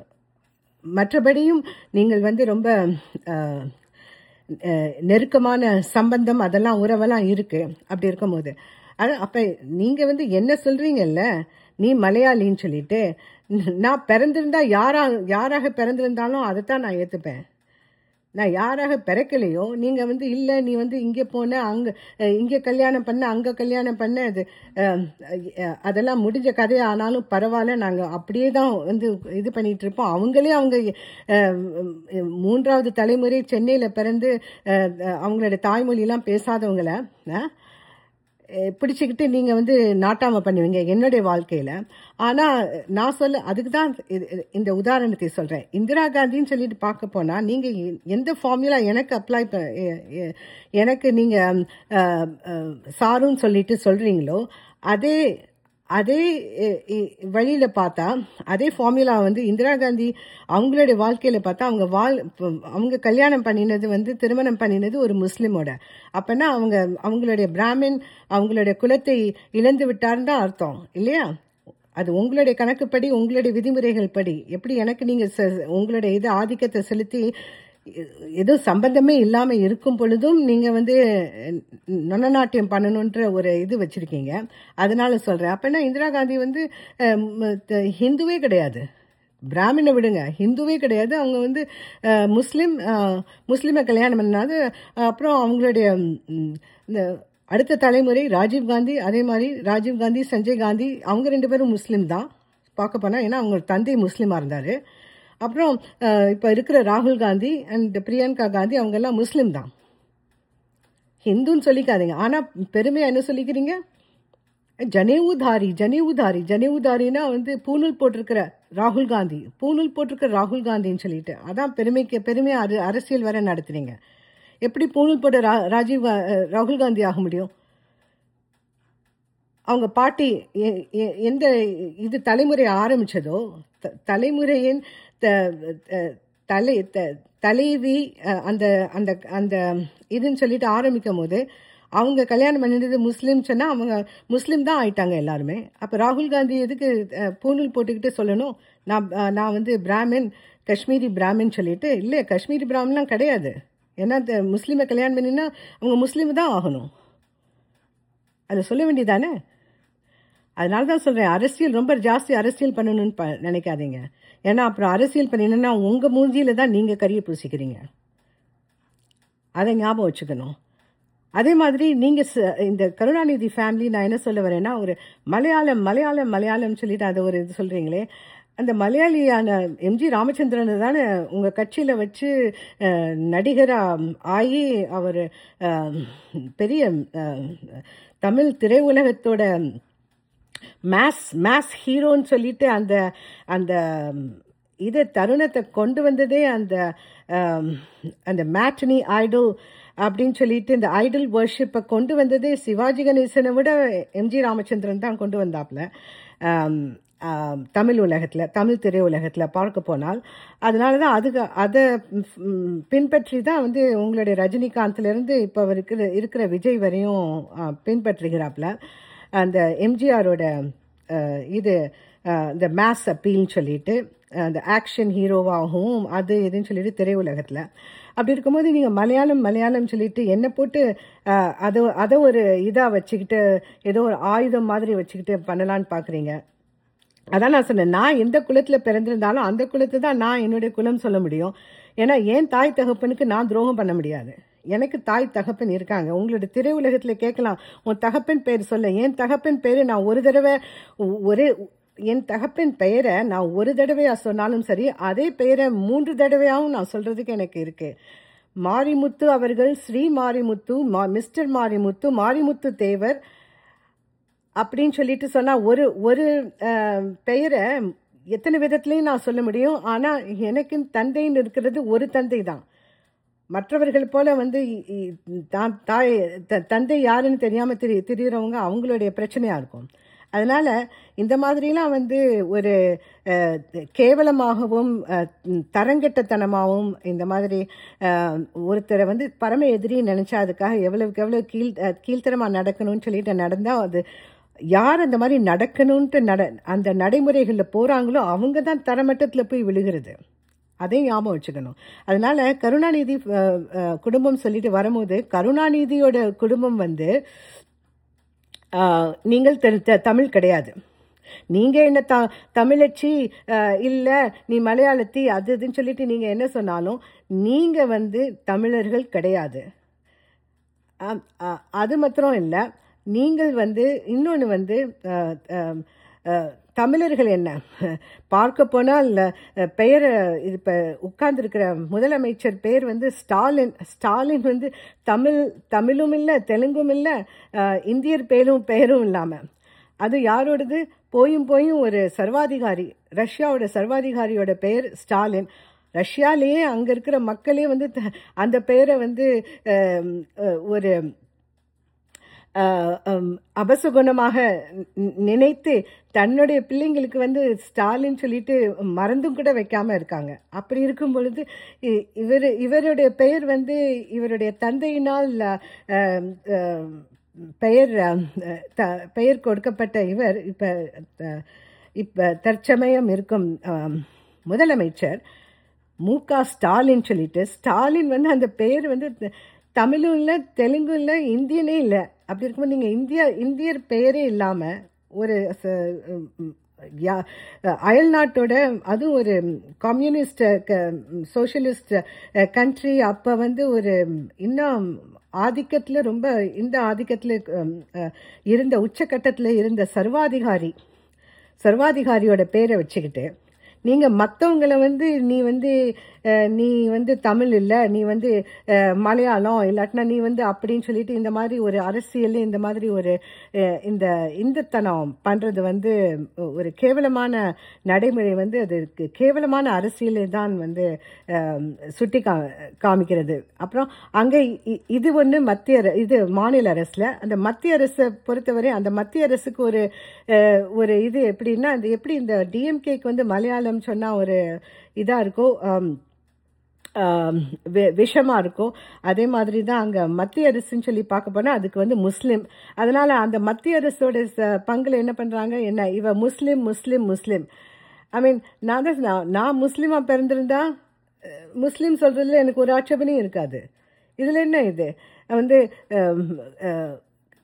மற்றபடியும் நீங்கள் வந்து ரொம்ப அஹ், அஹ், நெருக்கமான சம்பந்தம் அதெல்லாம் உறவெல்லாம் இருக்கு அப்படி இருக்கும்போது அது அப்ப நீங்க வந்து என்ன சொல்றீங்கல்ல நீ மலையாளின்னு சொல்லிட்டு நான் பிறந்திருந்தா யாரா யாராக பிறந்திருந்தாலும் அதைத்தான் நான் ஏத்துப்பேன் நான் யாராக பிறக்கலையோ நீங்க வந்து இல்ல நீ வந்து இங்க போன அங்க அஹ், இங்க கல்யாணம் பண்ண அங்க கல்யாணம் பண்ண அது அஹ், அஹ், அதெல்லாம் முடிஞ்ச கதை ஆனாலும் பரவாயில்ல நாங்க அப்படியே தான் வந்து இது பண்ணிட்டு இருப்போம் அவங்களே அவங்க அஹ், உம், மூன்றாவது தலைமுறை சென்னையில பிறந்து அஹ், அவங்களோட தாய்மொழியெல்லாம் பேசாதவங்கள அஹ், அஹ் பிடிச்சுக்கிட்டு நீங்கள் வந்து நாட்டாம பண்ணுவீங்க என்னுடைய வாழ்க்கையில் ஆனால் நான் சொல்ல அதுக்கு தான் இது- இது- இந்த உதாரணத்தை சொல்கிறேன் இந்திரா காந்தின்னு சொல்லிட்டு பார்க்க போனால் நீங்கள் எந்த ஃபார்முலா எனக்கு அப்ளை ப எ- எ- எனக்கு நீங்கள் சாருன்னு சொல்லிட்டு சொல்கிறீங்களோ அதே அதே எ- எ- வழியில பார்த்தா அதே ஃபார்முலா வந்து இந்திரா காந்தி அவங்களுடைய வாழ்க்கையில பார்த்தா அவங்க வாழ் அவங்க கல்யாணம் பண்ணினது வந்து திருமணம் பண்ணினது ஒரு முஸ்லிமோட அப்பனா அவங்க அவங்களுடைய பிராமின் அவங்களுடைய குலத்தை இழந்து விட்டாருன்னு தான் அர்த்தம் இல்லையா அது உங்களுடைய கணக்குப்படி உங்களுடைய விதிமுறைகள் படி எப்படி எனக்கு நீங்க செ- உங்களுடைய இது ஆதிக்கத்தை செலுத்தி ஏதோ சம்பந்தமே இல்லாம இருக்கும் பொழுதும் நீங்க வந்து நொனநாட்டியம் பண்ணணுன்ற ஒரு இது வச்சிருக்கீங்க அதனால சொல்றேன் அப்பனா இந்திரா காந்தி வந்து அஹ், ம- த- ஹிந்துவே கிடையாது பிராமணை விடுங்க ஹிந்துவே கிடையாது அவங்க வந்து அஹ், முஸ்லிம் அஹ், முஸ்லிமை கல்யாணம் பண்ணாது அப்புறம் அவங்களுடைய ம், இந்த அடுத்த தலைமுறை ராஜீவ் காந்தி அதே மாதிரி ராஜீவ் காந்தி சஞ்சய் காந்தி அவங்க ரெண்டு பேரும் முஸ்லீம் தான் பார்க்க போனால் ஏன்னா அவங்க தந்தை முஸ்லீமாக இருந்தார் அப்புறம் இப்போ இருக்கிற ராகுல் காந்தி அண்ட் பிரியங்கா காந்தி அவங்க எல்லாம் முஸ்லீம் தான் ஹிந்துன்னு சொல்லிக்காதீங்க ஆனால் பெருமையாக என்ன சொல்லிக்கிறீங்க ஜனேவுதாரி ஜனேவுதாரி ஜனேவுதாரினா வந்து பூணூல் போட்டிருக்கிற ராகுல் காந்தி பூணூல் போட்டிருக்கிற ராகுல் காந்தின்னு சொல்லிட்டு அதான் பெருமைக்கு பெருமை அரு அரசியல் வர நடத்துறீங்க எப்படி பூணூல் போட்ட ரா ராஜீவ் கா- அஹ், ராகுல் காந்தி ஆக முடியும் அவங்க பாட்டி எ- எ- எந்த இது தலைமுறை ஆரம்பிச்சதோ த- தலைமுறையின் த- த- தலை த- தலைவி அஹ், அந்த அந்த அந்த இதுன்னு சொல்லிட்டு ஆரம்பிக்கும் போது அவங்க கல்யாணம் பண்ணினது முஸ்லீம் சொன்னா அவங்க முஸ்லீம் தான் ஆயிட்டாங்க எல்லாருமே அப்போ ராகுல் காந்தி எதுக்கு அஹ், பூணூல் போட்டுக்கிட்டு சொல்லணும் நான் அஹ், நான் வந்து பிராமின் காஷ்மீரி பிராமின் சொல்லிட்டு இல்லை காஷ்மீரி பிராமின்லாம் கிடையாது ஏன்னா இந்த முஸ்லீமை கல்யாணம் பண்ணினா அவங்க முஸ்லீம் தான் ஆகணும் அதை சொல்ல வேண்டியதானே அதனால தான் சொல்கிறேன் அரசியல் ரொம்ப ஜாஸ்தி அரசியல் பண்ணணும்னு ப நினைக்காதீங்க ஏன்னா அப்புறம் அரசியல் பண்ணினா உங்கள் மூஞ்சியில தான் நீங்கள் கறியை பூசிக்கிறீங்க அதை ஞாபகம் வச்சுக்கணும் அதே மாதிரி நீங்கள் இந்த கருணாநிதி ஃபேமிலி நான் என்ன சொல்ல வரேன்னா ஒரு மலையாளம் மலையாளம் மலையாளம் சொல்லிட்டு அதை ஒரு இது சொல்கிறீங்களே அந்த மலையாளியான எம்ஜி ராமச்சந்திரனை தானே உங்கள் கட்சியில் வச்சு அஹ், நடிகரா ஆகி அவர் அஹ், பெரிய அஹ், தமிழ் திரையுலகத்தோட மேஸ் மேஸ் ஹீரோன்னு சொல்லிட்டு அந்த அந்த இது தருணத்தை கொண்டு வந்ததே அந்த ஆம், அந்த மேட்னி ஐடல் அப்படின்னு சொல்லிட்டு இந்த ஐடல் வர்ஷிப்பை கொண்டு வந்ததே சிவாஜி கணேசனை விட எம்ஜி ராமச்சந்திரன் தான் கொண்டு வந்தாப்புல ஆம், ஆம், தமிழ் உலகத்தில் தமிழ் திரையுலகத்தில் பார்க்க போனால் அதனால தான் அதுக்கு அதை ம், பின்பற்றி தான் வந்து உங்களுடைய ரஜினிகாந்த்லேருந்து இப்போ இருக்கிற இருக்கிற விஜய் வரையும் ஆ, பின்பற்றுகிறாப்புல அந்த எம்ஜிஆரோட இது அஹ், இந்த மேஸ் அப்பீல்னு சொல்லிட்டு அஹ், அந்த ஆக்ஷன் ஹீரோவாகவும் அது இதுன்னு சொல்லிட்டு திரையுலகத்தில் அப்படி இருக்கும்போது நீங்கள் மலையாளம் மலையாளம் சொல்லிட்டு என்னை போட்டு அஹ், அதை அதை ஒரு இதாக வச்சுக்கிட்டு ஏதோ ஒரு ஆயுதம் மாதிரி வச்சுக்கிட்டு பண்ணலான்னு பார்க்குறீங்க அதான் நான் சொன்னேன் நான் எந்த குலத்தில் பிறந்திருந்தாலும் அந்த குலத்தை தான் நான் என்னுடைய குலம் சொல்ல முடியும் ஏன்னா என் தாய் தகப்பனுக்கு நான் துரோகம் பண்ண முடியாது எனக்கு தாய் தகப்பன் இருக்காங்க உங்களோட திரையுலகத்தில் கேட்கலாம் உன் தகப்பன் பேர் சொல்ல என் தகப்பன் பேர் நான் ஒரு தடவை ஒ- ஒரே என் தகப்பன் பெயரை நான் ஒரு தடவையா சொன்னாலும் சரி அதே பெயரை மூன்று தடவையாவும் நான் சொல்றதுக்கு எனக்கு இருக்கு மாரிமுத்து அவர்கள் ஸ்ரீ மாரிமுத்து மா- மிஸ்டர் மாரிமுத்து மாரிமுத்து தேவர் அப்படின்னு சொல்லிட்டு சொன்னா ஒரு ஒரு அஹ், பெயரை எத்தனை விதத்துலையும் நான் சொல்ல முடியும் ஆனா எனக்கு தந்தைன்னு இருக்கிறது ஒரு தந்தை தான் மற்றவர்கள் போல வந்து இ- இ- தான் தாய் த- தந்தை யாருன்னு தெரியாம திரி திரியிறவங்க அவங்களுடைய பிரச்சனையா இருக்கும் அதனால இந்த மாதிரிலாம் வந்து ஒரு அஹ், கேவலமாகவும் அஹ், தரங்கெட்டத்தனமாகவும் இந்த மாதிரி அஹ், ஒருத்தரை வந்து பரம எதிரி நினைச்சா அதுக்காக எவ்வளவுக்கு எவ்வளவு கீழ் அஹ், கீழ்த்தரமா நடக்கணும்னு சொல்லிட்டு நடந்தா அது யார் அந்த மாதிரி நடக்கணும்ட்டு நட அந்த நடைமுறைகளில் போறாங்களோ அவங்க தான் தரமட்டத்தில் போய் விழுகிறது அதையும் ஞாபகம் வச்சுக்கணும் அதனால கருணாநிதி அஹ், அஹ், குடும்பம் சொல்லிட்டு வரும்போது கருணாநிதியோட குடும்பம் வந்து ஆஹ், நீங்கள் தெ- தெ- தமிழ் கிடையாது நீங்க என்ன த தமிழச்சி ஆஹ், இல்ல நீ மலையாளத்தி அது இதுன்னு சொல்லிட்டு நீங்க என்ன சொன்னாலும் நீங்க வந்து தமிழர்கள் கிடையாது ஆம், ஆ, அது மாத்திரம் இல்லை நீங்கள் வந்து இன்னொன்று வந்து அஹ், அஹ், அஹ், தமிழர்கள் என்ன பார்க்க போனால் அஹ், பெயர் இப்போ உட்கார்ந்துருக்கிற முதலமைச்சர் பெயர் வந்து ஸ்டாலின் ஸ்டாலின் வந்து தமிழ் தமிழும் இல்லை தெலுங்கும் இல்லை இந்தியர் பேரும் பெயரும் இல்லாமல் அது யாரோடது போயும் போயும் ஒரு சர்வாதிகாரி ரஷ்யாவோட சர்வாதிகாரியோட பெயர் ஸ்டாலின் ரஷ்யாலேயே அங்கே இருக்கிற மக்களே வந்து த- அந்த பெயரை வந்து அஹ், அஹ், ஒரு அஹ், ஹம், அபசகுணமாக நி- நினைத்து தன்னுடைய பிள்ளைங்களுக்கு வந்து ஸ்டாலின் சொல்லிட்டு மறந்தும் கூட வைக்காம இருக்காங்க அப்படி இருக்கும் பொழுது இ- இவர் இவருடைய பெயர் வந்து இவருடைய தந்தையினால் அஹ், அஹ், பெயர் அஹ், த- பெயர் கொடுக்கப்பட்ட இவர் இப்ப அஹ், இப்ப தற்சமயம் இருக்கும் அஹ், முதலமைச்சர் மு க ஸ்டாலின் சொல்லிட்டு ஸ்டாலின் வந்து அந்த பேர் வந்து த- தமிழும் இல்லை தெலுங்கும் இல்லை இந்தியனே இல்லை அப்படி இருக்கும்போது நீங்கள் இந்தியா இந்தியர் பெயரே இல்லாமல் ஒரு ச- உம், யா- அயல் நாட்டோட அதுவும் ஒரு கம்யூனிஸ்ட் சோஷியலிஸ்ட் கண்ட்ரி அப்போ வந்து ஒரு இன்னும் ஆதிக்கத்தில் ரொம்ப இந்த ஆதிக்கத்தில் இருந்த உச்சக்கட்டத்தில் இருந்த சர்வாதிகாரி சர்வாதிகாரியோட பேரை வச்சுக்கிட்டு நீங்கள் மற்றவங்கள வந்து நீ வந்து அஹ், நீ வந்து தமிழ் இல்லை நீ வந்து அஹ், மலையாளம் இல்லாட்டினா நீ வந்து அப்படின்னு சொல்லிட்டு இந்த மாதிரி ஒரு அரசியல் இந்த மாதிரி ஒரு அஹ், இந்த இந்துத்தனம் பண்ணுறது வந்து ஒரு கேவலமான நடைமுறை வந்து அது கேவலமான அரசியலை தான் வந்து அஹ், சுட்டி கா காமிக்கிறது அப்புறம் அங்கே இது ஒன்று மத்திய அர- இது மாநில அரசில் அந்த மத்திய அரசை பொறுத்தவரை அந்த மத்திய அரசுக்கு ஒரு அஹ், ஒரு இது எப்படின்னா அது எப்படி இந்த டிஎம்கேக்கு வந்து மலையாளம் சொன்னால் ஒரு இதாக இருக்கோ ஆம், ஆம், வி- விஷமா இருக்கும் அதே மாதிரி தான் அங்கே மத்திய அரசுன்னு சொல்லி பார்க்க போனால் அதுக்கு வந்து முஸ்லீம் அதனால அந்த மத்திய அரசோட ச- பங்குல என்ன பண்ணுறாங்க என்ன இவ முஸ்லீம் முஸ்லீம் முஸ்லீம் ஐ மீன் நான் தான் நான் நான் முஸ்லீமாக பிறந்திருந்தா அஹ், முஸ்லீம் சொல்கிறதுல எனக்கு ஒரு ஆட்சேபனையும் இருக்காது இதில் என்ன இது வந்து அஹ், அஹ்,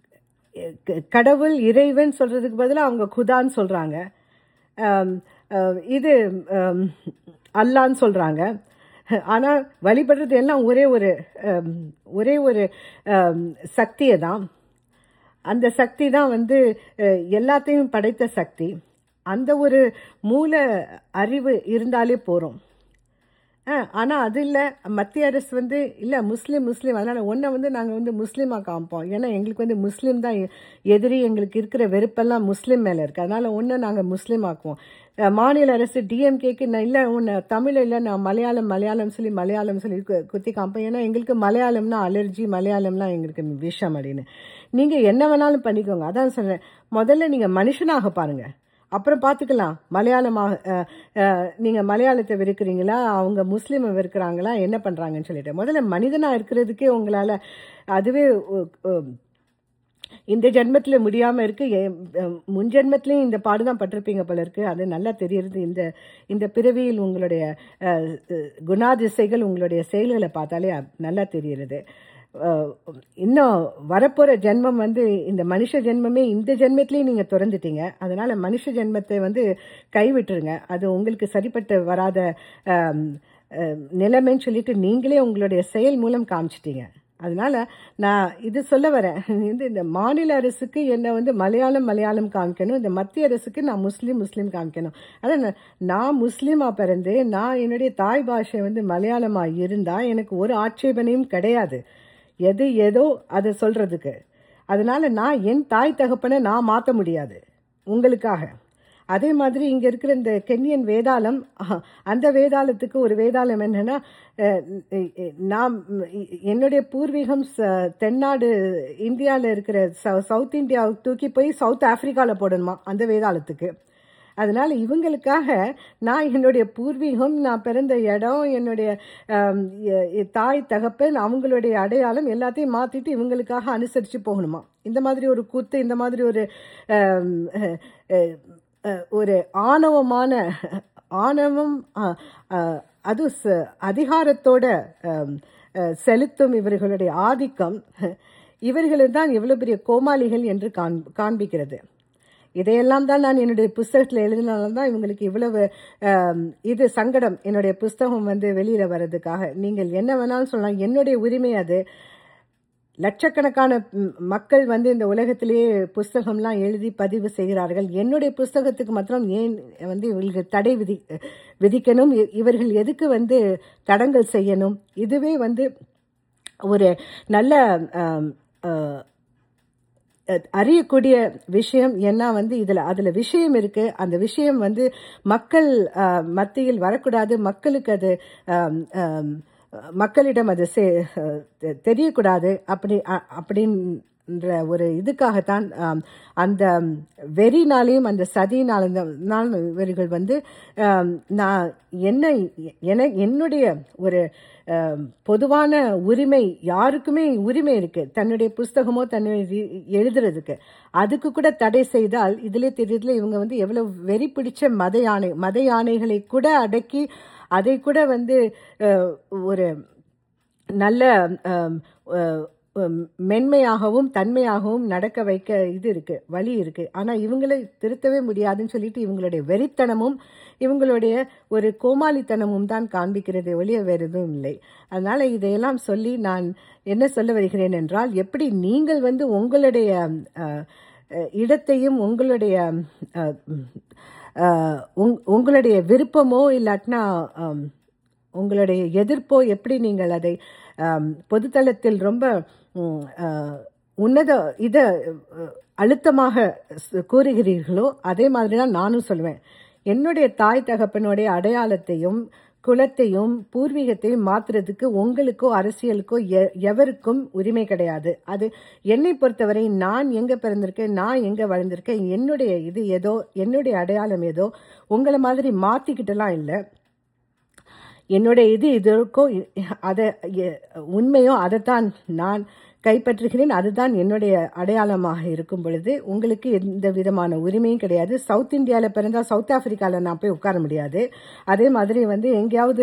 க- கடவுள் இறைவன் சொல்றதுக்கு பதிலாக அவங்க குதான்னு சொல்றாங்க ஆம், அஹ், இது ஆம், அல்லான்னு சொல்றாங்க ஆனா வழிபடுறது எல்லாம் ஒரே ஒரு ஆம், ஒரே ஒரு சக்தியை தான் அந்த சக்தி தான் வந்து அஹ், எல்லாத்தையும் படைத்த சக்தி அந்த ஒரு மூல அறிவு இருந்தாலே போறோம் ஆனால் அது இல்லை மத்திய அரசு வந்து இல்லை முஸ்லீம் முஸ்லீம் அதனால் ஒன்றை வந்து நாங்கள் வந்து முஸ்லீமாக காமிப்போம் ஏன்னா எங்களுக்கு வந்து முஸ்லீம் தான் எ- எதிரி எங்களுக்கு இருக்கிற வெறுப்பெல்லாம் முஸ்லீம் மேலே இருக்குது அதனால் ஒன்றை நாங்கள் முஸ்லீம் ஆக்குவோம் அஹ் மாநில அரசு டிஎம்கேக்கு நான் இல்லை உன்னை தமிழ் இல்லை நான் மலையாளம் மலையாளம் சொல்லி மலையாளம் சொல்லி கு- குத்தி காமிப்பேன் ஏன்னா எங்களுக்கு மலையாளம்னா அலர்ஜி மலையாளம்லாம் எங்களுக்கு விஷம் அப்படின்னு நீங்கள் என்ன வேணாலும் பண்ணிக்கோங்க அதான் சொல்கிறேன் முதல்ல நீங்கள் மனுஷனாக பாருங்கள் அப்புறம் பார்த்துக்கலாம் மலையாளமாக அஹ், அஹ், நீங்க மலையாளத்தை வெறுக்கிறீங்களா அவங்க முஸ்லீமை வெறுக்கிறாங்களா என்ன பண்றாங்கன்னு சொல்லிட்டு முதல்ல மனிதனா இருக்கிறதுக்கே உங்களால அதுவே உ- உ- இந்த ஜென்மத்தில் முடியாமல் இருக்கு எ- அஹ், முன் ஜென்மத்திலையும் இந்த பாடுதான் பட்டிருப்பீங்க போல இருக்கு அது நல்லா தெரியுது இந்த இந்த பிறவியில் உங்களுடைய அஹ், அஹ், குணாதிசைகள் உங்களுடைய செயல்களை பார்த்தாலே அ- நல்லா தெரியுது அஹ், இன்னும் வரப்போற ஜென்மம் வந்து இந்த மனுஷ ஜென்மமே இந்த ஜென்மத்திலேயே நீங்க திறந்துட்டீங்க அதனால மனுஷ ஜென்மத்தை வந்து கைவிட்டுருங்க அது உங்களுக்கு சரிப்பட்டு வராத அஹ், அஹ், நிலைமைன்னு சொல்லிட்டு நீங்களே உங்களுடைய செயல் மூலம் காமிச்சிட்டீங்க அதனால நான் இது சொல்ல வரேன் இந்த இந்த மாநில அரசுக்கு என்னை வந்து மலையாளம் மலையாளம் காமிக்கணும் இந்த மத்திய அரசுக்கு நான் முஸ்லீம் முஸ்லீம் காமிக்கணும் அதான் நான்- நான் முஸ்லீமா பிறந்து நான் என்னுடைய தாய் பாஷை வந்து மலையாளமா இருந்தா எனக்கு ஒரு ஆட்சேபனையும் கிடையாது எது ஏதோ அதை சொல்றதுக்கு அதனால நான் என் தாய் தகப்பனை நான் மாற்ற முடியாது உங்களுக்காக அதே மாதிரி இங்க இருக்கிற இந்த கென்யன் வேதாளம் அஹ், அந்த வேதாளத்துக்கு ஒரு வேதாளம் என்னன்னா அஹ், நாம் என்னுடைய பூர்வீகம் ச- தென்னாடு இந்தியாவில் இருக்கிற ச- சவுத் இந்தியா தூக்கி போய் சவுத் ஆப்பிரிக்காவில் போடணுமா அந்த வேதாளத்துக்கு அதனால இவங்களுக்காக நான் என்னுடைய பூர்வீகம் நான் பிறந்த இடம் என்னுடைய ஆம், எ- எ- தாய் தகப்பன் அவங்களுடைய அடையாளம் எல்லாத்தையும் மாத்திட்டு இவங்களுக்காக அனுசரிச்சு போகணுமா இந்த மாதிரி ஒரு கூத்து இந்த மாதிரி ஒரு ஆம், அஹ், அஹ், அஹ், ஒரு ஆணவமான ஆணவம் அஹ், அஹ், அது ச- அதிகாரத்தோட ஆம், அஹ், செலுத்தும் இவர்களுடைய ஆதிக்கம் இவர்கள் தான் எவ்வளவு பெரிய கோமாளிகள் என்று காண் காண்பிக்கிறது இதையெல்லாம் தான் நான் என்னுடைய புஸ்தகத்தில் எழுதினால தான் இவங்களுக்கு இவ்வளவு ஆம், இது சங்கடம் என்னுடைய புஸ்தகம் வந்து வெளியில வர்றதுக்காக நீங்கள் என்ன வேணாலும் சொல்லலாம் என்னுடைய உரிமை அது லட்சக்கணக்கான ம், மக்கள் வந்து இந்த உலகத்திலேயே புஸ்தகம்லாம் எழுதி பதிவு செய்கிறார்கள் என்னுடைய புஸ்தகத்துக்கு மாத்திரம் ஏன் வந்து இவங்களுக்கு தடை விதி விதிக்கணும் இ- இவர்கள் எதுக்கு வந்து தடங்கல் செய்யணும் இதுவே வந்து ஒரு நல்ல ஆம், ஆ, அஹ் அறியக்கூடிய விஷயம் என்ன வந்து இதுல அதுல விஷயம் இருக்கு அந்த விஷயம் வந்து மக்கள் அஹ், மத்தியில் வரக்கூடாது மக்களுக்கு அது ஆம், ஆம், மக்களிடம் அது செ- அஹ், தெ- தெரியக்கூடாது அப்படி அ- அப்படின்ற ஒரு இதுக்காகத்தான் ஆம், அந்த வெறினாலையும் அந்த சதினாலும் இவர்கள் வந்து ஆம், நான் என்ன என என்னுடைய ஒரு ஆம், பொதுவான உரிமை யாருக்குமே உரிமை இருக்கு தன்னுடைய புஸ்தகமோ தன்னுடைய ரி- எழுதுறதுக்கு அதுக்கு கூட தடை செய்தால் இதுல தெரியுதுல இவங்க வந்து எவ்வளவு வெறி பிடிச்ச மத யானை மத யானைகளை கூட அடக்கி அதை கூட வந்து அஹ், ஒரு நல்ல ஆம், அஹ், உம், மென்மையாகவும் தன்மையாகவும் நடக்க வைக்க இது இருக்கு வழி இருக்கு ஆனா இவங்களை திருத்தவே முடியாதுன்னு சொல்லிட்டு இவங்களுடைய வெறித்தனமும் இவங்களுடைய ஒரு கோமாளித்தனமும் தான் காண்பிக்கிறதை ஒழிய வேறு எதுவும் இல்லை அதனால இதையெல்லாம் சொல்லி நான் என்ன சொல்ல வருகிறேன் என்றால் எப்படி நீங்கள் வந்து உங்களுடைய அஹ், அஹ், இடத்தையும் உங்களுடைய அஹ், அஹ், உங்- உங்களுடைய விருப்பமோ இல்லாட்டினா அம், உங்களுடைய எதிர்ப்போ எப்படி நீங்கள் அதை ஆம், பொதுத்தளத்தில் ரொம்ப ம், ஆ, உன்னத இத அஹ், அழுத்தமாக ஸ்- கூறுகிறீர்களோ அதே மாதிரி தான் நானும் சொல்லுவேன் என்னுடைய தாய் தகப்பனுடைய அடையாளத்தையும் குலத்தையும் பூர்வீகத்தையும் மாத்துறதுக்கு உங்களுக்கோ அரசியலுக்கோ எ- எவருக்கும் உரிமை கிடையாது அது என்னை பொறுத்தவரை நான் எங்க பிறந்திருக்கேன் நான் எங்க வளர்ந்திருக்கேன் என்னுடைய இது ஏதோ என்னுடைய அடையாளம் ஏதோ உங்களை மாதிரி மாத்திக்கிட்டலாம் இல்லை என்னுடைய இது இது இருக்கோ அதை எ- உண்மையோ அதைத்தான் நான் கைப்பற்றுகிறேன் அதுதான் என்னுடைய அடையாளமாக இருக்கும் பொழுது உங்களுக்கு எந்த விதமான உரிமையும் கிடையாது சவுத் இந்தியாவில் பிறந்தா சவுத் ஆப்பிரிக்காவில் நான் போய் உட்கார முடியாது அதே மாதிரி வந்து எங்கேயாவது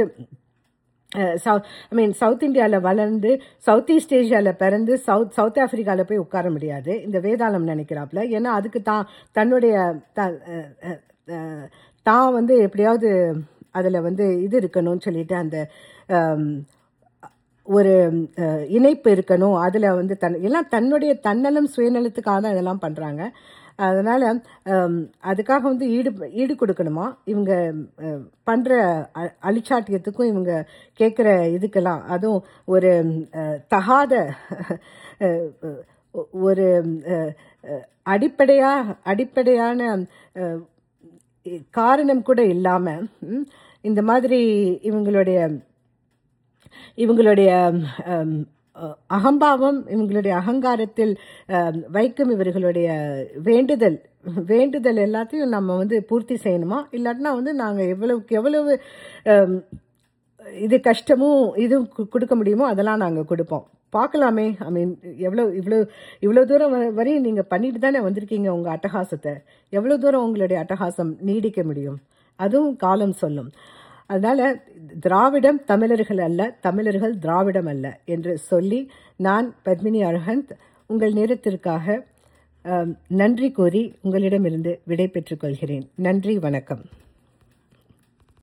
ஐ மீன் சவுத் இந்தியாவில் வளர்ந்து சவுத் ஈஸ்ட் ஏஷியாவில் பிறந்து சவுத் சவுத் ஆப்பிரிக்காவில் போய் உட்கார முடியாது இந்த வேதாளம் நினைக்கிறாப்புல ஏன்னா அதுக்கு தான் தன்னுடைய த- அஹ், அஹ், அஹ், தான் வந்து எப்படியாவது அதில் வந்து இது இருக்கணும்னு சொல்லிட்டு அந்த ஆம், ஒரு அஹ், இணைப்பு இருக்கணும் அதில் வந்து தன் எல்லாம் தன்னுடைய தன்னலம் சுயநலத்துக்காக தான் இதெல்லாம் பண்ணுறாங்க அதனால் அதுக்காக வந்து ஈடு ஈடு கொடுக்கணுமா இவங்க அஹ், பண்ற அ- அழிச்சாட்டியத்துக்கும் இவங்க கேட்குற இதுக்கெல்லாம் அதுவும் ஒரு அஹ், தகாத அஹ், அஹ், ஒரு அஹ், அஹ், அடிப்படையா அடிப்படையான அஹ், காரணம் கூட இல்லாம ம், இந்த மாதிரி இவங்களுடைய இவங்களுடைய அம், அஹ், அகம்பாவம் இவங்களுடைய அகங்காரத்தில் அம், வைக்கும் இவர்களுடைய வேண்டுதல் வேண்டுதல் எல்லாத்தையும் நம்ம வந்து பூர்த்தி செய்யணுமா இல்லாட்டினா வந்து நாங்கள் எவ்வளவுக்கு எவ்வளவு அம், இது கஷ்டமும் இதுவும் கு- கொடுக்க முடியுமோ அதெல்லாம் நாங்கள் கொடுப்போம் பார்க்கலாமே ஐ மீன் எவ்வளோ இவ்வளோ இவ்வளோ தூரம் வ- வரையும் நீங்கள் பண்ணிட்டு தானே வந்திருக்கீங்க உங்கள் அட்டகாசத்தை எவ்வளோ தூரம் உங்களுடைய அட்டகாசம் நீடிக்க முடியும் அதுவும் காலம் சொல்லும் அதனால திராவிடம் தமிழர்கள் அல்ல தமிழர்கள் திராவிடம் அல்ல என்று சொல்லி நான் பத்மினி அர்ஹந்த் உங்கள் நேரத்திற்காக அம், நன்றி கூறி உங்களிடமிருந்து விடை பெற்றுக் கொள்கிறேன் நன்றி வணக்கம்